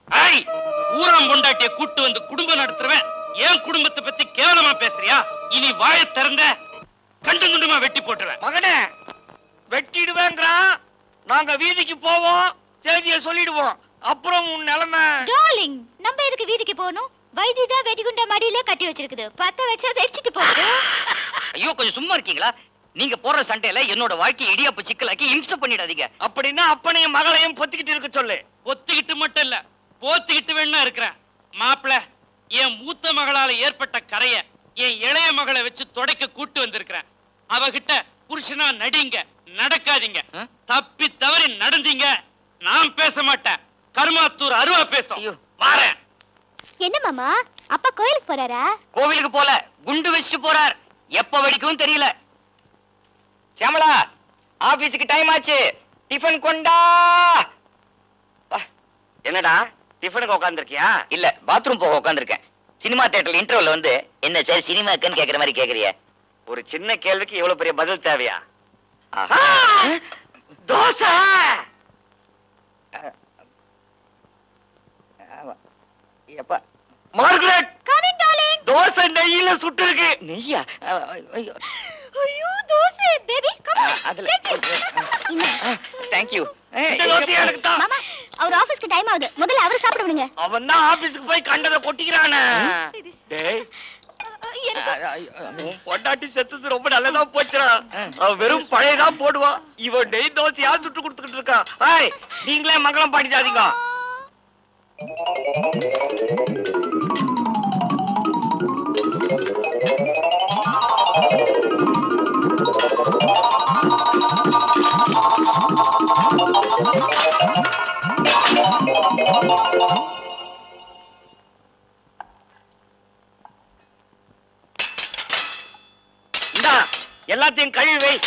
ஐய் ஊரம் பொண்டாட்டிய கூட்டு வந்து குடும்பம் நடத்துறவன் என் குடும்பத்தை பத்தி கேவலமா பேசுறியா இனி வாயை திறந்த கண்டு குண்டுமா வெட்டி போட்டுருவேன் மகனே வெட்டிடுவேங்கிறான் நாங்க வீதிக்கு போவோம் செய்தியை சொல்லிடுவோம் அப்புறம் உன் நிலைமை டார்லிங் நம்ம எதுக்கு வீதிக்கு போகணும் வைத்தி தான் வெடிகுண்ட மடியிலே கட்டி வச்சிருக்குது பத்த வச்சா வெடிச்சிட்டு போகுது ஐயோ கொஞ்சம் சும்மா இருக்கீங்களா நீங்க போடுற சண்டையில என்னோட வாழ்க்கையை இடியாப்ப சிக்கலாக்கி இம்சை பண்ணிடாதீங்க அப்படின்னா அப்பனையும் மகளையும் பொத்திக்கிட்டு இருக்க சொல்லு ஒத்துக்கிட்டு மட்டும் இல்ல போத்துக்கிட்டு வேணா இருக்கிறேன் மாப்பிள என் மூத்த மகளால ஏற்பட்ட கரைய என் இளைய மகளை வச்சு தொடக்க கூட்டு வந்திருக்கிறேன் அவகிட்ட புருஷனா நடிங்க நடக்காதீங்க தப்பி தவறி நடந்தீங்க நான் பேச மாட்டேன் கருமாத்தூர் அருவா பேசும் ஐயோ. வாரேன் என்ன மாமா அப்பா கோயிலுக்கு போறாரா கோவிலுக்கு போல குண்டு வச்சுட்டு போறார் எப்ப வெடிக்கும் தெரியல சியாமளா ஆபீஸுக்கு டைம் ஆச்சு டிஃபன் கொண்டா என்னடா டிஃபனுக்கு உட்காந்துருக்கியா இல்ல பாத்ரூம் போக உட்காந்துருக்கேன் சினிமா தியேட்டர்ல இன்டர்வல்ல வந்து என்ன சார் சினிமாக்குன்னு கேக்குற மாதிரி கேக்குறிய ஒரு சின்ன கேள்விக்கு இவ்வளவு பெரிய பதில் தேவையா ஆஹா. தோசை ஆமா. எப்பா மார்கரெட் கமிங் டார்லிங் தோசை நெய்யில சுட்டு இருக்கு நெய்யா ஐயோ ஐயோ தோசை பேபி கம் ஆ, அதுல தேங்க்யூ இந்த தோசையை எனக்கு தான் மாமா அவர் ஆபீஸ்க்கு டைம் ஆகுது முதல்ல அவர் சாப்பிட விடுங்க அவன் தான் ஆபீஸ்க்கு போய் கண்டதை கொட்டிக்கிறானே டேய் உன் பொண்டாட்டி செத்தது ரொம்ப நல்லதா போச்சுடா அவ வெறும் பழையதான் போடுவா இவன் நெய் தோசையா சுட்டு கொடுத்துக்கிட்டு இருக்கா ஏய் நீங்களே மங்களம் பாடிட்டாதீங்க இந்தா எல்லாத்தையும் கழுவி வை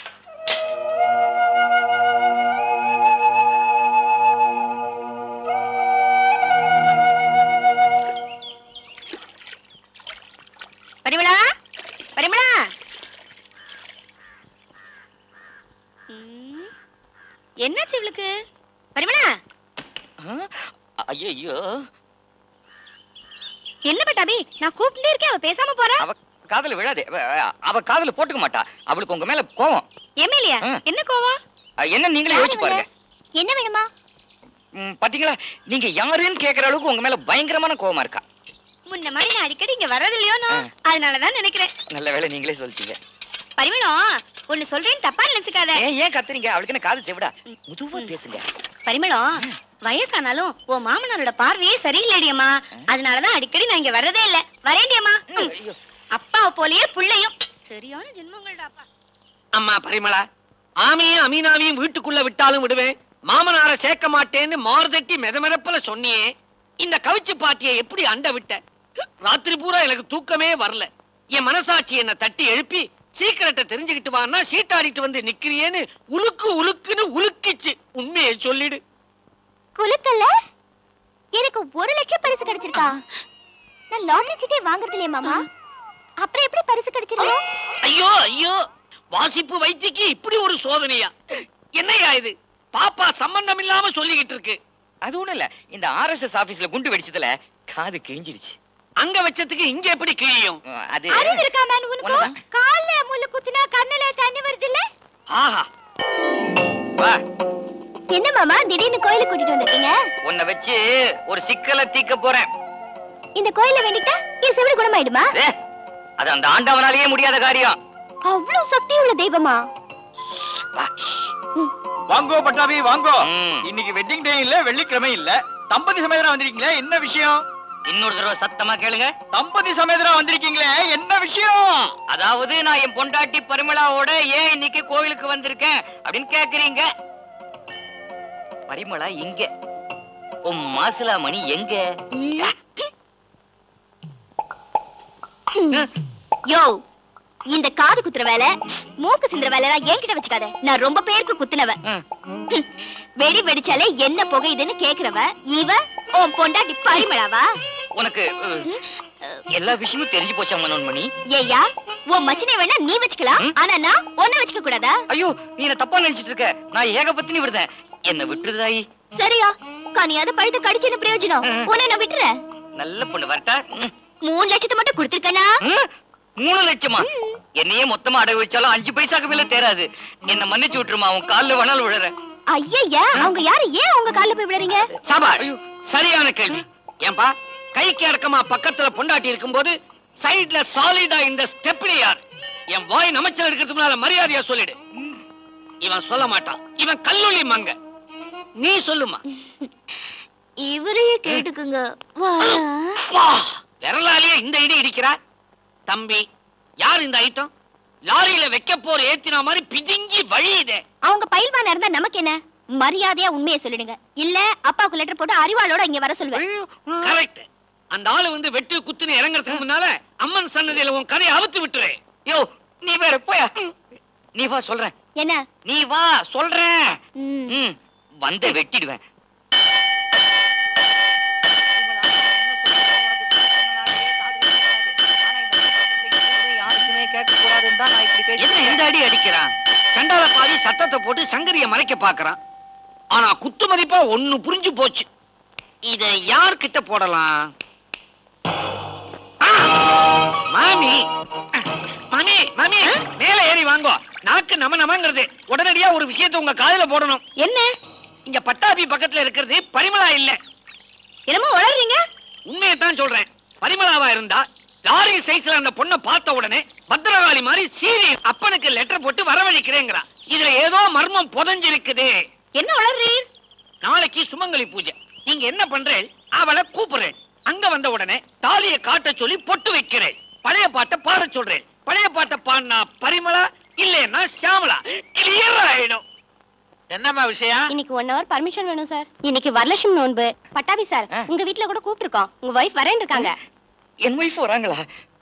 பரிமளா பரிமளா ம், என்னாச்சு இவளுக்கு பரிமளா ஐயோ என்ன பட்டாபி நான் கூப்பிட்டே இருக்கேன் அவ பேசாம போறா அவ காதுல விழாதே அவ- அவ காதுல போட்டுக்க மாட்டா அவளுக்கு உங்க மேல கோவம் எம்எல்ஏ ஆ. என்ன கோவம் அஹ், என்ன நீங்களே யோசிச்சு பாருங்க என்ன வேணுமா ம், பாத்தீங்களா நீங்க யாருன்னு கேக்குற அளவுக்கு உங்க மேல பயங்கரமான கோவமா இருக்கா முன்ன மாதிரி நான் அடிக்கடி இங்க வர்றது இல்லையோ ஆ. அதனாலதான் நினைக்கிறேன் நல்ல வேளை நீங்களே சொல்லிட்டீங்க பரிமளம் ஒண்ணு சொல்றேன்னு தப்பா நினைச்சுக்காத ஏன் ஏன் கத்துறீங்க அவளுக்கு என்ன காது செவிடா முதுவா பேசுங்க பரிமளம் வயசானாலும் உன் மாமனாரோட பார்வையே சரியில்லைடியம்மா அதனாலதான் அடிக்கடி நான் இங்க வர்றதே இல்ல வரேண்டியம்மா ஐயோ. அப்பாவை போலயே புள்ளையும் சரியான ஜென்மங்கள்டா அப்பா அம்மா பரிமளா ஆமையும் அமீனாவையும் வீட்டுக்குள்ள விட்டாலும் விடுவேன் மாமனார சேர்க்க மாட்டேன்னு மார்தட்டி மெதமெதப்பல சொன்னியே இந்த கவிச்சு பாட்டியை எப்படி அண்ட விட்ட ராத்திரி பூரா எனக்கு தூக்கமே வரல என் மனசாட்சி என்ன தட்டி எழுப்பி சீக்கிரட்டை தெரிஞ்சுக்கிட்டு வான்னா சீட்டாடிட்டு வந்து நிக்கிறியேன்னு உலுக்கு உலுக்குன்னு உலுக்கிச்சு உண்மையை சொல்லிடு குலுக்கல்ல எனக்கு ஒரு லட்சம் பரிசு கிடைச்சிருக்கா நான் லாட்டரி சீட்டே வாங்குறது இல்லையா மாமா அப்புறம் எப்படி பரிசு கிடைச்சிருக்கு ஐயோ ஐயோ வாசிப்பு வைத்திக்கு இப்படி ஒரு சோதனையா என்னையா இது பாப்பா சம்பந்தம் இல்லாம சொல்லிக்கிட்டு இருக்கு அது ஒண்ணும் இல்ல இந்த ஆர்எஸ்எஸ் ஆபீஸ்ல குண்டு வெடிச்சதுல காது கிழிஞ்சிருச்சு அங்க வச்சதுக்கு இங்க எப்படி கிழியும் அஹ், அது அறிவு இருக்கா மேன் உனக்கு உன்னதான். கால்ல முள்ளு குத்துனா கண்ணுல தண்ணி வருது இல்ல ஆஹா வா என்ன மாமா திடீர்னு கோயிலுக்கு கூட்டிட்டு வந்திருக்கீங்க உன்னை வச்சு ஒரு சிக்கலை தீக்க போறேன் இந்த கோயில வேண்டிட்டா என் செவிடு குணமாயிடுமா ஏ, அது அந்த ஆண்டவனாலேயே முடியாத காரியம் அவ்வளவு சக்தி உள்ள தெய்வமா வா. வாங்கோ பட்டாபி வாங்கோ ம். இன்னைக்கு வெட்டிங் டே இல்ல வெள்ளிக்கிழமை இல்ல தம்பதி சமேதரா வந்திருக்கீங்களே என்ன விஷயம் இன்னொரு தடவை சத்தமா கேளுங்க தம்பதி சமேதரா வந்திருக்கீங்களே என்ன விஷயம் அதாவது நான் என் பொண்டாட்டி பரிமளாவோட ஏன் இன்னைக்கு கோயிலுக்கு வந்திருக்கேன் அப்படின்னு கேக்குறீங்க பரிமளா இங்க உன் மாசிலாமணி எங்க யோ இந்த காது குத்துற வேலை மூக்கு சிந்துற வேலை எல்லாம் என்கிட்ட வச்சுக்காத நான் ரொம்ப பேருக்கு குத்துனவ ம். ஹம். வெடி வெடிச்சாலே என்ன புகையுதுன்னு கேக்குறவ இவ உன் பொண்டாட்டி பரிமளாவா உனக்கு அஹ், எல்லா விஷயமும் தெரிஞ்சு போச்சா மனோன்மணி ஏய்யா உன் மச்சினை வேணா நீ வச்சுக்கலாம் ம்? ஆனா நான் ஒன்ன வச்சுக்க கூடாதா ஐயோ நீ என்ன தப்பா நினைச்சிட்டு இருக்க நான் ஏகபத்தினி விடுதேன் என்ன விட்டுருதாயி சரியா கனியாத பழுத்து கடிச்சுன்னு பிரயோஜனம் உன்னை நான் விட்டுறேன் நல்ல பொண்ணு வரட்டா ம். மூணு லட்சத்தை மட்டும் கொடுத்திருக்கனா ம்? மூணு லட்சமா என்னையே மொத்தமா அடகு வச்சாலும் அஞ்சு பைசாக்கு மேல தேராது என்ன மன்னிச்சு விட்டுருமா உன் கால்ல வேணாலும் விழுறேன் ஐயா அவங்க யாரு ஏன் உங்க கால்ல போய் விடுறீங்க சபா சரியான கேள்வி ஏன்பா கைக்கு அடக்கமா பக்கத்துல பொண்டாட்டி இருக்கும்போது சைடுல சாலிடா இந்த ஸ்டெப்னி யார் என் வாய் நமச்சல் எடுக்கிறதுக்கு முன்னால மரியாதையா சொல்லிடு இவன் சொல்ல மாட்டான் இவன் கல்லூலி மங்க நீ சொல்லுமா இவரையே கேட்டுக்குங்க வாடா. வா விரலாலேயே இந்த இடி இடிக்கிறா தம்பி யார் இந்த ஐட்டம் லாரியில வைக்க போற ஏத்தின மாதிரி பிதுங்கி வழியுதே அவங்க பயில்வானா இருந்தா நமக்கு என்ன மரியாதையா உண்மையை சொல்லிடுங்க இல்ல அப்பாவுக்கு லெட்டர் போட்டு அறிவாளோட இங்க வர சொல்லுவேன் கரெக்ட் அந்த ஆளு வந்து வெட்டு குத்துன்னு இறங்குறதுக்கு முன்னால அம்மன் சன்னதியில உன் கதையை அவுத்து விட்டுரு யோ நீ வேற போயா நீ வா சொல்றேன் என்ன நீ வா சொல்றேன் ம். ம் வந்து வெட்டிடுவேன் என்ன இந்த அடி அடிக்கிறான் சண்டால பாதி சத்தத்தை போட்டு சங்கரிய மறைக்க பாக்குறான் ஆனா குத்து மதிப்பா ஒண்ணு புரிஞ்சு போச்சு இத யார் கிட்ட போடலாம் ஆ! மாமி மாமி மாமி மேல ஏறி வாங்கோ நாக்கு நம நமங்கிறது உடனடியா ஒரு விஷயத்தை உங்க காதுல போடணும் என்ன இங்க பட்டாபி பக்கத்துல இருக்கிறது பரிமளா இல்ல என்னமோ வளர்றீங்க உண்மையை தான் சொல்றேன் பரிமளாவா இருந்தா லாரி சைஸ்ல அந்த பொண்ணை பார்த்த உடனே பத்திரகாளி மாதிரி சீரி அப்பனுக்கு லெட்டர் போட்டு வரவழைக்கிறேங்கிறா இதுல ஏதோ மர்மம் புதஞ்சிருக்குது என்ன வளர்றீர் நாளைக்கு சுமங்கலி பூஜை நீங்க என்ன பண்றேன் அவளை கூப்பிடுறேன் அங்க வந்த உடனே தாலியை காட்ட சொல்லி பொட்டு வைக்கிறேன் பழைய பாட்டை பாட சொல்றேன் பழைய பாட்டை பாடினா பரிமளா இல்லைன்னா சியாமலா கிளியர் ஆயிடும் என்னம்மா விஷயம் இன்னைக்கு ஒன் ஹவர் பர்மிஷன் வேணும் சார் இன்னைக்கு வரலட்சுமி நோன்பு பட்டாபி சார் ஆ. உங்க வீட்ல கூட கூப்பிட்டுருக்கோம் உங்க வைஃப் வரேன் இருக்காங்க என் ஒய்ஃப் வராங்களா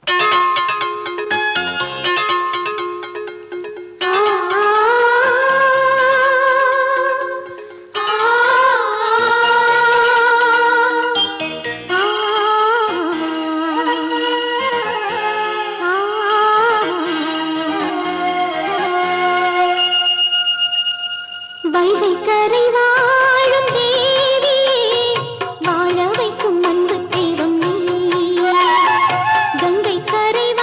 வைகை கரை வாழும் தேவி வாழ வைக்கும் அன்பு தெய்வம் நீ கங்கை கரை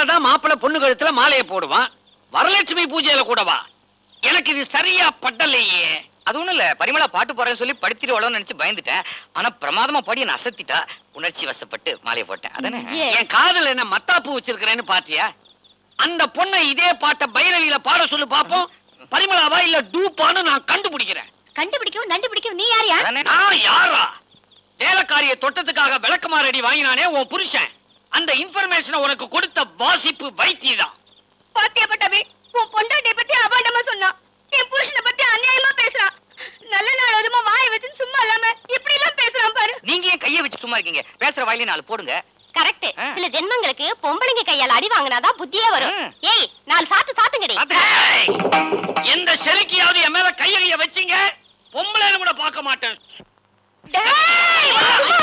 நாள்ல தான் மாப்பிள்ளை பொண்ணு கழுத்துல மாலையை போடுவான் வரலட்சுமி பூஜையில கூடவா எனக்கு இது சரியா பட்டலையே அது ஒண்ணும் இல்ல பரிமளா பாட்டு போறேன்னு சொல்லி படுத்திடுவாளோன்னு நினைச்சு பயந்துட்டேன் ஆனா பிரமாதமா பாடி என்ன அசத்திட்டா உணர்ச்சி வசப்பட்டு மாலையை போட்டேன் அதானே என் காதுல என்ன மத்தாப்பு வச்சிருக்கிறேன்னு பாத்தியா அந்த பொண்ணை இதே பாட்ட பைரவியில பாட சொல்லு பாப்போம் பரிமளாவா இல்ல டூப்பான்னு நான் கண்டுபிடிக்கிறேன் கண்டுபிடிக்கவும் நண்டு பிடிக்கவும் நீ யாரியா அதானே நான் யாரா வேலைக்காரிய தொட்டத்துக்காக விளக்குமாறு அடி வாங்கினானே உன் புருஷன் அந்த இன்ஃபர்மேஷனை உனக்கு கொடுத்த வாசிப்பு வைத்தியதான் பாத்தியா பட்டாபி உன் பொண்டாட்டிய பத்தி அபாண்டமா சொன்னான் என் புருஷனை பத்தி அநியாயமா பேசுறான் நல்ல நாள் அதுமா வாயை வச்சு சும்மா இல்லாம இப்படி எல்லாம் பேசுறான் பாரு நீங்க ஏன் கையை வச்சு சும்மா இருக்கீங்க பேசுற வாயிலே நாலு போடுங்க கரெக்ட் ஆ. சில ஜென்மங்களுக்கு பொம்பளைங்க கையால அடி வாங்கினாதான் புத்தியே வரும் ம். ஏய் நாலு சாத்து சாத்துங்கடி ஏய், எந்த செருக்கியாவது என் மேல கையறிய வச்சீங்க பொம்பளைன்னு கூட பார்க்க மாட்டேன் டேய்!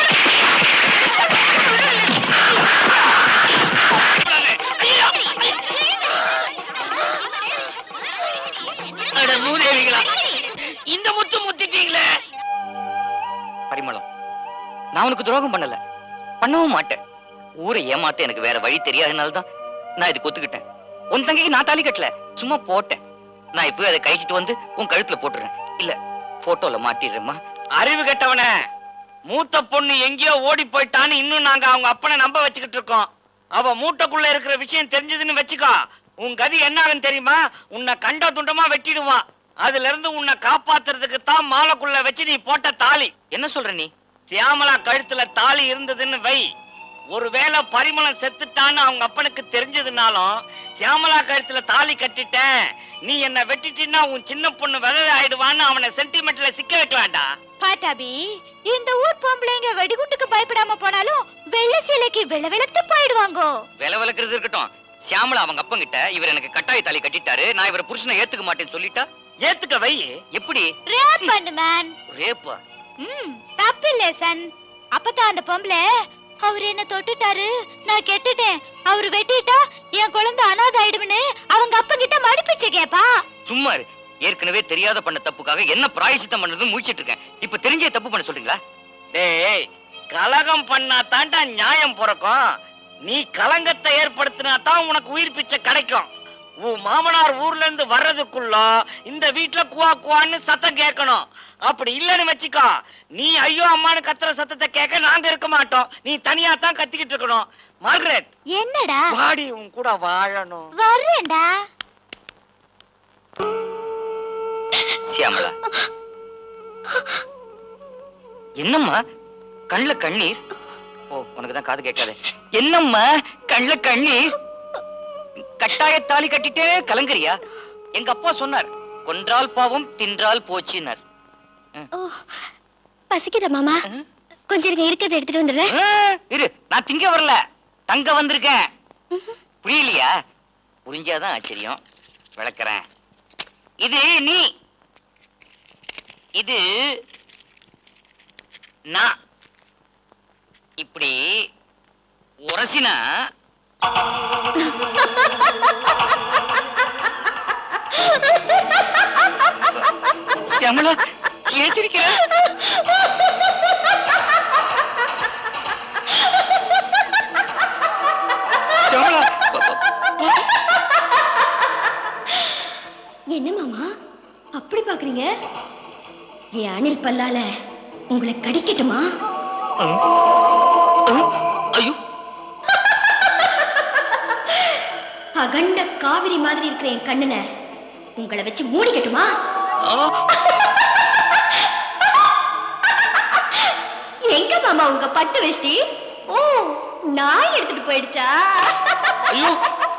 அட மூதேவிகளா இந்த முத்து முத்திட்டீங்களே பரிமளம் நான் உனக்கு துரோகம் பண்ணல பண்ணவும் மாட்டேன் ஊரை ஏமாத்த எனக்கு வேற வழி தெரியாதனால தான் நான் இதுக்கு ஒத்துக்கிட்டேன் உன் தங்கைக்கு நான் தாலி கட்டல சும்மா போட்டேன் நான் இப்போ அதை கைட்டிட்டு வந்து உன் கழுத்துல போட்டுறேன் இல்ல போட்டோல மாட்டிடுறேம்மா அறிவு கெட்டவன மூத்த பொண்ணு எங்கேயோ ஓடி போயிட்டான்னு இன்னும் நாங்க அவங்க அப்பனை நம்ப வச்சுக்கிட்டு இருக்கோம் அவ மூட்டைக்குள்ள இருக்கிற விஷயம் தெரிஞ்சதுன்னு வச்சுக்கோ உன் கதி என்னாகும் தெரியுமா உன்னை கண்ட துண்டமா வெட்டிடுவான் அதுல இருந்து உன்னை காப்பாத்துறதுக்கு தான் மாலைக்குள்ள வச்சு நீ போட்ட தாலி என்ன சொல்ற நீ சியாமலா கழுத்துல தாலி இருந்ததுன்னு வை ஒருவேளை பரிமளம் செத்துட்டான்னு அவங்க அப்பனுக்கு தெரிஞ்சதுனாலும் சியாமலா கழுத்துல தாலி கட்டிட்டேன் நீ என்ன வெட்டிட்டீன்னா உன் சின்ன பொண்ணு விதவை ஆயிடுவான்னு அவனை சென்டிமெண்ட்ல சிக்க வைக்கலாம்டா பாட்டாபி இந்த ஊர் பொம்பளைங்க வெடிகுண்டுக்கு பயப்படாம போனாலும் வெள்ள சிலைக்கு வெள்ள வெளுத்து போயிடுவாங்க விலை விளக்குறது இருக்கட்டும் சியாமலா அவங்க அப்பங்கிட்ட இவர் எனக்கு கட்டாய தாலி கட்டிட்டாரு நான் இவரை புருஷனை ஏத்துக்க மாட்டேன்னு சொல்லிட்டா ஏத்துக்க வை எப்படி ரேப் பண்ணு மேன் ரேப்பா ம் தப்பில்ல சன் அப்பதான் அந்த பொம்பளை அவர் என்ன தொட்டுட்டாரு நான் கெட்டுட்டேன் அவர் வெட்டிட்டா என் குழந்தை அனாதை ஆயிடும்னு அவங்க அப்பங்கிட்ட மடிப்பிச்சு கேப்பா சும்மா இரு. ஏற்கனவே தெரியாத பண்ண தப்புக்காக என்ன பிராயசித்தம் பண்றதுன்னு முடிச்சிட்டு இருக்கேன் இப்ப தெரிஞ்சே தப்பு பண்ண சொல்றீங்களா டேய் கலகம் பண்ணா தாண்டா நியாயம் பிறக்கும் நீ கலங்கத்தை ஏற்படுத்தினா தான் உனக்கு உயிர் பிச்சை கிடைக்கும் உன் மாமனார் ஊர்ல இருந்து வர்றதுக்குள்ள இந்த வீட்ல குவா குவான்னு சத்தம் கேட்கணும் அப்படி இல்லைன்னு வச்சுக்கோ நீ ஐயோ அம்மான்னு கத்துற சத்தத்தை கேட்க நாங்க இருக்க மாட்டோம் நீ தனியா தான் கத்திக்கிட்டு இருக்கணும் மார்கரெட் என்னடா வாடி உன் கூட வாழணும் வர்றேன்டா சியாமலா என்னம்மா கண்ணுல கண்ணீர் ஓ உனக்கு தான் காது கேட்காது என்னம்மா கண்ணுல கண்ணீர் கட்டாய தாலி கட்டிட்டே கலங்குறியா எங்க அப்பா சொன்னார் கொன்றால் பாவம் தின்றால் போச்சினார் ஓ பசிக்குதா மாமா கொஞ்சம் இருங்க இருக்கிறத எடுத்துட்டு வந்துடுறேன் ஆ, இரு நான் திங்க வரல தங்க வந்திருக்கேன் புரியலையா புரிஞ்சாதான் ஆச்சரியம் விளக்குறேன் இது நீ இது நான் இப்படி உரசினா ஷமலா ஏன் சிரிக்கிற ஷமலா என்ன மாமா அப்படி பாக்குறீங்க என் அணில் பல்லால உங்களை கடிக்கட்டுமா ஐயோ அகண்ட காவிரி மாதிரி இருக்கிற என் கண்ணுல உங்களை வச்சு மூடிக்கட்டுமா எங்க மாமா உங்க பட்டு வேஷ்டி ஓ நான் எடுத்துட்டு போயிடுச்சா ஐயோ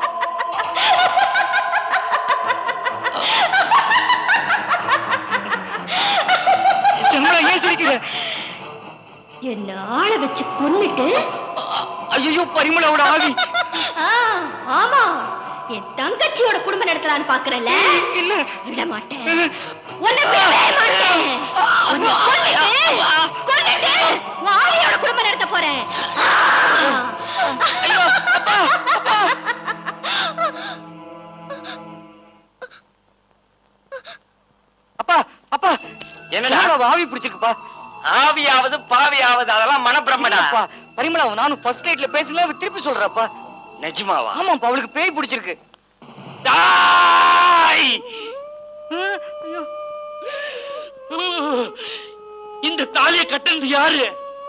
ஷமலா ஏன் சிரிக்கிற என்ன ஆள வச்சு கொன்னுட்டு ஐயோ பரிமளாவோட ஆவி ஆ, ஆமா என் தங்கச்சியோட குடும்பம் நடத்தலான்னு பாக்குறல இல்ல விட மாட்டேன் உன்னை விடவே மாட்டேன் உன்னை கொன்னுட்டு, கொன்னுட்டு, உன் ஆவியோட குடும்பம் நடத்த போறேன் ஆ. ஐயோ அப்பா அப்பா அப்பா அப்பா என்னடா? ஷமலாவை ஆவி பிடிச்சிருக்குப்பா ஆவியாவது பாவியாவது அதெல்லாம் மனப்பிரமடா அப்பா பரிமளா நானும் ஃபர்ஸ்ட் நைட்ல பேசல அவ திருப்பி சொல்றப்பா நிஜமாவா ஆமாப்பா அவளுக்கு பேய் பிடிச்சிருக்கு டாய்! இந்த தாலியை கட்டினது யாரு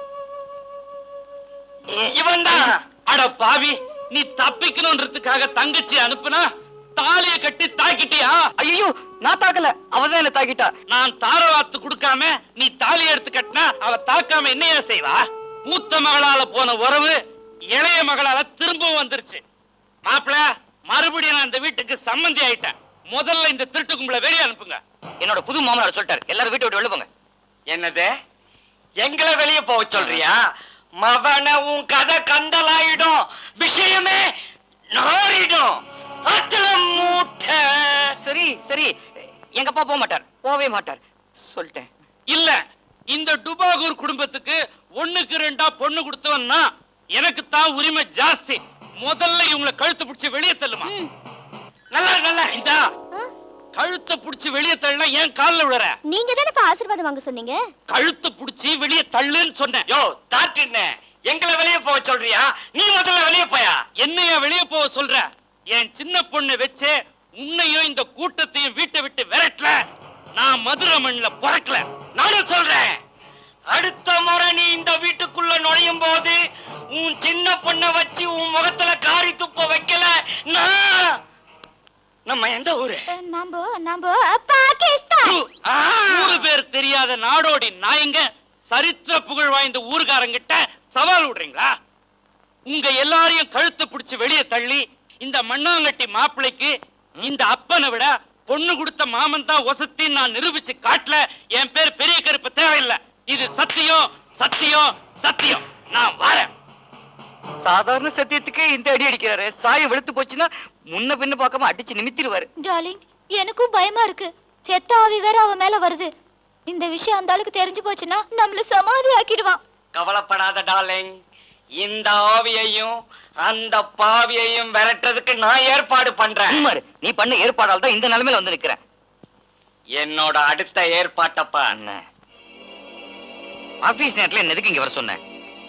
இவன் தான் அட பாவி நீ தப்பிக்கணும்ன்றதுக்காக தங்கச்சி அனுப்புனா தாலியை கட்டி தாக்கிட்டியா ஐயோ நான் தாக்கல அவதான் என்ன தாக்கிட்டா நான் தாரவாத்து கொடுக்காம நீ தாலி எடுத்து கட்டினா அவ தாக்காம என்னையா செய்வா மூத்த மகளால போன உறவு இளைய மகளால திரும்பவும் வந்துருச்சு மாப்பிள மறுபடியும் நான் இந்த வீட்டுக்கு சம்மந்தி ஆயிட்டேன் முதல்ல இந்த திருட்டு கும்பல வெளியே அனுப்புங்க என்னோட புது மாமனார் சொல்லிட்டாரு எல்லாரும் வீட்டை விட்டு வெளில போங்க என்னது எங்களை வெளிய போக சொல்றியா மவன உன் கதை கந்தலாயிடும் விஷயமே நாரிடும் அத்தல மூட்டை சரி சரி எங்க அப்பா போக மாட்டார் போகவே மாட்டார் சொல்லிட்டேன் இல்ல இந்த டுபாகூர் குடும்பத்துக்கு ஒண்ணுக்கு ரெண்டா பொண்ணு கொடுத்தவன்னா எனக்கு தான் உரிமை ஜாஸ்தி முதல்ல இவங்களை கழுத்து பிடிச்சு வெளியே தள்ளுமா நல்லா நல்லா இந்தா கழுத்தை பிடிச்சு வெளியே தள்ளுனா ஏன் கால்ல விழற நீங்க தானே ஆசீர்வாதம் வாங்க சொன்னீங்க கழுத்தை பிடிச்சி வெளியே தள்ளுன்னு சொன்னேன் யோ தாட்டின எங்களை வெளிய போக சொல்றியா நீ முதல்ல வெளிய போயா என்னையா வெளியே போக சொல்ற என் சின்ன பொண்ணை வச்சு உன்னையும் இந்த கூட்டத்தையும் வீட்டை விட்டு விரட்டல நான் மதுரை மண்ணில பிறக்கல நானும் சொல்றேன் அடுத்த முறை நீ இந்த வீட்டுக்குள்ள நுழையும் போது உன் சின்ன பொண்ண வச்சு உன் முகத்துல காரி துப்ப வைக்கல நான் நம்ம எந்த ஊரு நம்ம நம்ம பாகிஸ்தான் ஆ! ஊரு பேர் தெரியாத நாடோடி நாயங்க சரித்திர புகழ் வாய்ந்த ஊர்காரங்கிட்ட சவால் விடுறீங்களா உங்க எல்லாரையும் கழுத்து பிடிச்சு வெளியே தள்ளி இந்த மண்ணாங்கட்டி மாப்பிளைக்கு இந்த அப்பனை விட பொண்ணு கொடுத்த மாமன் தான் ஒசத்தின்னு நான் நிரூபிச்சு காட்டல என் பேர் பெரிய கருப்பு தேவையில்லை இது சத்தியம் சத்தியம் சத்தியம் நான் வரேன் சாதாரண சத்தியத்துக்கே இந்த அடி அடிக்கிறாரு சாயம் வெளுத்து போச்சுன்னா முன்ன பின்ன பார்க்காம அடிச்சு நிமித்திடுவாரு டார்லிங் எனக்கும் பயமா இருக்கு செத்த ஆவி வேற அவன் மேல வருது இந்த விஷயம் அந்த ஆளுக்கு தெரிஞ்சு போச்சுன்னா நம்மள சமாதி ஆக்கிடுவான் கவலைப்படாத டார்லிங் இந்த ஆவியையும் அந்த பாவியையும் விரட்டுறதுக்கு நான் ஏற்பாடு பண்றேன் உண்மை நீ பண்ண ஏற்பாடால் தான் இந்த நிலைமையில வந்து நிக்கிறேன் என்னோட அடுத்த ஏற்பாட்டப்பா அண்ணன் ஆபீஸ் நேரத்துல என்ன எதுக்கு இங்க வர சொன்னேன்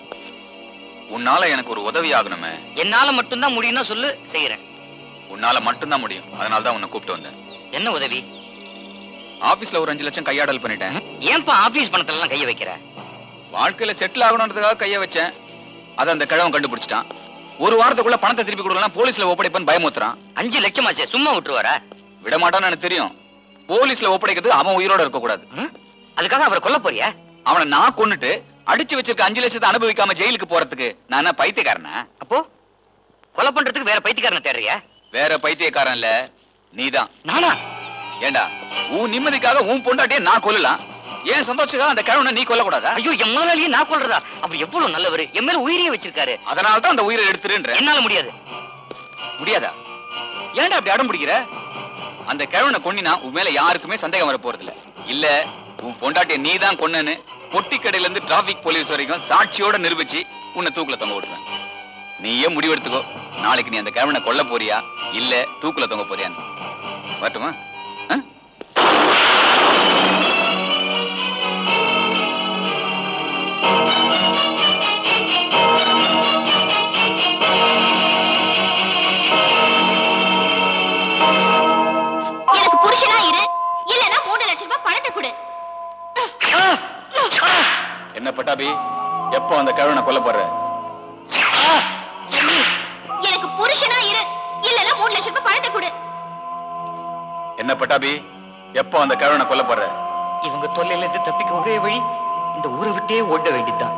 உன்னால எனக்கு ஒரு உதவி ஆகணுமே என்னால மட்டும்தான் முடியும்னா சொல்லு செய்யறேன் உன்னால மட்டும்தான் முடியும் அதனால தான் உன்னை கூப்பிட்டு வந்தேன் என்ன உதவி ஆபீஸ்ல ஒரு அஞ்சு லட்சம் கையாடல் பண்ணிட்டேன் ஏன்பா ஆபீஸ் பணத்துல எல்லாம் கைய வைக்கிற வாழ்க்கையில செட்டில் ஆகணுன்றதுக்காக கைய வச்சேன் அதை அந்த கிழவன் கண்டுபிடிச்சிட்டான் ஒரு வாரத்துக்குள்ள பணத்தை திருப்பி கொடுக்கலாம் போலீஸ்ல ஒப்படைப்பேன்னு பயமுத்துறான் அஞ்சு லட்சம் ஆச்சே சும்மா விட்டுருவாரா விட மாட்டான்னு எனக்கு தெரியும் போலீஸ்ல ஒப்படைக்கிறது அவன் உயிரோட இருக்க கூடாது ம்? அதுக்காக அவரை கொல்ல போறியா அவனை நான் கொன்னுட்டு அடிச்சு வச்சிருக்க அஞ்சு லட்சத்தை அனுபவிக்காம ஜெயிலுக்கு போறதுக்கு நான் என்ன பைத்தியக்காரனா அப்போ கொலை பண்றதுக்கு வேற பைத்தியக்காரனை தேடுறியா வேற பைத்தியக்காரன் இல்ல நீதான் நானா ஏண்டா உன் நிம்மதிக்காக உன் பொண்டாட்டியை நான் கொல்லலாம் ஏன் சந்தோஷத்துக்காக அந்த கிழவனை நீ கொல்லக்கூடாதா ஐயோ என் முதலாளியே நான் கொல்றதா அப்ப எவ்வளவு நல்லவர் என் மேல உயிரியே வச்சிருக்காரு அதனால தான் அந்த உயிரை எடுத்துருன்ற என்னால முடியாது முடியாதா ஏன்டா அப்படி அடம் பிடிக்கிற அந்த கிழவனை கொன்னினா உன் மேல யாருக்குமே சந்தேகம் வர போறது இல்ல இல்ல உன் பொண்டாட்டிய நீ தான் கொன்னன்னு பொட்டி கடையில இருந்து டிராபிக் போலீஸ் வரைக்கும் சாட்சியோட நிரூபிச்சு உன்னை தூக்குல தொங்க விட்டுருவேன் நீயே முடிவெடுத்துக்கோ நாளைக்கு நீ அந்த கிழவனை கொல்ல போறியா இல்ல தூக்குல தொங்க போறியான்னு வரட்டுமா ஆ? எனக்கு புருஷனா இரு இல்லனா மூணு லட்சம் ரூபாய் பணத்தை கொடு என்ன பட்டாபி எப்போ அந்த கிழவனை கொல்ல போற எனக்கு புருஷனா இரு இல்லனா மூணு லட்சம் ரூபாய் பணத்தை கொடு என்ன பட்டாபி எப்போ அந்த கிழவனை கொல்ல போற இவங்க தொல்லையில இருந்து தப்பிக்க ஒரே வழி இந்த ஊரை விட்டே ஓட வேண்டியதுதான்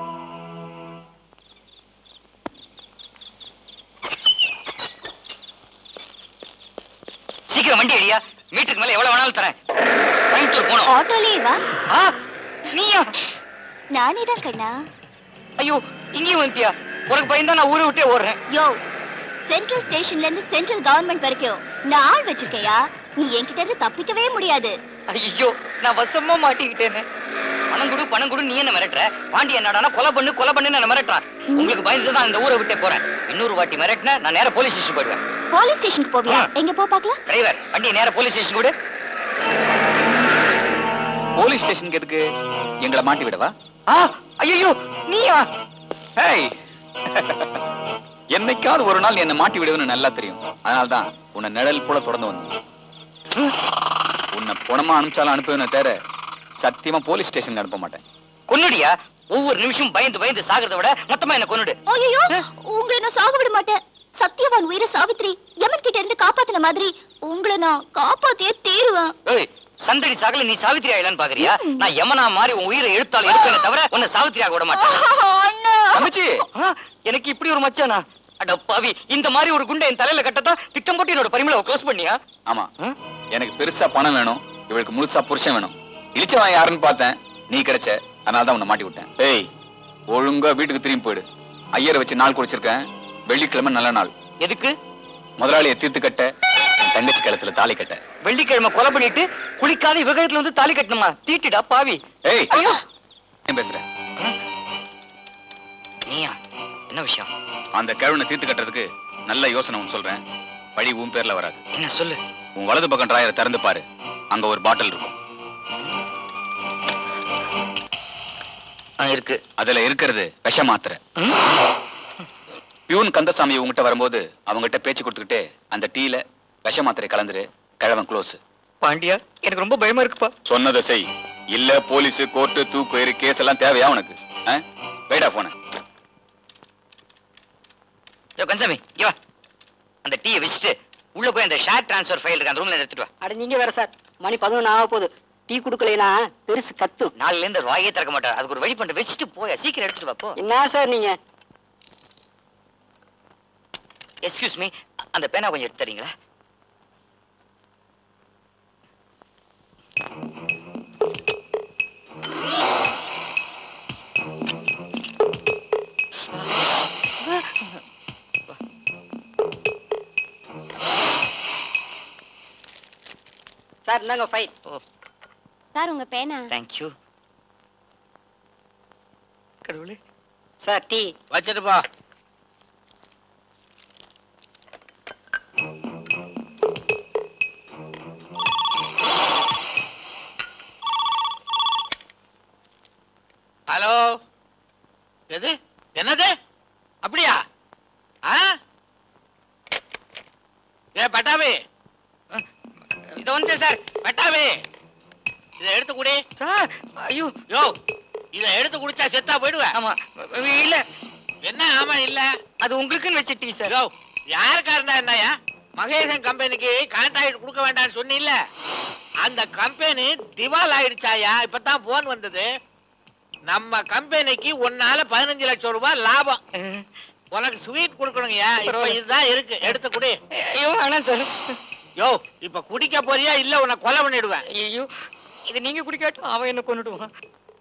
சீக்கிரம் வண்டி அடியா மீட்டருக்கு மேல எவ்வளவு வேணாலும் தரேன் கோயம்புத்தூர் போனோம் ஆட்டோலயே வா ஆ, நீயா நானே தான் கண்ணா ஐயோ இங்கேயும் வந்துட்டியா உனக்கு பயந்தா நான் ஊரை விட்டே ஓடுறேன் யோ சென்ட்ரல் ஸ்டேஷன்ல இருந்து சென்ட்ரல் கவர்மெண்ட் வரைக்கும் நான் ஆள் வச்சிருக்கையா நீ என்கிட்ட இருந்து தப்பிக்கவே முடியாது ஐயோ நான் வசமா மாட்டிக்கிட்டேனே பணம் கொடு பணம் கொடு நீ என்ன மிரட்டுற பாண்டி என்னடானா கொலை பண்ணு கொலை பண்ணு என்ன மிரட்டுறான் உங்களுக்கு பயந்து தான் இந்த ஊரை விட்டே போறேன் இன்னொரு வாட்டி மிரட்டின நான் நேரா போலீஸ் ஸ்டேஷன் போயிடுவேன் போலீஸ் ஸ்டேஷனுக்கு போவியா ஆ. எங்க போ பார்க்கலாம் டிரைவர் வண்டியை நேரா போலீஸ் ஸ்டேஷன் கொடு போலீஸ் ஸ்டேஷனுக்கு எதுக்கு எங்களை மாட்டி விடவா ஆ ஐயோ நீயா ஹேய் என்னைக்காவது ஒரு நாள் நீ என்னை மாட்டி விடுவேன்னு நல்லா தெரியும் அதனால்தான் உன்னை நிழல் போல தொடர்ந்து வந்தேன் உன்னை புணமா அனுப்பிச்சாலும் அனுப்புவேனே தவிர சத்தியமா போலீஸ் ஸ்டேஷனுக்கு அனுப்ப மாட்டேன் கொன்னுடியா ஒவ்வொரு நிமிஷம் பயந்து பயந்து சாகிறத விட மொத்தமா என்ன கொன்னுடு ஐயோ உங்களை நான் சாக விட மாட்டேன் சத்தியவான் உயிரை சாவித்ரி யமன் கிட்ட இருந்து காப்பாத்தின மாதிரி உங்களை நான் காப்பாத்தியே தீருவேன் ஏய் சந்தடி சாகல நீ சாவித்திரி ஆயிலான்னு பாக்குறியா நான் யமனா மாதிரி உன் உயிரை எடுத்தாலும் எடுப்பேனே தவிர உன்னை சாவித்திரியாக விட மாட்டேன் அண்ணா தங்கச்சி ஆ, எனக்கு இப்படி ஒரு மச்சானா அட பாவி இந்த மாதிரி ஒரு குண்டை என் தலையில கட்டத்தான் திட்டம் போட்டு என்னோட பரிமளவை க்ளோஸ் பண்ணியா ஆமா எனக்கு பெருசா பணம் வேணும் இவளுக்கு முழுசா புருஷன் வேணும் இழிச்சவன் யாருன்னு பார்த்தேன் நீ கிடைச்ச அதனால தான் உன்னை மாட்டி விட்டேன் ஏய் ஒழுங்கா வீட்டுக்கு திரும்பி போயிடு ஐயரை வச்சு நாள் குடிச்சிருக்கேன் வெள்ளிக்கிழமை நல்ல நாள் எதுக்கு முதலாளியை தீர்த்து கட்ட என் தங்கச்சி கழுத்துல தாலி கட்ட வெள்ளிக்கிழமை கொலை பண்ணிட்டு குளிக்காத விவகாரத்துல வந்து தாலி கட்டணுமா தீட்டுடா பாவி ஏய் ஐயோ ஏன் பேசுற நீயா என்ன விஷயம் அந்த கிழவனை தீர்த்து கட்டுறதுக்கு நல்ல யோசனை ஒன்று சொல்றேன் பழி உன் பேர்ல வராது என்ன சொல்லு உன் வலது பக்கம் டிராயரை திறந்து பாரு அங்க ஒரு பாட்டில் இருக்கும் ஆ, இருக்கு அதுல இருக்கிறது விஷ மாத்திரை பியூன் கந்தசாமி உங்ககிட்ட வரும்போது அவங்ககிட்ட பேச்சு கொடுத்துக்கிட்டே அந்த டீல விஷ மாத்திரை கலந்துரு கிழவன் க்ளோஸ் பாண்டியா எனக்கு ரொம்ப பயமா இருக்குப்பா சொன்னதை செய் இல்ல போலீஸ் கோர்ட்டு தூக்கு கேஸ் எல்லாம் தேவையா உனக்கு வைடா போன யோ கன்சாமி இங்க வா அந்த டீயை வச்சுட்டு உள்ள போய் அந்த ஷேர் டிரான்ஸ்ஃபர் ஃபைல் இருக்கு அந்த ரூம்ல எடுத்துட்டு வா அட நீங்க வேற சார் மணி பதினொன்று ஆக போகுது டீ குடுக்கலைனா பெருசு கத்தும் நாளைல இருந்து வாயே திறக்க மாட்டார் அதுக்கு ஒரு வழி பண்ண வச்சுட்டு போய் சீக்கிரம் எடுத்துட்டு வா போ என்ன சார் நீங்க எக்ஸ்கியூஸ் மீ அந்த பேனா கொஞ்சம் எடுத்து தரீங்களா சார் இந்தாங்க ஃபைல் ஓ சார் உங்க பேனா தேங்க்யூ கடவுளே சார் டீ வச்சுட்டு போ ஹலோ எது என்னது அப்படியா ஆ ஏ பட்டாபி இதை வந்து சார் பட்டாபி இதை எடுத்து குடி சார் ஐயோ யோ இதை எடுத்து குடிச்சா செத்தா போயிடுவேன் ஆமா இல்ல என்ன ஆமா இல்ல அது உங்களுக்குன்னு வச்ச டீ சார் யோ யாருக்கா இருந்தா என்னயா மகேசன் கம்பெனிக்கு கான்ட்ராக்ட் கொடுக்க வேண்டாம்னு சொன்னீல்ல அந்த கம்பெனி திவால் ஆயிடுச்சாயா இப்பதான் போன் வந்தது நம்ம கம்பெனிக்கு உன்னால பதினஞ்சு லட்சம் ரூபாய் லாபம் உனக்கு ஸ்வீட் கொடுக்கணுங்கய்யா இப்ப இதுதான் இருக்கு எடுத்து குடி ஐயோ வேணாம் சார் யோ இப்ப குடிக்க போறியா இல்ல உன்னை கொலை பண்ணிடுவேன் ஐயோ இது நீங்க குடிக்காட்டும் அவன் என்ன கொண்டுடுவான்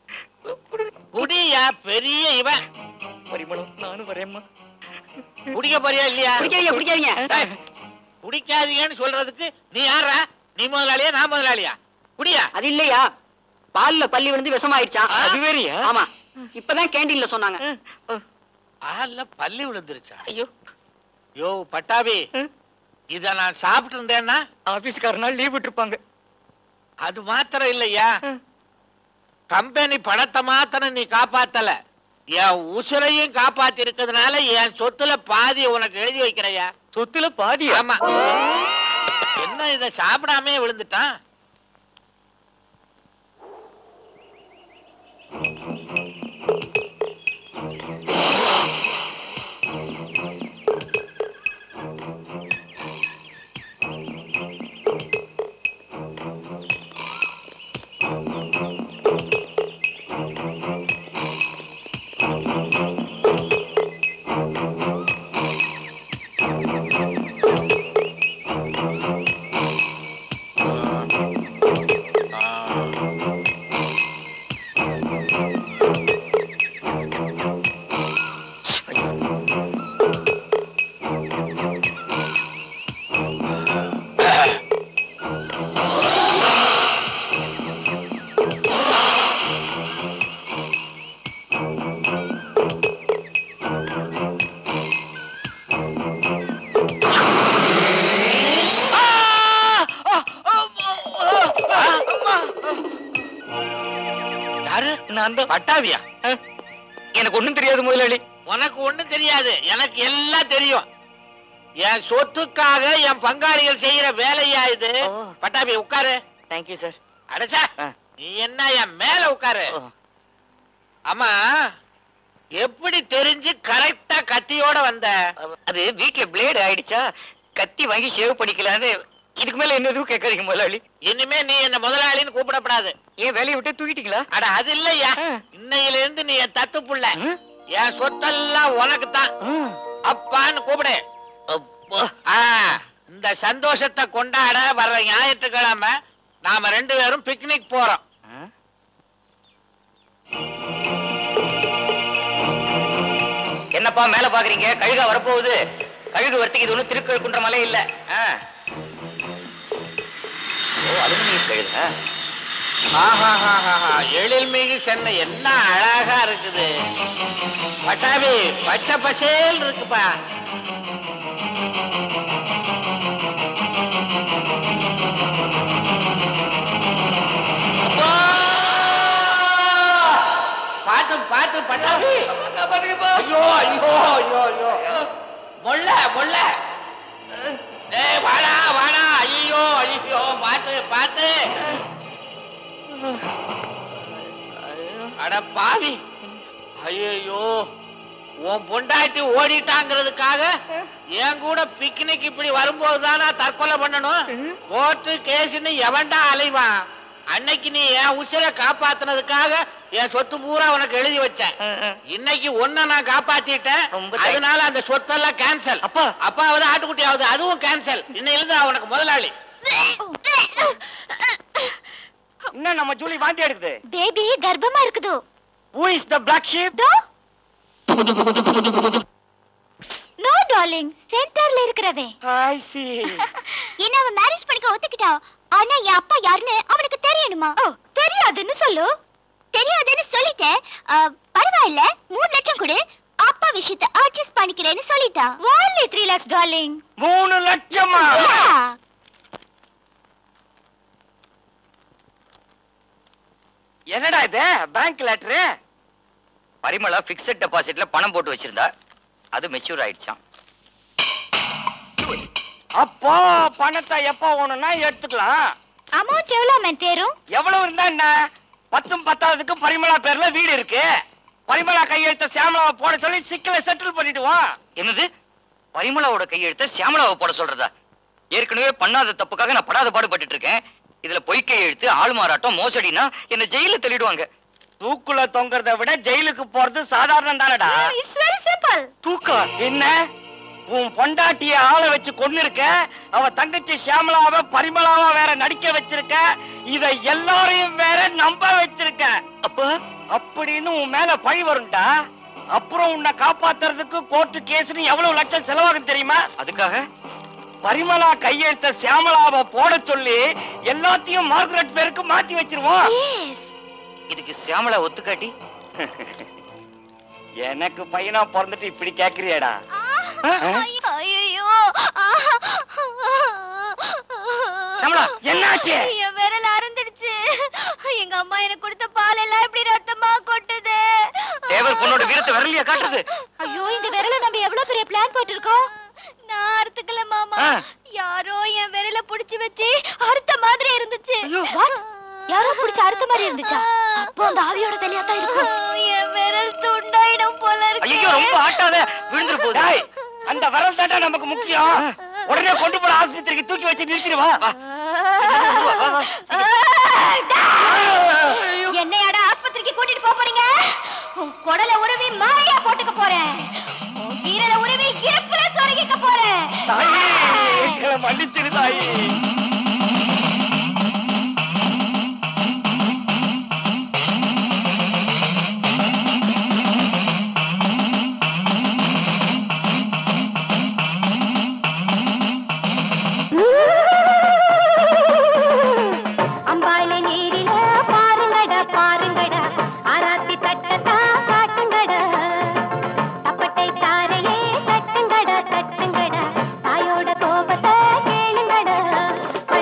குடியா பெரிய இவன் பரிமளம் நானும் வரேம்மா குடிக்க போறியா இல்லையா குடிக்காதீங்க குடிக்காதீங்க ஏய், குடிக்காதீங்கன்னு சொல்றதுக்கு நீ யாரா நீ முதலாளியா நான் முதலாளியா குடியா அது இல்லையா பால்ல பள்ளி விழுந்து விஷமாயிடுச்சான் அது வேறயா ஆமா இப்பதான் கேண்டீன்ல சொன்னாங்க ஆள்ல பள்ளி விழுந்துருச்சா ஐயோ யோ பட்டாபி இத நான் சாப்பிட்டு இருந்தேன்னா ஆபீஸ்காரனால லீவ் விட்டுருப்பாங்க அது மாத்திரம் இல்லையா கம்பெனி பணத்தை மாத்திரம் நீ காப்பாத்தல என் உசுரையும் காப்பாத்தி இருக்கிறதுனால என் சொத்துல பாதி உனக்கு எழுதி வைக்கிறையா சொத்துல பாதியா ஆமா என்ன இத சாப்பிடாமே விழுந்துட்டான் யாரு நான் தான் பட்டாவியா எனக்கு ஒண்ணும் தெரியாது முதலாளி உனக்கு ஒண்ணும் தெரியாது எனக்கு எல்லாம் தெரியும் என் சொத்துக்காக என் பங்காளிகள் செய்யற வேலையா இது ஓ. பட்டாபி உட்காரு தேங்க்யூ சார் அடச்சா ஆ. நீ என்ன என் மேல உட்காரு அம்மா எப்படி தெரிஞ்சு கரெக்டா கத்தியோட வந்த அது வீட்ல பிளேடு ஆயிடுச்சா கத்தி வாங்கி ஷேவ் பண்ணிக்கலான்னு இதுக்கு மேல என்ன எதுவும் கேட்காதீங்க முதலாளி இனிமே நீ என்ன முதலாளின்னு கூப்பிடப்படாது ஏன் வேலையை விட்டு தூக்கிட்டீங்களா அட அது இல்லையா ஆ. இன்னையில இருந்து நீ என் தத்து புள்ள ம். என் சொத்தெல்லாம் உனக்கு தான் ம். அப்பான்னு கூப்பிடு அப்பா ஆ, இந்த சந்தோஷத்தை கொண்டாட வர்ற ஞாயிற்றுக்கிழமை நாம ரெண்டு பேரும் பிக்னிக் போறோம் ஆ? என்னப்பா மேல பாக்குறீங்க கழுகா வரப்போகுது கழுகு வரத்துக்கு இது ஒண்ணும் திருக்கழுக்குன்ற மலை இல்ல ஆ. ஓ அலுமினியம் கழுகா ஆஹாஹாஹாஹா, எழில்மிகு சென்னை என்ன அழகா இருக்குது பட்டாபி பச்சை பசேல் இருக்குப்பா அப்பா! பாத்து பாத்து பட்டாபி ஐயோ ஐயோ ஐயோ ஐயோ முள்ள முள்ள டேய் வாடா வாடா ஐயோ ஐயோ பாத்து பாத்து அட பாவி ஐயோ உன் பொண்டாட்டி ஓடிட்டாங்கிறதுக்காக என் கூட பிக்னிக் இப்படி வரும்போது தான் நான் தற்கொலை பண்ணணும் கோர்ட்டு கேஸ்னு எவன்டா அலைவான் அன்னைக்கு நீ என் உச்சிரை காப்பாத்துனதுக்காக என் சொத்து பூரா உனக்கு எழுதி வச்சேன் இன்னைக்கு ஒன்ன நான் காப்பாத்திட்டேன் ரொம்ப thanks. அதனால அந்த சொத்தெல்லாம் கேன்சல் அப்பா. அப்பாவது ஆட்டுக்குட்டியாவது அதுவும் கேன்சல் இன்னையில இருந்து அவனுக்கு முதலாளி என்ன நம்ம ஜூலி வாந்தி எடுக்குது பேபி கர்ப்பமா இருக்குது who is the black sheep though no darling சென்டர்ல இருக்கிறவன் ஐ சி என்ன அவன் மேரேஜ் பண்ணிக்க ஒத்துக்கிட்டா ஆனா என் அப்பா யாருன்னு அவனுக்கு தெரியணுமா ஓ தெரியாதுன்னு சொல்லு தெரியாதுன்னு சொல்லிட்டேன் ஆ, பரவாயில்ல மூணு லட்சம் கொடு அப்பா விஷயத்தை அட்ஜஸ்ட் பண்ணிக்கிறேன்னு சொல்லிட்டான் ஒன்லி த்ரீ லேக்ஸ் டார்லிங் மூணு லட்சமா என்னடா இது பேங்க் லெட்டரு பரிமளா பிக்சட் டெபாசிட்ல பணம் போட்டு வச்சிருந்தா அது மெச்சூர் ஆயிடுச்சாம் அப்போ பணத்தை எப்போ வேணும்னா எடுத்துக்கலாம் அமௌண்ட் எவ்வளவு மேன் தேரும் எவ்வளவு இருந்தா என்ன பத்தும் பத்தாவதுக்கு பரிமளா பேர்ல வீடு இருக்கு பரிமளா கையெழுத்த சியாமலாவை போட சொல்லி சிக்கலை செட்டில் பண்ணிடுவான் என்னது பரிமளாவோட கையெழுத்த சியாமலாவை போட சொல்றதா ஏற்கனவே பண்ணாத தப்புக்காக நான் படாத பாடுபட்டுட்டு இருக்கேன் இதுல பொய் கையெழுத்து ஆள் மாறாட்டம் மோசடினா என்ன ஜெயில தள்ளிடுவாங்க தூக்குல தொங்குறத விட ஜெயிலுக்கு போறது சாதாரணம் தானடா இட்ஸ் வெரி சிம்பிள் தூக்கம் என்ன உன் பொண்டாட்டிய ஆள வச்சு கொண்டு இருக்க அவ தங்கச்சி சியாமலாவ பரிமளாவா வேற நடிக்க வச்சிருக்க இத எல்லாரையும் வேற நம்ப வச்சிருக்க அப்ப அப்படின்னு உன் மேல பழி வரும்டா அப்புறம் உன்னை காப்பாத்துறதுக்கு கோர்ட்டு கேஸ்னு எவ்வளவு லட்சம் செலவாகும் தெரியுமா அதுக்காக பரிமளா கையெழுத்த சியாமலாவ போட சொல்லி எல்லாத்தையும் மார்கரெட் பேருக்கு மாத்தி வச்சிருவோம் எஸ் இதுக்கு சியாமலா ஒத்துக்காட்டி எனக்கு பையனா பிறந்துட்டு இப்படி கேக்குறியேடா ஐயோ சியாமளா, என்னாச்சு? என் விரல் அறந்துடுச்சு எங்க அம்மா எனக்கு கொடுத்த பால் எல்லாம் இப்படி ரத்தமா கொட்டுது தேவர் பொண்ணோட வீரத்தை விரலியா காட்டுறது ஐயோ இந்த விரல நம்ம எவ்வளவு பெரிய பிளான் போட்டிருக்கோம் நான் அறுத்துக்கல மாமா ஆ. யாரோ என் விரல புடிச்சு வச்சு அறுத்த மாதிரி இருந்துச்சு ஐயோ. யாரோ புடிச்சு அறுத்த மாதிரி இருந்துச்சா அப்போ அந்த ஆவியோட தலையா தான் இருக்கும் என் விரல் துண்டாயிடும் போல இருக்கு ஐயோ ரொம்ப ஆட்டாத விழுந்துரு போகுது டேய், அந்த விரல் தாண்டா நமக்கு முக்கியம் உடனே கொண்டு போன ஆஸ்பத்திரிக்கு தூக்கி வச்சு நிறுத்திடுவா என்னையாடா ஆஸ்பத்திரிக்கு கூட்டிட்டு போப் போறீங்க உன் குடல உருவி மாயா போட்டுக்க போறேன் உன் ஈரல உருவி இடுப்புல சொருகிக்க போறேன் தாயே எங்களை மன்னிச்சிரு தாயே அம்பாளை நீரில பாருங்கடா பாருங்கடா ஆராத்தி தட்டத்தா காட்டுங்கடா தப்பட்டை தாரையே தட்டுங்கடா தட்டுங்கடா தாயோட கோபத்தை கேளுங்கடா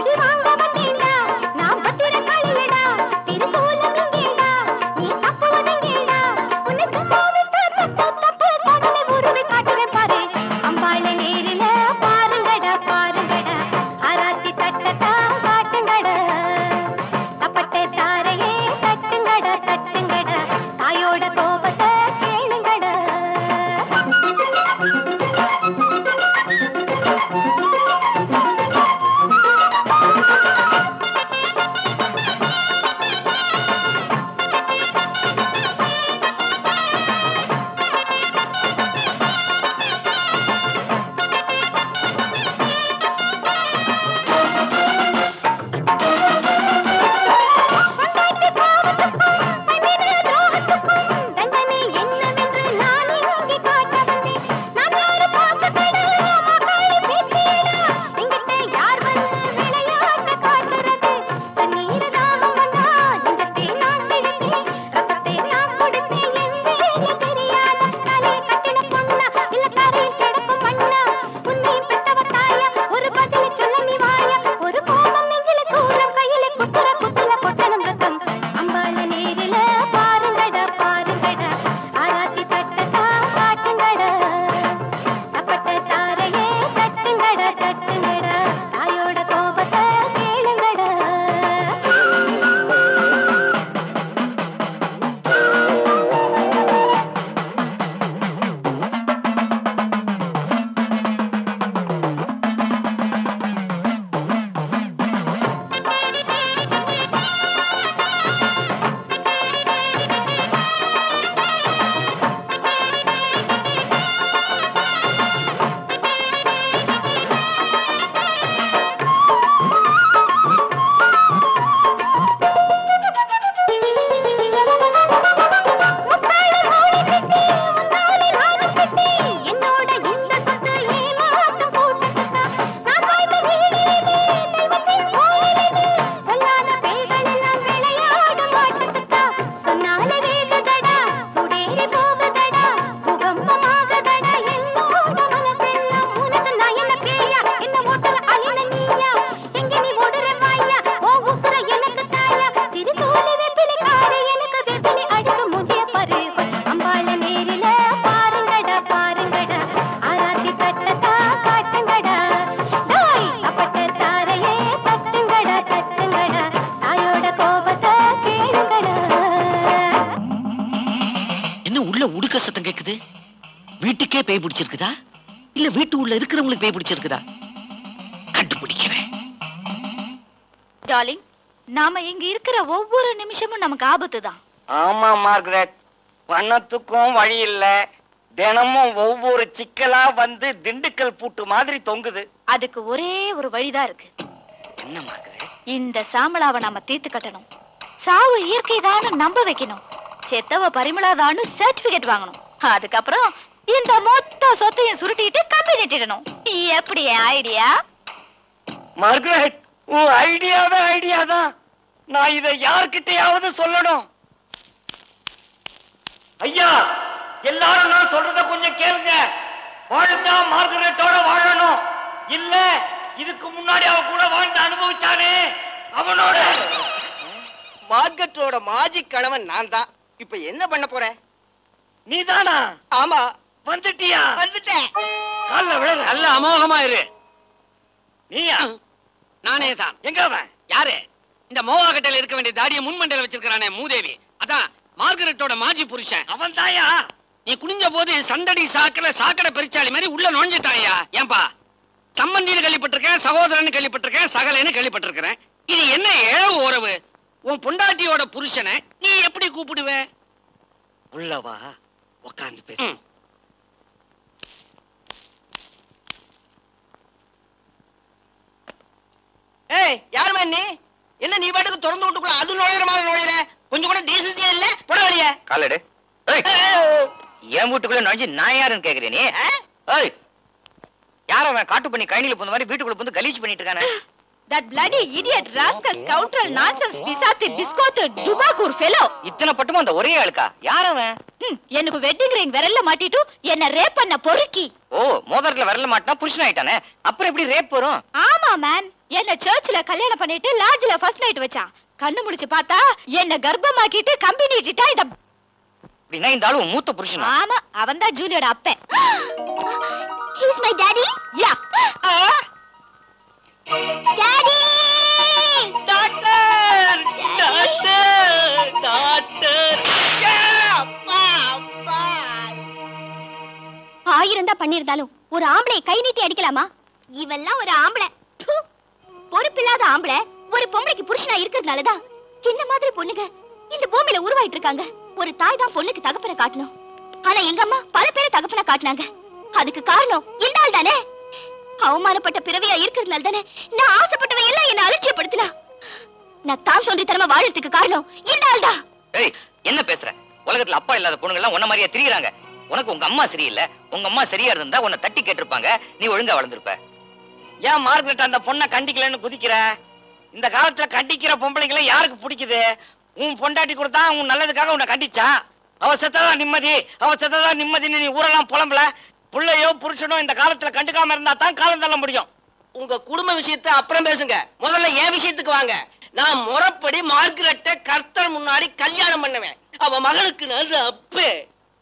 தட்டுங்கடா தாயோட கோபத்தை கேளுங்கடா என்னோட இந்த சொத்து ஏமாற்றம் போட்டதுக்கா நான் வாழ்ந்த வீடிலே தெய்வத்தின் கோயிலிலே சொல்லாத பேய்கள் எல்லாம் விளையாடும் ஆட்டத்துக்கா சொன்னாலே வேகுதடா சுடேறி போகுதடா பூகம்பமாகுதடா என்னோட மனசெல்லாம் உனக்கு நான் என்ன பேயா என்ன ஓட்டுற அழின நீயா எங்க நீ ஓடுற வாயா ஓ உசுர எனக்கு தாயா திருசூலி வெப்பிலி காரு எனக்கு வெப்பிலி அடிக்க முடிய பாரு அம்பாள நேரில பாருங்கடா பாருங்கடா ஆராத்தி தட்டத்தா காட்டுங்கடா டாய் அப்பட்ட தாரையே தட்டுங்கடா தட்டுங்கடா தாயோட கோபத்தை கேளுங்கடா என்ன உள்ள உடுக்க சத்தம் கேக்குது வீட்டுக்கே பேய் பிடிச்சிருக்குதா இல்ல வீட்டு உள்ள இருக்கிறவங்களுக்கு பேய் பிடிச்சிருக்குதா கண்டுபிடிக்கிறேன் டார்லிங் நாம இங்க இருக்கிற ஒவ்வொரு நிமிஷமும் நமக்கு ஆபத்து தான் ஆமா மார்கரெட் பணத்துக்கும் வழி இல்ல தினமும் ஒவ்வொரு சிக்கலா வந்து திண்டுக்கல் பூட்டு மாதிரி தொங்குது அதுக்கு ஒரே ஒரு வழிதான் இருக்கு என்ன மார்கரெட் இந்த சாமளாவை நாம தீர்த்து கட்டணும் சாவு இயற்கைதான்னு நம்ப வைக்கணும் செத்தவ பரிமளாதான்னு சர்டிபிகேட் வாங்கணும் அதுக்கப்புறம் இந்த மொத்த சொத்தையும் சுருட்டிட்டு கம்பி நட்டிடணும் எப்படி ஐடியா மார்கரெட் உன் ஐடியாவே ஐடியா தான் நான் இதை யார்கிட்டயாவது சொல்லணும் ஐயா எல்லாரும் நான் சொல்றத கொஞ்சம் கேளுங்க வாழ்ந்தா மார்கரெட்டோட வாழணும் இல்ல இதுக்கு முன்னாடி அவ கூட வாழ்ந்து அனுபவிச்சானே அவனோட மார்க்கெட்டோட மாஜி கணவன் நான் தான் இப்ப என்ன பண்ண போற நீதானா ஆமா வந்துட்டியா வந்துட்டேன் கால்ல விழ நல்ல அமோகமா இரு நீயா நானே தான் எங்க அவன் யாரு இந்த மோவாகட்டையில இருக்க வேண்டிய தாடிய முன்மண்டையில வச்சிருக்கானே மூதேவி அதான் மார்கரெட்டோட மாஜி புருஷன் அவன் தாயா நீ குனிஞ்ச போது சந்தடி சாக்கல சாக்கடை பெரிச்சாளி மாதிரி உள்ள நுழைஞ்சிட்டாயா ஏன்பா சம்பந்தின்னு கேள்விப்பட்டிருக்கேன் சகோதரன் கேள்விப்பட்டிருக்கேன் சகலன்னு கேள்விப்பட்டிருக்கிறேன் இது என்ன இழவு உறவு உன் பொண்டாட்டியோட புருஷனை நீ எப்படி கூப்பிடுவ உள்ளவா உட்கார்ந்து பேசு ம். ஏய் யாருமா நீ என்ன நீ பாட்டுக்கு திறந்து விட்டுக்குள்ள அது நுழையிற மாதிரி நுழையிற கொஞ்சம் கூட டீசன்சியா இல்ல போட வழிய காலடு என் வீட்டுக்குள்ள நுழைஞ்சு நான் யாருன்னு கேக்குறேன் நீ ஏய் யார அவன் காட்டு பண்ணி கழனியில போன மாதிரி வீட்டுக்குள்ள வந்து கலீஜ் பண்ணிட்டு இருக்கானே that bloody idiot rascal scoundrel nonsense பிசாத்து பிஸ்கோத்து டுபாக்கூர் ஃபெலோ இத்தனை பட்டுமா அந்த ஒரே ஆளுக்கா யார் அவன் எனக்கு வெட்டிங் ரிங் விரல்ல மாட்டிட்டு என்ன ரேப் பண்ண பொறுக்கி ஓ மோதிரத்துல விரல மாட்டினா புருஷன் ஆயிட்டானே அப்புறம் எப்படி ரேப் வரும் ஆமா மேன் என்ன சர்ச்ல கல்யாணம் பண்ணிட்டு லாட்ஜ்ல ஃபர்ஸ்ட் நைட் வச்சான் கண்ணு முடிச்சு பார்த்தா என்ன கர்ப்பமாக்கிட்டு கம்பி நீட்டிட்டா இத அப்படின்னா இந்த ஆளு உன் மூத்த புருஷனா ஆமா அவன் தான் ஜூலியோட அப்பன் he's my daddy yeah daddy doctor doctor doctor ஆயிரம் தான் பண்ணிருந்தாலும் ஒரு ஆம்பளை கை நீட்டி அடிக்கலாமா இவெல்லாம் ஒரு ஆம்பளை ப்பு. பொறுப்பில்லாத ஆம்பளை ஒரு பொம்பளைக்கு புருஷனா இருக்கிறதுனாலதான் என்ன மாதிரி பொண்ணுங்க இந்த பூமியில உருவாயிட்டு இருக்காங்க ஒரு தாய் தான் பொண்ணுக்கு தகப்பனை காட்டணும் ஆனா எங்க அம்மா பல பேரை தகப்பனை காட்டினாங்க அதுக்கு காரணம் இந்த ஆள் தானே அவமானப்பட்ட பிறவியா இருக்கிறதுனால தானே நான் ஆசைப்பட்டவன் எல்லாம் என்ன அலட்சியப்படுத்தினா நான் தான் தோன்றித்தனமா வாழறதுக்கு காரணம் இந்த ஆள் தான் ஏய் என்ன பேசுற உலகத்துல அப்பா இல்லாத பொண்ணுங்க எல்லாம் உன்ன மாதிரியே திரியுறாங்க உனக்கு உங்க அம்மா சரியில்லை உங்க அம்மா சரியா இருந்தா உன்னை தட்டி கேட்டிருப்பாங்க நீ ஒழுங்கா வளர்ந்திருப்ப ஏன் மார்கரெட் அந்த பொண்ணை கண்டிக்கலன்னு குதிக்கிற இந்த காலத்துல கண்டிக்கிற பொம்பளைங்களை யாருக்கு பிடிக்குது உன் பொண்டாட்டி கொடுத்தா உன் நல்லதுக்காக உன்னை கண்டிச்சா அவ செத்ததான் நிம்மதி அவ செத்ததான் நிம்மதின்னு நீ ஊரெல்லாம் புலம்பல புள்ளையோ புருஷனோ இந்த காலத்துல கண்டுக்காம இருந்தா தான் காலம் தள்ள முடியும் உங்க குடும்ப விஷயத்தை அப்புறம் பேசுங்க முதல்ல என் விஷயத்துக்கு வாங்க நான் முறைப்படி மார்கரெட்ட கர்த்தர் முன்னாடி கல்யாணம் பண்ணுவேன் அவ மகனுக்கு நல்ல அப்பு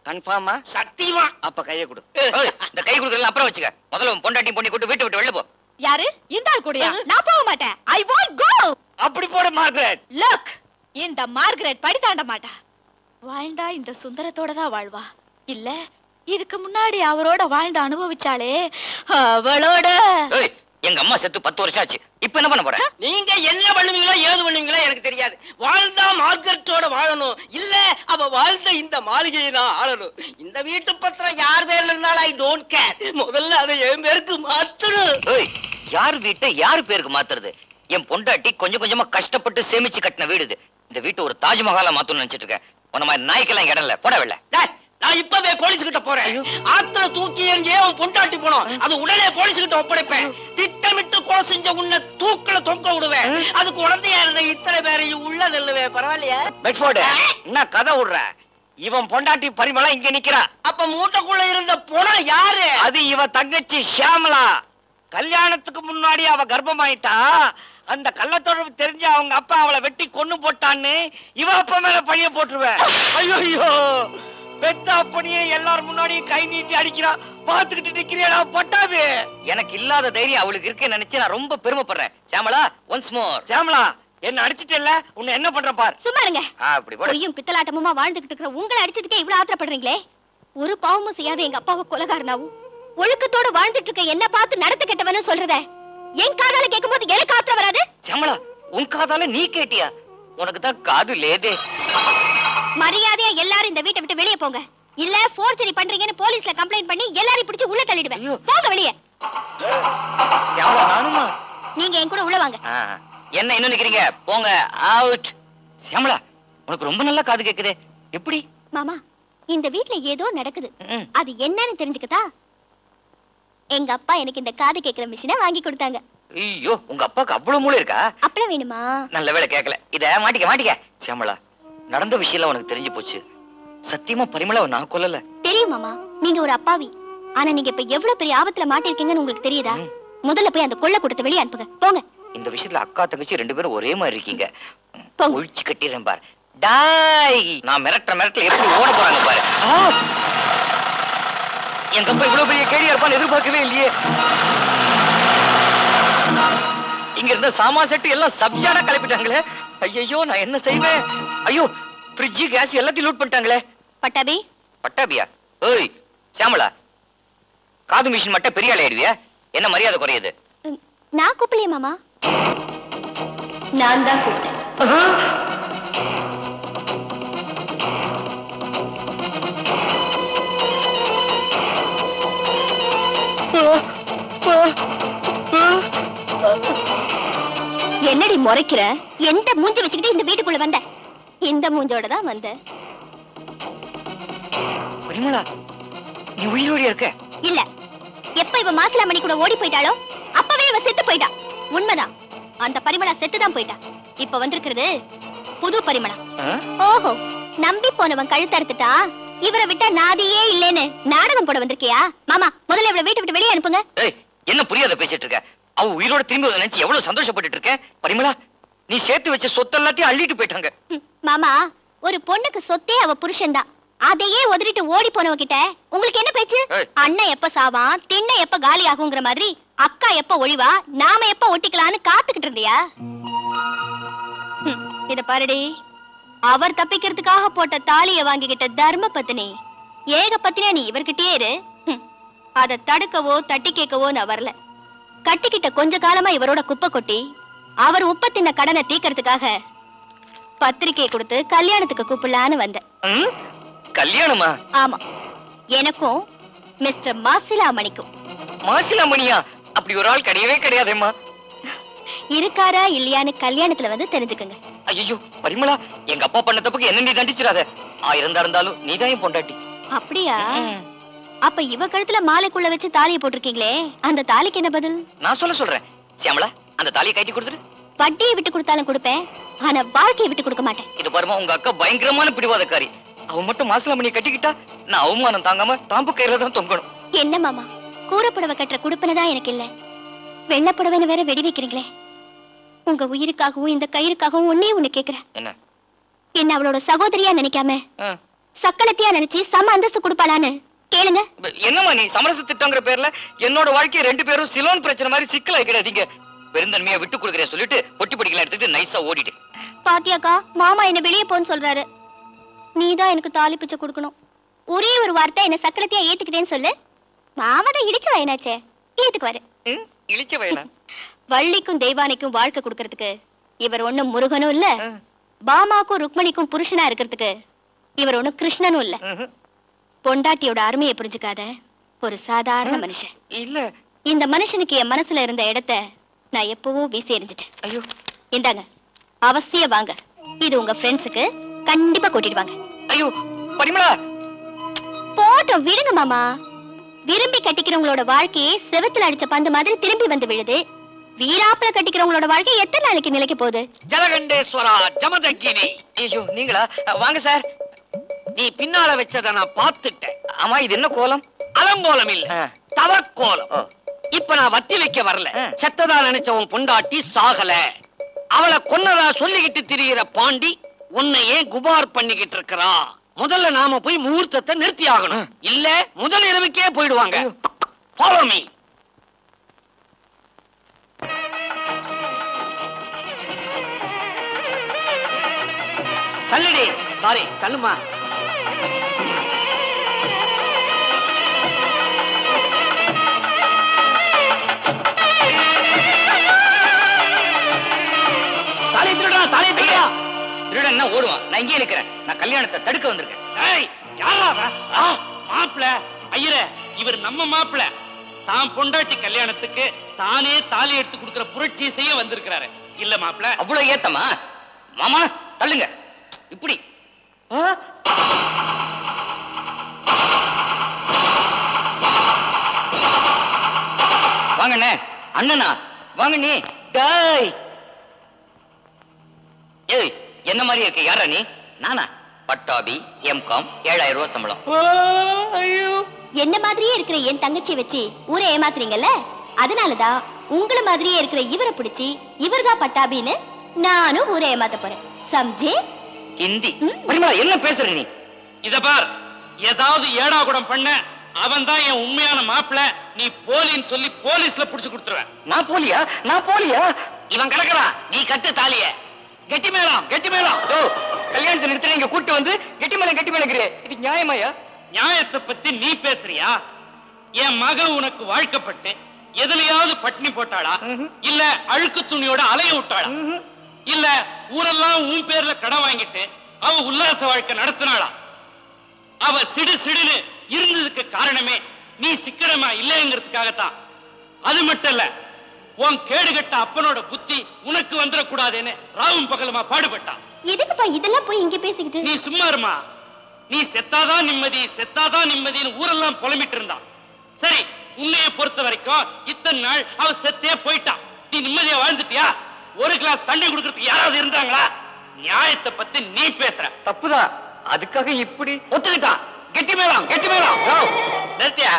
கன்ஃபார்மா சத்தியமா அப்ப கையை கொடு ஏய், இந்த கை கொடுக்கறதுல அப்புறம் வச்சுக்க முதல்ல உன் பொண்டாட்டி பொண்ணி கூட்டு வீட்டு விட்டு வெளில போ யாரு இந்த ஆள் கூடயா நான் போக மாட்டேன் ஐ வாண்ட் கோ அப்படி போட மார்கரெட் லுக் இந்த மார்கரெட் படி தாண்ட மாட்டா வாழ்ந்தா இந்த சுந்தரத்தோட தான் வாழ்வா இல்ல இதுக்கு முன்னாடி அவரோட வாழ்ந்து அனுபவிச்சாளே அவளோட ஏய் எங்க அம்மா செத்து பத்து வருஷம் ஆச்சு இப்ப என்ன பண்ண போற நீங்க என்ன பண்ணுவீங்களோ ஏது பண்ணுவீங்களோ எனக்கு தெரியாது வாழ்ந்தா மார்க்கெட்டோட வாழணும் இல்ல அவ வாழ்ந்த இந்த மாளிகையை நான் ஆளணும் இந்த வீட்டு பத்திரம் யார் பேர்ல இருந்தாலும் ஐ டோன்ட் கேர் முதல்ல அதை என் பேருக்கு மாத்தணும் ஏய் யார் வீட்டை யார் பேருக்கு மாத்துறது என் பொண்டாட்டி கொஞ்சம் கொஞ்சமா கஷ்டப்பட்டு சேமிச்சு கட்டின வீடு இது இந்த வீட்டை ஒரு தாஜ்மஹாலா மாத்தணும்னு நினைச்சிட்டு இருக்கேன் உன்ன மாதிரி நாய்க்கெல்லாம் இடம் இல்ல போட வெள்ள டேய், நான் இப்பவே போலீஸ் கிட்ட போறேன் ஆத்துல தூக்கி எங்கேயோ அவன் பொண்டாட்டி போனோம் அது உடனே போலீஸ் கிட்ட ஒப்படைப்பேன் திட்டமிட்டு கொலை செஞ்ச உன்னை தூக்கல தொங்க விடுவேன் அது குழந்தையா இருந்த இத்தனை பேரையும் உள்ள தள்ளுவேன் பரவாயில்லையா பெட்ஃபோர்டு என்ன கதை விடுற இவன் பொண்டாட்டி பரிமளா இங்க நிக்கிறா அப்ப மூட்டைக்குள்ள இருந்த பொணம் யாரு அது இவ தங்கச்சி ஷியாமலா கல்யாணத்துக்கு முன்னாடி அவ கர்ப்பமாயிட்டா அந்த கள்ளத்தொடர்பு தெரிஞ்ச அவங்க அப்பா அவளை வெட்டி கொன்னு போட்டான்னு இவ அப்பா மேல பழிய போட்டுருவேன் ஐயோ ஐயோ பெத்த அப்பனையே எல்லாரும் முன்னாடியும் கை நீட்டி அடிக்கிறா பாத்துக்கிட்டு நிக்கிறியடா பட்டாபி எனக்கு இல்லாத தைரியம் அவளுக்கு இருக்கேன்னு நினைச்சு நான் ரொம்ப பெருமைப்படுறேன் சாமலா ஒன்ஸ் மோர் சாமலா என்ன அடிச்சிட்டல உன்னை என்ன பண்ற பார் சும்மா இருங்க அப்படி போட பொய்யும் பித்தலாட்டமுமா வாழ்ந்துகிட்டு இருக்கிற உங்களை அடிச்சதுக்கே இவ்வளவு ஆத்திரப்படுறீங்களே ஒரு பாவமும் செய்யாத எங்க அப்பாவை கொலகாரனாவும் ஒழுக்கத்தோட வாழ்ந்துட்டு இருக்க என்ன பார்த்து நடத்த கெட்டவன்னு சொல்றத என் காதால கேட்கும்போது எனக்கு ஆத்திரம் வராது சாமலா உன் காதால நீ கேட்டியா உனக்கு தான் காது லேதே மரியாதையா எல்லாரும் இந்த வீட்டை விட்டு வெளியே போங்க இல்ல போர்ஜரி பண்றீங்கன்னு போலீஸ்ல கம்ப்ளைண்ட் பண்ணி எல்லாரையும் பிடிச்சு உள்ள தள்ளிடுவேன் போங்க வெளியே சாமலா நானுமா நீங்க என் கூட உள்ள வாங்க ஆ, என்ன இன்னும் நிக்கிறீங்க போங்க அவுட் சியாமலா உனக்கு ரொம்ப நல்லா காது கேக்குதே எப்படி மாமா இந்த வீட்ல ஏதோ நடக்குது ம். அது என்னன்னு தெரிஞ்சுக்கதா எங்க அப்பா எனக்கு இந்த காது கேக்குற மிஷினை வாங்கி கொடுத்தாங்க ஐயோ உங்க அப்பாக்கு அவ்வளவு மூளை இருக்கா அப்பளம் வேணுமா நல்ல வேளை கேட்கல இத மாட்டிக்க மாட்டிக்க சியாமலா நடந்த விஷயம் உனக்கு தெரிஞ்சு போச்சு சத்தியமா பரிமளாவை நான் கொல்லல தெரியும் மாமா நீங்க ஒரு அப்பாவி ஆனா நீங்க இப்ப எவ்வளவு பெரிய ஆபத்துல மாட்டிருக்கீங்கன்னு உங்களுக்கு தெரியுதா முதல்ல போய் அந்த கொள்ள கொடுத்து வெளியே அனுப்புங்க போங்க இந்த விஷயத்துல அக்கா தங்கச்சி ரெண்டு பேரும் ஒரே மாதிரி இருக்கீங்க போங்க. ஒழிச்சு கட்டிடுறேன் பாரு டாய் நான் மிரட்டுற மிரட்டல எப்படி ஓட போறாங்க பாரு ஆ! எங்க அப்பா இவ்வளவு பெரிய கேடியா இருப்பான்னு எதிர்பார்க்கவே இல்லையே இங்க இருந்த சாமா செட்டு எல்லாம் சப்ஜாடா கிளப்பிட்டாங்களே ஐயோ நான் என்ன செய்வேன் ஐயோ ஃப்ரிட்ஜ் கேஸ் எல்லாத்தையும் லூட் பண்ணிட்டாங்களே பட்டாபி பட்டாபியா ஏய் சாமலா காது மிஷின் மட்டும் பெரிய ஆள் ஆயிடுவியா என்ன மரியாதை குறையுது ம், நான் கூப்பிடலையே மாமா நான் தான் கூப்பிட்டேன் என்னடி முறைக்கிற எந்த மூஞ்சி வச்சுக்கிட்டு இந்த வீட்டுக்குள்ள வந்த இந்த மூஞ்சோட தான் வந்த பரிமளா நீ உயிரோட இருக்க இல்ல எப்ப இவ மாசிலாமணி கூட ஓடி போயிட்டாளோ அப்பவே இவ செத்து போயிட்டா உண்மைதான் அந்த பரிமளா செத்து தான் போயிட்டா இப்ப வந்திருக்கிறது புது பரிமளா ஆ? ஓஹோ நம்பி போனவன் கழுத்தறுத்துட்டா இவரை விட்டா நாதியே இல்லைன்னு நாடகம் போட வந்திருக்கியா மாமா முதல்ல இவளை வீட்டை விட்டு வெளியே அனுப்புங்க ஏய் என்ன புரியாத பேசிட்டு இருக்க அவ உயிரோட திரும்பி வந்து நினைச்சு எவ்வளவு சந்தோஷப்பட்டுட்டு இருக்க பரிமளா நீ சேர்த்து வச்ச சொத்து எல்லாத்தையும் அள்ளிட்டு போயிட்டாங்க ம், மாமா ஒரு பொண்ணுக்கு சொத்தே அவ புருஷன்தான் அதையே உதறிட்டு ஓடி போனவ கிட்ட உங்களுக்கு என்ன பேச்சு ஏய். அண்ணன் எப்ப சாவான் திண்ண எப்ப காலி ஆகுங்கிற மாதிரி அக்கா எப்ப ஒழிவா நாம எப்ப ஒட்டிக்கலான்னு காத்துக்கிட்டு இருந்தியா ம், இத பாருடி அவர் தப்பிக்கிறதுக்காக போட்ட தாலிய வாங்கிக்கிட்ட தர்ம பத்தினி ஏக பத்தினியா நீ இவர்கிட்டயே இரு ம், அத தடுக்கவோ தட்டி கேட்கவோ நான் வரல கட்டிக்கிட்ட கொஞ்ச காலமா இவரோட குப்பை கொட்டி அவர் உப்ப தின்ன கடனை தீக்கிறதுக்காக பத்திரிக்கை கொடுத்து கல்யாணத்துக்கு கூப்பிடலான்னு வந்தேன் ம்? கல்யாணமா ஆமா எனக்கும் மிஸ்டர் மாசிலாமணிக்கும் மாசிலாமணியா அப்படி ஒரு ஆள் கிடையவே கிடையாதேம்மா இருக்காரா இல்லையான்னு கல்யாணத்துல வந்து தெரிஞ்சுக்கங்க ஐயோ பரிமளா எங்க அப்பா பண்ண தப்புக்கு என்ன நீ தண்டிச்சிடாத ஆயிரம் தான் இருந்தாலும் நீதான் என் பொண்டாட்டி அப்படியா அப்ப இவ கழுத்துல மாலைக்குள்ள வச்சு தாலியை போட்டிருக்கீங்களே அந்த தாலிக்கு என்ன பதில் நான் சொல்ல சொல்றேன் சியாமலா அந்த தாலியை கட்டி கொடுத்துரு வட்டியை விட்டு கொடுத்தாலும் கொடுப்பேன் ஆனா வாழ்க்கையை விட்டு கொடுக்க மாட்டேன் இது பாருமா உங்க அக்கா பயங்கரமான பிடிவாதக்காரி அவ மட்டும் மாசிலாமணியை கட்டிக்கிட்டா நான் அவமானம் தாங்காம தாம்பு கயிறுல தான் தொங்கணும் என்ன மாமா கூரப்புடவை கட்டுற குடுப்பனதான் எனக்கு இல்ல வெள்ளப்புடவைன்னு வேற வெடி வைக்கிறீங்களே உங்க உயிருக்காகவும் இந்த கயிறுக்காகவும் ஒன்னே ஒண்ணு கேக்குறேன் என்ன என்ன அவளோட சகோதரியா நினைக்காம ஆ. சக்களத்தையா நினைச்சு சம அந்தஸ்து கொடுப்பாளான்னு கேளுங்க என்னம்மா நீ சமரச திட்டங்கிற பேர்ல என்னோட வாழ்க்கையை ரெண்டு பேரும் சிலோன் பிரச்சனை மாதிரி சிக்கல் ஆகிடாதீங்க பெருந்தன்மையா விட்டு கொடுக்குறேன் சொல்லிட்டு பொட்டி படிக்கலாம் எடுத்துட்டு நைஸா ஓடிட்டேன் பாத்தியாக்கா மாமா என்ன வெளியே போன்னு சொல்றாரு நீதான் எனக்கு தாலி பிச்சை கொடுக்கணும் ஒரே ஒரு வார்த்தை என்ன சக்கரத்தையா ஏத்துக்கிட்டேன்னு சொல்லு மாமா தான் இடிச்சு வயனாச்சே ஏத்துக்குவாரு இழிச்ச வயலா வள்ளிக்கும் தெய்வானைக்கும் வாழ்க்கை கொடுக்கறதுக்கு இவர் ஒண்ணும் முருகனும் இல்ல பாமாக்கும் ருக்மணிக்கும் புருஷனா இருக்கிறதுக்கு இவர் ஒண்ணும் கிருஷ்ணனும் இல்ல பொண்டாட்டியோட அருமையை புரிஞ்சுக்காத ஒரு சாதாரண மனுஷன் இல்ல இந்த மனுஷனுக்கு என் மனசுல இருந்த இடத்த நான் எப்பவோ வீசி எறிஞ்சிட்டேன் ஐயோ இந்தாங்க அவசியம் வாங்க இது உங்க ஃப்ரெண்ட்ஸுக்கு கண்டிப்பா கூட்டிட்டு வாங்க ஐயோ பரிமளா போட்டோம் விடுங்க மாமா விரும்பி கட்டிக்கிறவங்களோட வாழ்க்கையே செவுத்துல அடிச்ச பந்து மாதிரி திரும்பி வந்து விழுது வீராப்புல கட்டிக்கிறவங்களோட வாழ்க்கை எத்தனை நாளைக்கு நிலைக்க போகுது ஜலகண்டேஸ்வரா ஜமதக்கினி ஐயோ நீங்களா வாங்க சார் நீ பின்னால வச்சத நான் பார்த்துட்டேன் ஆமா இது என்ன கோலம் அலங்கோலம் இல்ல தவக்கோலம் இப்ப நான் வத்தி வைக்க வரல செத்ததா நினைச்ச உன் பொண்டாட்டி சாகல அவளை கொன்னதா சொல்லிக்கிட்டு திரியிற பாண்டி உன்னை ஏன் குபார் பண்ணிக்கிட்டு இருக்கிறா முதல்ல நாம போய் முகூர்த்தத்தை நிறுத்தி ஆகணும் இல்ல முதல் இரவுக்கே போயிடுவாங்க ஃபாலோ மீ தள்ளுடி சாரி தள்ளுமா தாலி திருடா தாலி திருடா திருடன் என்ன ஓடுவான் நான் இங்கே இருக்கிறேன் நான் கல்யாணத்தை தடுக்க வந்திருக்கேன் ஏய் யாரா அவ? ஆ, மாப்பிள ஐயரே இவர் நம்ம மாப்பிள தான் பொண்டாட்டி கல்யாணத்துக்கு தானே தாலி எடுத்து கொடுக்கிற புரட்சியை செய்ய வந்திருக்கிறாரு இல்ல மாப்பிள அவ்வளவு ஏத்தமா மாமா தள்ளுங்க இப்படி ஆ? வாங்கண்ணே அண்ணனா வாங்க நீ டேய் ஏய் என்ன மாதிரி இருக்க யாரா நீ நானா பட்டாபி எம்காம் ஏழாயிரம் ரூபாய் சம்பளம் ஐயோ என்ன மாதிரியே இருக்கிற என் தங்கச்சியை வச்சு ஊரை ஏமாத்துறீங்கல்ல அதனாலதான் உங்கள மாதிரியே இருக்கிற இவரை பிடிச்சி இவர்தான் பட்டாபின்னு நானும் ஊரை ஏமாத்த போறேன் சம்ஜே ஹிந்தி பரிமளா என்ன பேசுற நீ இத பார் ஏதாவது ஏடா குடம் பண்ண அவன் தான் என் உண்மையான மாப்பிள நீ போலின்னு சொல்லி போலீஸ்ல புடிச்சு கொடுத்துருவேன் நான் போலியா நான் போலியா இவன் கிடக்குறான் நீ கட்டு தாலிய கெட்டி மேளம் கெட்டி மேளம் ஓ கல்யாணத்தை நிறுத்தி இங்க கூட்டு வந்து கெட்டி மேல கெட்டி மேலங்கிறே இது நியாயமாயா நியாயத்தை பத்தி நீ பேசுறியா என் மக உனக்கு வாழ்க்கப்பட்டு எதுலயாவது பட்டினி போட்டாளா இல்ல அழுக்கு துணியோட அலைய விட்டாளா இல்ல ஊரெல்லாம் உன் பேர்ல கடன் வாங்கிட்டு அவ உல்லாச வாழ்க்கை நடத்தினாளா அவ சிடு சிடுன்னு இருந்ததுக்கு காரணமே நீ சிக்கனமா இல்லைங்கிறதுக்காகத்தான் அது மட்டும் இல்ல உன் கேடுகட்ட அப்பனோட புத்தி உனக்கு வந்துடக்கூடாதுன்னு ராவும் பகலுமா பாடுபட்டான் எதுக்குப்பா இதெல்லாம் போய் இங்க பேசிக்கிட்டு நீ சும்மா இருமா நீ செத்தாதான் நிம்மதி செத்தாதான் நிம்மதின்னு ஊரெல்லாம் புலம்பிட்டு இருந்தான் சரி உன்னைய பொறுத்த வரைக்கும் இத்தனை நாள் அவ செத்தே போயிட்டான் நீ நிம்மதியா வாழ்ந்துட்டியா ஒரு கிளாஸ் தண்ணி குடுக்கறதுக்கு யாராவது இருந்தாங்களா நியாயத்தை பத்தி நீ பேசுற தப்புதான் அதுக்காக இப்படி ஒத்துக்கிட்டான் கெட்டி மேலாம் கெட்டி மேலாம் நிறுத்தியா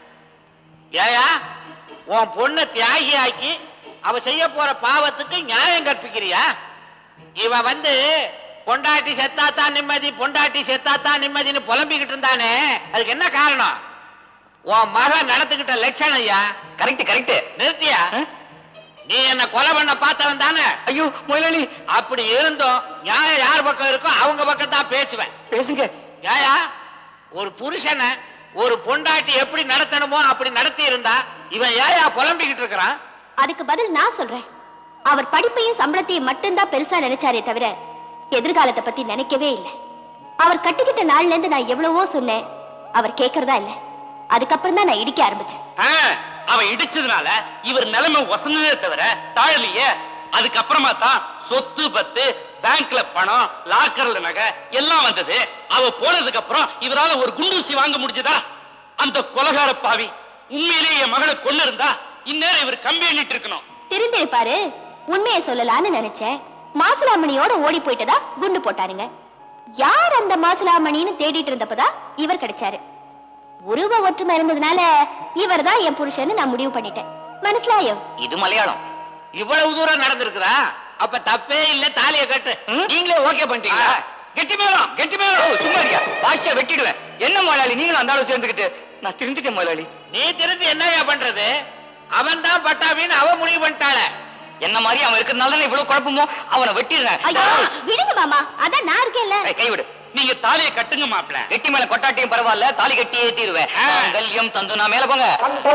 ஏயா உன் பொண்ணை தியாகி ஆக்கி அவ செய்ய போற பாவத்துக்கு நியாயம் கற்பிக்கிறியா இவ வந்து பொண்டாட்டி செத்தாத்தான் நிம்மதி பொண்டாட்டி செத்தாத்தான் நிம்மதின்னு புலம்பிக்கிட்டு இருந்தானே அதுக்கு என்ன காரணம் உன் மகன் நடந்துகிட்ட லட்சணம் ஐயா கரெக்ட் கரெக்ட் நிறுத்தியா நீ என்ன கொலை பண்ண பார்த்தவன் தானே ஐயோ முதலாளி அப்படி இருந்தும் நியாயம் யார் பக்கம் இருக்கோ அவங்க பக்கம் தான் பேசுவேன் பேசுங்க ஏயா ஒரு புருஷனை ஒரு பொண்டாட்டி எப்படி நடத்தணுமோ அப்படி நடத்தி இருந்தா இவன் ஏயா புலம்பிக்கிட்டு இருக்கிறான் அதுக்கு பதில் நான் சொல்றேன் அவர் படிப்பையும் சம்பளத்தையும் மட்டும்தான் பெருசா நினைச்சாரே தவிர எதிர்காலத்தை பத்தி நினைக்கவே இல்லை அவர் கட்டிக்கிட்ட நாள்ல இருந்து நான் எவ்வளவோ சொன்னேன் அவர் கேக்குறதா இல்ல அதுக்கப்புறம் தான் நான் இடிக்க ஆரம்பிச்சேன் ஆ, அவன் இடிச்சதுனால இவர் நிலைமை வசந்ததே தவிர தாழலையே அதுக்கப்புறமா தான் சொத்து பத்து பேங்க்ல பணம் லாக்கர்ல நகை எல்லாம் வந்தது அவ போனதுக்கு அப்புறம் இவரால ஒரு குண்டூசி வாங்க முடிஞ்சதா அந்த கொலகார பாவி உண்மையிலேயே என் மகளை கொண்டு இருந்தா இந்நேரம் இவர் கம்பி எண்ணிட்டு இருக்கணும் திருந்திருப்பாரு உண்மையை சொல்லலாம்னு நினைச்சேன் மாசுலாமணியோட ஓடி போயிட்டதா குண்டு போட்டாருங்க யார் அந்த மாசுலாமணின்னு தேடிட்டு இருந்தப்பதான் இவர் கிடைச்சாரு உருவ ஒற்றுமை இருந்ததுனால இவர்தான் என் புருஷன்னு நான் முடிவு பண்ணிட்டேன் மனசிலாயோ இது மலையாளம் இவ்வளவு தூரம் நடந்திருக்குதா அப்ப தப்பே இல்ல தாலிய கட்டு நீங்களே ஓகே பண்ணிட்டீங்களா கெட்டி மேளம் கெட்டி மேளம் ஓ சும்மாரியா பாஷா வெட்டிடுவேன் என்ன முதலாளி நீங்களும் அந்த ஆளு சேர்ந்துக்கிட்டு நான் திருந்துட்டேன் முதலாளி நீ தெரிஞ்சு என்னய்யா பண்றது அவன் தான் பட்டாபின்னு அவ முடிவு பண்ணிட்டாள என்ன மாதிரி அவன் இருக்கிறதுனால தானே இவ்வளவு குழப்பமோ அவனை வெட்டிடுறேன் ஐயோ விடுங்க மாமா அதான் நான் இருக்கேன்ல ஏய், கைவிடு நீங்க தாலியை கட்டுங்க மாப்பிள கெட்டி மேல கொட்டாட்டியும் பரவாயில்ல தாலி கட்டி ஏத்திடுவேன் கல்யம் தந்து நான் மேல போங்க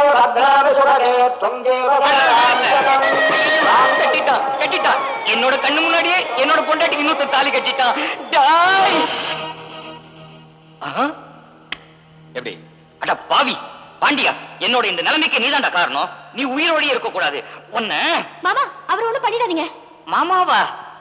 கட்டிட்டான் கட்டிட்டான் என்னோட கண்ணு முன்னாடியே என்னோட பொண்டாட்டிக்கு இன்னொருத்த தாலி கட்டிட்டான் டாய் ஆஹா. எப்படி அட பாவி பாண்டியா என்னோட இந்த நிலைமைக்கு நீதான்டா காரணம் நீ உயிரோடயே இருக்க கூடாது உன்ன மாமா அவர் ஒண்ணும் பண்ணிடாதீங்க மாமாவா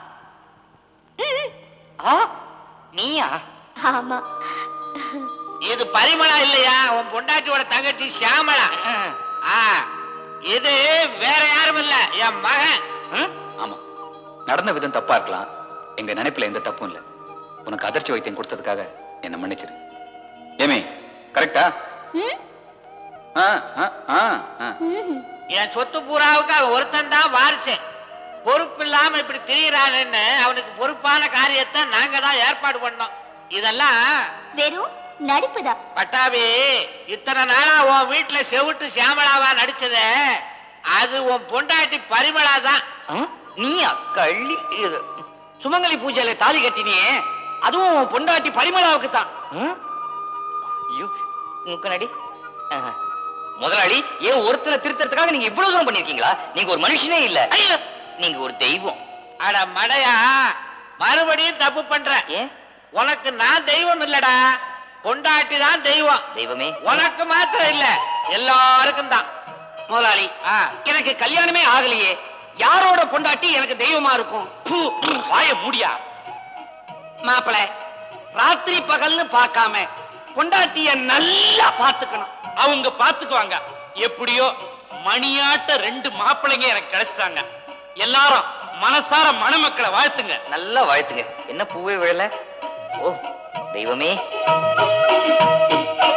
ஆ நீயா ஆமா இது பரிமளா இல்லையா உன் பொண்டாட்டியோட தங்கச்சி சியாமளா ஆ இது வேற யாரும் இல்ல என் மகன் ஆமா நடந்த விதம் தப்பா இருக்கலாம் எங்க நினைப்புல எந்த தப்பும் இல்ல உனக்கு அதிர்ச்சி வைத்தியம் கொடுத்ததுக்காக என்ன மன்னிச்சிரு ஏமே கரெக்டா ம்? ஆ ஆ ஆ ஆ ம். என் சொத்து பூராவுக்கு அவன் ஒருத்தன் தான் வாரிசு பொறுப்பு இல்லாம இப்படி திரியறான்னு அவனுக்கு பொறுப்பான காரியத்தை நாங்க தான் ஏற்பாடு பண்ணோம் இதெல்லாம் வெறும் நடிப்புதான் பட்டாபி இத்தனை நாளா உன் வீட்டுல செவிட்டு சியாமளாவா நடிச்சத அது உன் பொண்டாட்டி பரிமளா தான் ஆ? நீயா கள்ளி இது சுமங்கலி பூஜையில தாலி கட்டினியே அதுவும் உன் பொண்டாட்டி பரிமளாவுக்கு தான் ஐயோ முக்கனடி ஆஹா. முதலாளி ஏன் ஒருத்தரை திருத்தறதுக்காக நீங்க இவ்வளவு தூரம் பண்ணிருக்கீங்களா நீங்க ஒரு மனுஷனே இல்ல ஐயோ நீங்க ஒரு தெய்வம் அட மடையா மறுபடியும் தப்பு பண்ற ஏன் உனக்கு நான் தெய்வம் இல்லடா பொண்டாட்டி தான் தெய்வம் தெய்வமே உனக்கு மாத்திரம் இல்ல எல்லாருக்கும் தான் முதலாளி எனக்கு கல்யாணமே ஆகலையே யாரோட பொண்டாட்டி எனக்கு தெய்வமா இருக்கும் பூ, பூ, வாய மூடியா மாப்பிள ராத்திரி பகல்னு பார்க்காம பொண்டாட்டிய நல்லா பாத்துக்கணும் அவங்க பாத்துக்குவாங்க எப்படியோ மணியாட்ட ரெண்டு மாப்பிள்ளைங்க எனக்கு கிடைச்சிட்டாங்க எல்லாரும் மனசார மணமக்களை வாழ்த்துங்க நல்லா வாழ்த்துங்க என்ன பூவே விழல ஓ தெய்வமே